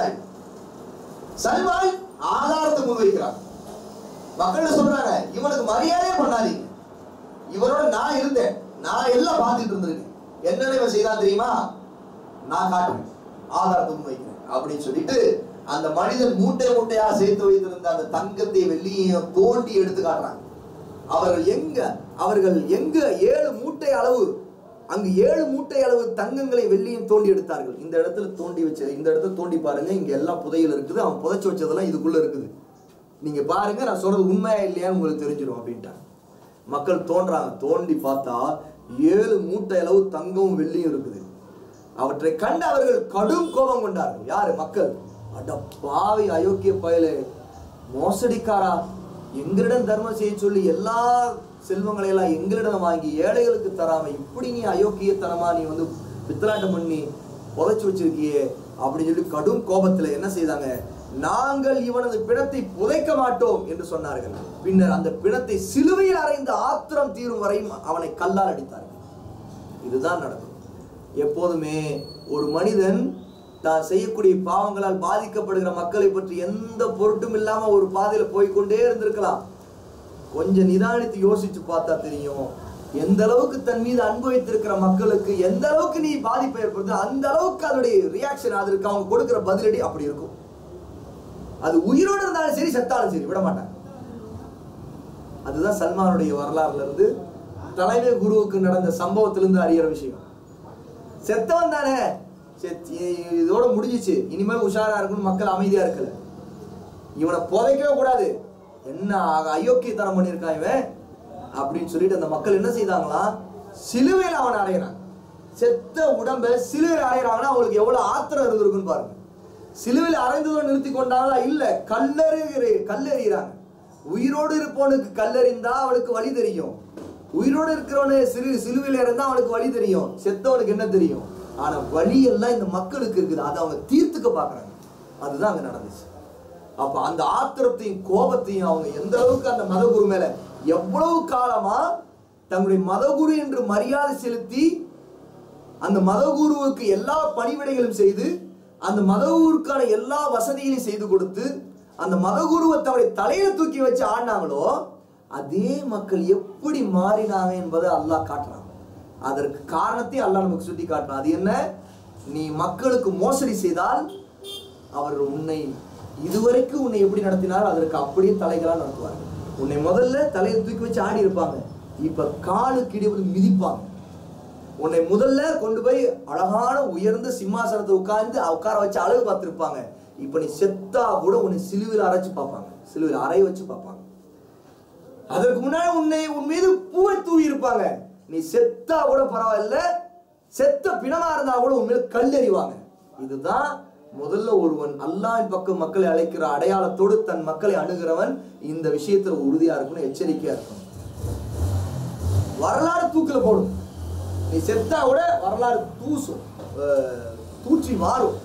சல்மான் ஆதாரத்தை முன்வைக்கிறான் மக்கள் சொல்றாங்க இவனுக்கு மரியாதையே பண்ணாதீங்க இவனோட நான் இருந்தேன் நான் எல்லாம் பார்த்துட்டு இருந்திருக்கேன் என்னென்ன இவன் செய்தான் தெரியுமா நான் காட்டுறேன் ஆதாரத்தை முன்வைக்கிறேன் அப்படின்னு சொல்லிட்டு அந்த மனிதன் மூட்டை மூட்டையா சேர்த்து வைத்திருந்த அந்த தங்கத்தை வெள்ளியையும் தோண்டி எடுத்து காட்டுறாங்க அவர்கள் எங்க அவர்கள் எங்க ஏழு மூட்டை அளவு அங்கு ஏழு மூட்டை அளவு தங்கங்களை வெள்ளியும் தோண்டி எடுத்தார்கள் இந்த இடத்துல தோண்டி வச்ச இந்த இடத்துல தோண்டி பாருங்க இங்க எல்லாம் புதையல் இருக்குது அவன் புதைச்சு வச்சதெல்லாம் இதுக்குள்ள இருக்குது நீங்க பாருங்க நான் சொல்றது உண்மையா இல்லையான்னு உங்களுக்கு தெரிஞ்சிடும் அப்படின்ட்டாங்க மக்கள் தோன்றாங்க தோண்டி பார்த்தா ஏழு மூட்டை அளவு தங்கமும் வெள்ளியும் இருக்குது அவற்றை கண்டு அவர்கள் கடும் கோபம் கொண்டார்கள் யாரு மக்கள் அட பாவி அயோக்கிய பயலே மோசடிக்காரா எங்களிடம் தர்மம் செய்ய சொல்லி எல்லா செல்வங்களை எல்லாம் எங்களிடம் வாங்கி ஏழைகளுக்கு தராம இப்படி நீ அயோக்கியத்தனமா நீ வந்து பித்தலாட்டம் பண்ணி புதைச்சு வச்சிருக்கியே அப்படின்னு சொல்லி கடும் கோபத்துல என்ன செய்தாங்க நாங்கள் இவனது பிணத்தை புதைக்க மாட்டோம் என்று சொன்னார்கள் பின்னர் அந்த பிணத்தை சிலுவையில் அறைந்த ஆத்திரம் தீரும் வரையும் அவனை கல்லால் அடித்தார்கள் இதுதான் நடக்கும் எப்போதுமே ஒரு மனிதன் தான் செய்யக்கூடிய பாவங்களால் பாதிக்கப்படுகிற மக்களை பற்றி எந்த பொருட்டும் இல்லாம ஒரு பாதையில போய்க்கொண்டே இருந்திருக்கலாம் கொஞ்சம் நிதானித்து யோசிச்சு பார்த்தா தெரியும் எந்த அளவுக்கு தன் மீது அன்பு வைத்திருக்கிற மக்களுக்கு எந்த அளவுக்கு நீ பாதிப்பை ஏற்படுத்த அந்த அளவுக்கு அதனுடைய ரியாக்ஷன் அதற்கு அவங்க கொடுக்கிற பதிலடி அப்படி இருக்கும் அது உயிரோடு இருந்தாலும் சரி செத்தாலும் சரி விட மாட்டாங்க அதுதான் சல்மானுடைய வரலாறுல இருந்து தலைமை குருவுக்கு நடந்த சம்பவத்திலிருந்து அறியிற விஷயம் செத்தவன் தானே செத்- இ- இதோட முடிஞ்சிச்சு இனிமேல் உஷாரா இருக்கணும் மக்கள் அமைதியா இருக்கல இவனை புதைக்கவே கூடாது என்ன அ- அயோக்கியத்தனம் பண்ணியிருக்கான் இவன் அப்படின்னு சொல்லிட்டு அந்த மக்கள் என்ன செய்தாங்களாம் சிலுவையில் அவனை அறையிறாங்க செத்த உடம்ப சிலுவையில் அறையிறாங்கன்னா அவங்களுக்கு எவ்வளவு ஆத்திரம் இருந்திருக்குன்னு பாருங்க சிலுவையில் அறைந்ததோடு நிறுத்தி கொண்டாங்களா இல்ல கல்லறிகிற கல்லெறிகிறாங்க உயிரோடு இருப்பவனுக்கு கல்லறிந்தா அவனுக்கு வழி தெரியும் உயிரோடு இருக்கிறவனு சிறு சிலுவையில் இறந்தா அவனுக்கு வழி தெரியும் செத்தவனுக்கு என்ன தெரியும் ஆனா வழி எல்லாம் இந்த மக்களுக்கு இருக்குது அதை அவங்க தீர்த்துக்க பாக்குறாங்க அதுதான் அங்க நடந்துச்சு அப்ப அந்த ஆத்திரத்தையும் கோபத்தையும் அவங்க எந்த அளவுக்கு அந்த மதகுரு மேல எவ்வளவு காலமா தங்களுடைய மதகுரு என்று மரியாதை செலுத்தி அந்த மதகுருவுக்கு எல்லா பணிவிடைகளும் செய்து அந்த மதகுருக்கான எல்லா வசதிகளையும் செய்து கொடுத்து அந்த மதகுருவை தன்னுடைய தலையில தூக்கி வச்சு ஆடினாங்களோ அதே மக்கள் எப்படி மாறினாங்க என்பதை அல்லாஹ் காட்டுறாங்க அதற்கு காரணத்தை அல்லாஹ் நமக்கு சுட்டி காட்டுறான் அது என்ன நீ மக்களுக்கு மோசடி செய்தால் அவர் உன்னை இதுவரைக்கும் உன்னை எப்படி நடத்தினாரோ அதற்கு அப்படியே தலைகளாக நடத்துவாங்க உன்னை முதல்ல தலையை தூக்கி வச்சு ஆடி இருப்பாங்க இப்ப காலுக்கு இடையில் மிதிப்பாங்க உன்னை முதல்ல கொண்டு போய் அழகான உயர்ந்த சிம்மாசனத்தை உட்கார்ந்து உட்கார வச்சு அழகு பார்த்திருப்பாங்க இப்ப நீ செத்தா கூட உன்னை சிலுவையில் அரைச்சு பார்ப்பாங்க சிலுவையில் அறைய வச்சு பார்ப்பாங்க அதற்கு முன்னாடி உன்னை உன் மீது பூவை தூவி இருப்பாங்க நீ செத்தா கூட பரவாயில்ல செத்த பிணமா இருந்தா கூட உன் மேல கல்லெறிவாங்க இதுதான் முதல்ல ஒருவன் அல்லாஹ்வின் பக்கம் மக்களை அழைக்கிற அடையாளத்தோடு தன் மக்களை அணுகிறவன் இந்த விஷயத்துல உறுதியா இருக்கணும் எச்சரிக்கையா இருக்கணும் வரலாறு தூக்கில போடும் நீ செத்தா கூட வரலாறு தூசும் அஹ், தூற்றி மாறும்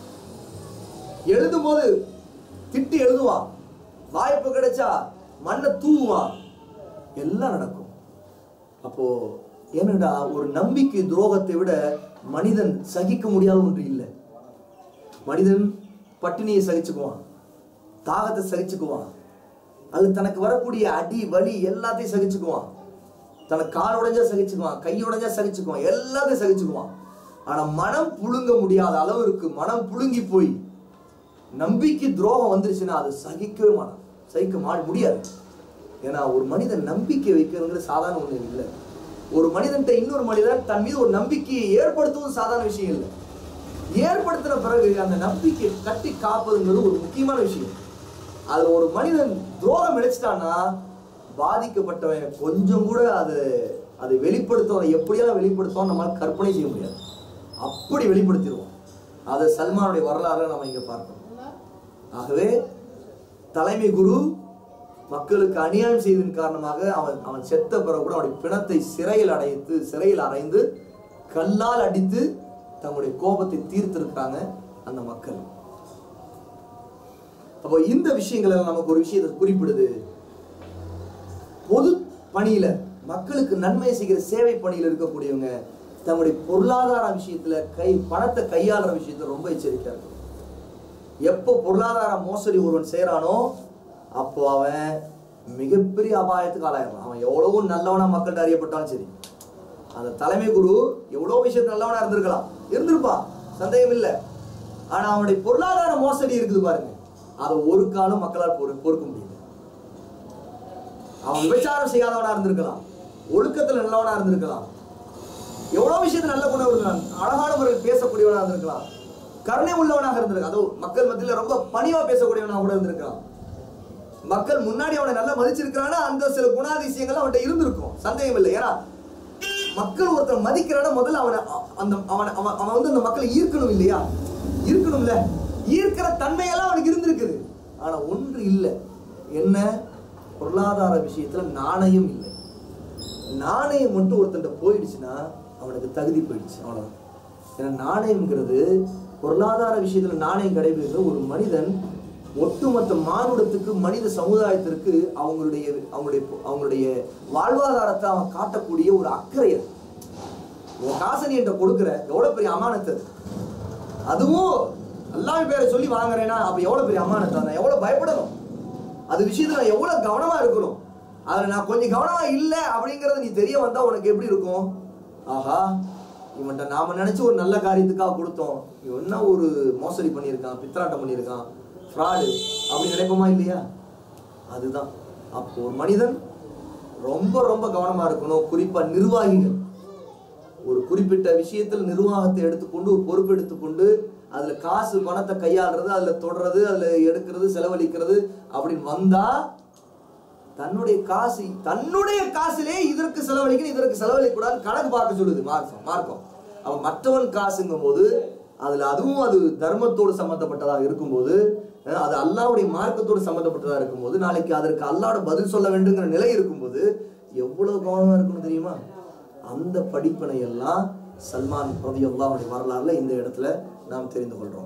எழுதும்போது திட்டி எழுதுவான் வாய்ப்பு கிடைச்சா மண்ணை தூவுவான் எல்லாம் நடக்கும் அப்போ என்னடா ஒரு நம்பிக்கை துரோகத்தை விட மனிதன் சகிக்க முடியாத ஒன்று இல்லை மனிதன் பட்டினியை சகிச்சுக்குவான் தாகத்தை சகிச்சுக்குவான் அது தனக்கு வரக்கூடிய அடி வலி எல்லாத்தையும் சகிச்சுக்குவான் தனக்கு கால் உடைஞ்சா சகிச்சுக்குவான் கை உடைஞ்சா சகிச்சுக்குவான் எல்லாத்தையும் சகிச்சுக்குவான் ஆனா மனம் புழுங்க முடியாத அளவிற்கு மனம் புழுங்கி போய் நம்பிக்கை துரோகம் வந்துருச்சுன்னா அது சகிக்கவே மாட்டான் சகிக்க மா முடியாது ஏன்னா ஒரு மனிதன் நம்பிக்கை வைக்கிறதுங்கிறது சாதாரண ஒண்ணு இல்லை ஒரு மனிதன்கிட்ட இன்னொரு மனிதன் தன் மீது ஒரு நம்பிக்கையை ஏற்படுத்துவது சாதாரண விஷயம் இல்லை ஏற்படுத்தின பிறகு அந்த நம்பிக்கையை கட்டி காப்பதுங்கிறது ஒரு முக்கியமான விஷயம் அது ஒரு மனிதன் துரோகம் இழைச்சிட்டான்னா பாதிக்கப்பட்டவன் கொஞ்சம் கூட அது அதை வெளிப்படுத்தும் எப்படியெல்லாம் வெளிப்படுத்துவோம் நம்மளால கற்பனை செய்ய முடியாது அப்படி வெளிப்படுத்திடுவோம் அதை சல்மானுடைய வரலாறு நம்ம இங்க பார்க்கணும் ஆகவே தலைமை குரு மக்களுக்கு அநியாயம் செய்ததன் காரணமாக அவன் அவன் செத்த பிறகு கூட அவனுடைய பிணத்தை சிறையில் அடைத்து சிறையில் அடைந்து கல்லால் அடித்து தங்களுடைய கோபத்தை தீர்த்திருக்கிறாங்க அந்த மக்கள் அப்போ இந்த விஷயங்கள் எல்லாம் நமக்கு ஒரு விஷயத்தை குறிப்பிடுது பொது பணியில மக்களுக்கு நன்மை செய்கிற சேவை பணியில் இருக்கக்கூடியவங்க தங்களுடைய பொருளாதார விஷயத்துல கை பணத்தை கையாளுற விஷயத்துல ரொம்ப எச்சரிக்கையா இருக்கும் எப்போ பொருளாதார மோசடி ஒருவன் செய்கிறானோ அப்போ அவன் மிகப்பெரிய அபாயத்துக்கு ஆளாயிடுறான் அவன் எவ்வளவோ நல்லவனா மக்கள்கிட்ட அறியப்பட்டாலும் சரி அந்த தலைமை குரு எவ்வளோ விஷயத்து நல்லவனா இருந்திருக்கலாம் இருந்திருப்பான் சந்தேகம் இல்லை ஆனா அவனுடைய பொருளாதார மோசடி இருக்குது பாருங்க அதை ஒரு காலம் மக்களால் பொறு பொறுக்க முடியல அவன் விபச்சாரம் செய்யாதவனா இருந்திருக்கலாம் ஒழுக்கத்துல நல்லவனா இருந்திருக்கலாம் எவ்வளவு விஷயத்துல நல்ல குணம் இருக்கலாம் அழகான முறையில் பேசக்கூடியவனா இருந்திருக்கலாம் கருணை உள்ளவனாக இருந்திருக்கலாம் அதோ மக்கள் மத்தியில ரொம்ப பணிவா பேசக்கூடியவனா கூட இருந்திருக்கலாம் மக்கள் முன்னாடி அவனை நல்லா மதிச்சிருக்கிறானா அந்த சில குணாதிசயங்கள் அவன்கிட்ட இருந்திருக்கும் சந்தேகம் இல்லை ஏன்னா மக்கள் ஒருத்தர் மதிக்கிறானா முதல்ல அவனை அ- அந்த அவன் அவன் அவன் வந்து அந்த மக்களை ஈர்க்கணும் இல்லையா ஈர்க்கணும்ல ஈர்க்கிற தன்மையெல்லாம் அவனுக்கு இருந்திருக்குது ஆனா ஒன்று இல்லை என்ன பொருளாதார விஷயத்துல நாணயம் இல்லை நாணயம் மட்டும் ஒருத்தன்ட்ட போயிடுச்சுன்னா அவனுக்கு தகுதி போயிடுச்சு அவ்வளவுதான் ஏன்னா நாணயம்ங்கிறது பொருளாதார விஷயத்துல நாணயம் கடைபிடிக்கிற ஒரு மனிதன் ஒட்டுமொத்த மானுடத்துக்கு மனித சமுதாயத்திற்கு அவங்களுடைய அவங்களுடைய அவங்களுடைய வாழ்வாதாரத்தை அவன் காட்டக்கூடிய ஒரு அக்கறை அது உன் காசை நீ என்கிட்ட கொடுக்குற எவ்வளவு பெரிய அமானத்து அது அதுவும் அல்லாஹ் பேரை சொல்லி வாங்குறேன்னா அப்ப எவ்வளவு பெரிய அமானத்து நான் எவ்வளவு பயப்படணும் அது விஷயத்துல நான் எவ்வளவு கவனமா இருக்கணும் அதுல நான் கொஞ்சம் கவனமா இல்லை அப்படிங்கறது நீ தெரிய வந்தா உனக்கு எப்படி இருக்கும் ஆஹா இவன்ட்ட நாம நினைச்சு ஒரு நல்ல காரியத்துக்காக கொடுத்தோம் இவன் என்ன ஒரு மோசடி பண்ணியிருக்கான் பித்தராட்டம் பண்ணியிருக்கான் ஃப்ராடு அப்படி நினைப்போமா இல்லையா அதுதான் அப்போ ஒரு மனிதன் ரொம்ப ரொம்ப கவனமா இருக்கணும் குறிப்பா நிர்வாகிகள் ஒரு குறிப்பிட்ட விஷயத்தில் நிர்வாகத்தை எடுத்துக்கொண்டு ஒரு பொறுப்பு எடுத்துக்கொண்டு அதுல காசு பணத்தை கையாளுறது அதுல தொடறது அதுல எடுக்கிறது செலவழிக்கிறது அப்படின்னு வந்தா தன்னுடைய காசு தன்னுடைய காசிலே இதற்கு செலவழிக்கணும் இதற்கு செலவழிக்க கூடாது கணக்கு பார்க்க சொல்லுது மார்க்கம் மார்க்கம் அவன் மற்றவன் காசுங்கும் போது அதுல அதுவும் அது தர்மத்தோடு சம்பந்தப்பட்டதாக இருக்கும்போது அஹ், அது அல்லாவுடைய மார்க்கத்தோடு சம்பந்தப்பட்டதாக இருக்கும்போது நாளைக்கு அதற்கு அல்லாவோட பதில் சொல்ல வேண்டுங்கிற நிலை இருக்கும்போது எவ்வளவு கவனமா இருக்கணும் தெரியுமா அந்த படிப்பினை எல்லாம் சல்மான் ரதியுல்லாவுடைய வரலாறுல இந்த இடத்துல நாம் தெரிந்து கொள்றோம்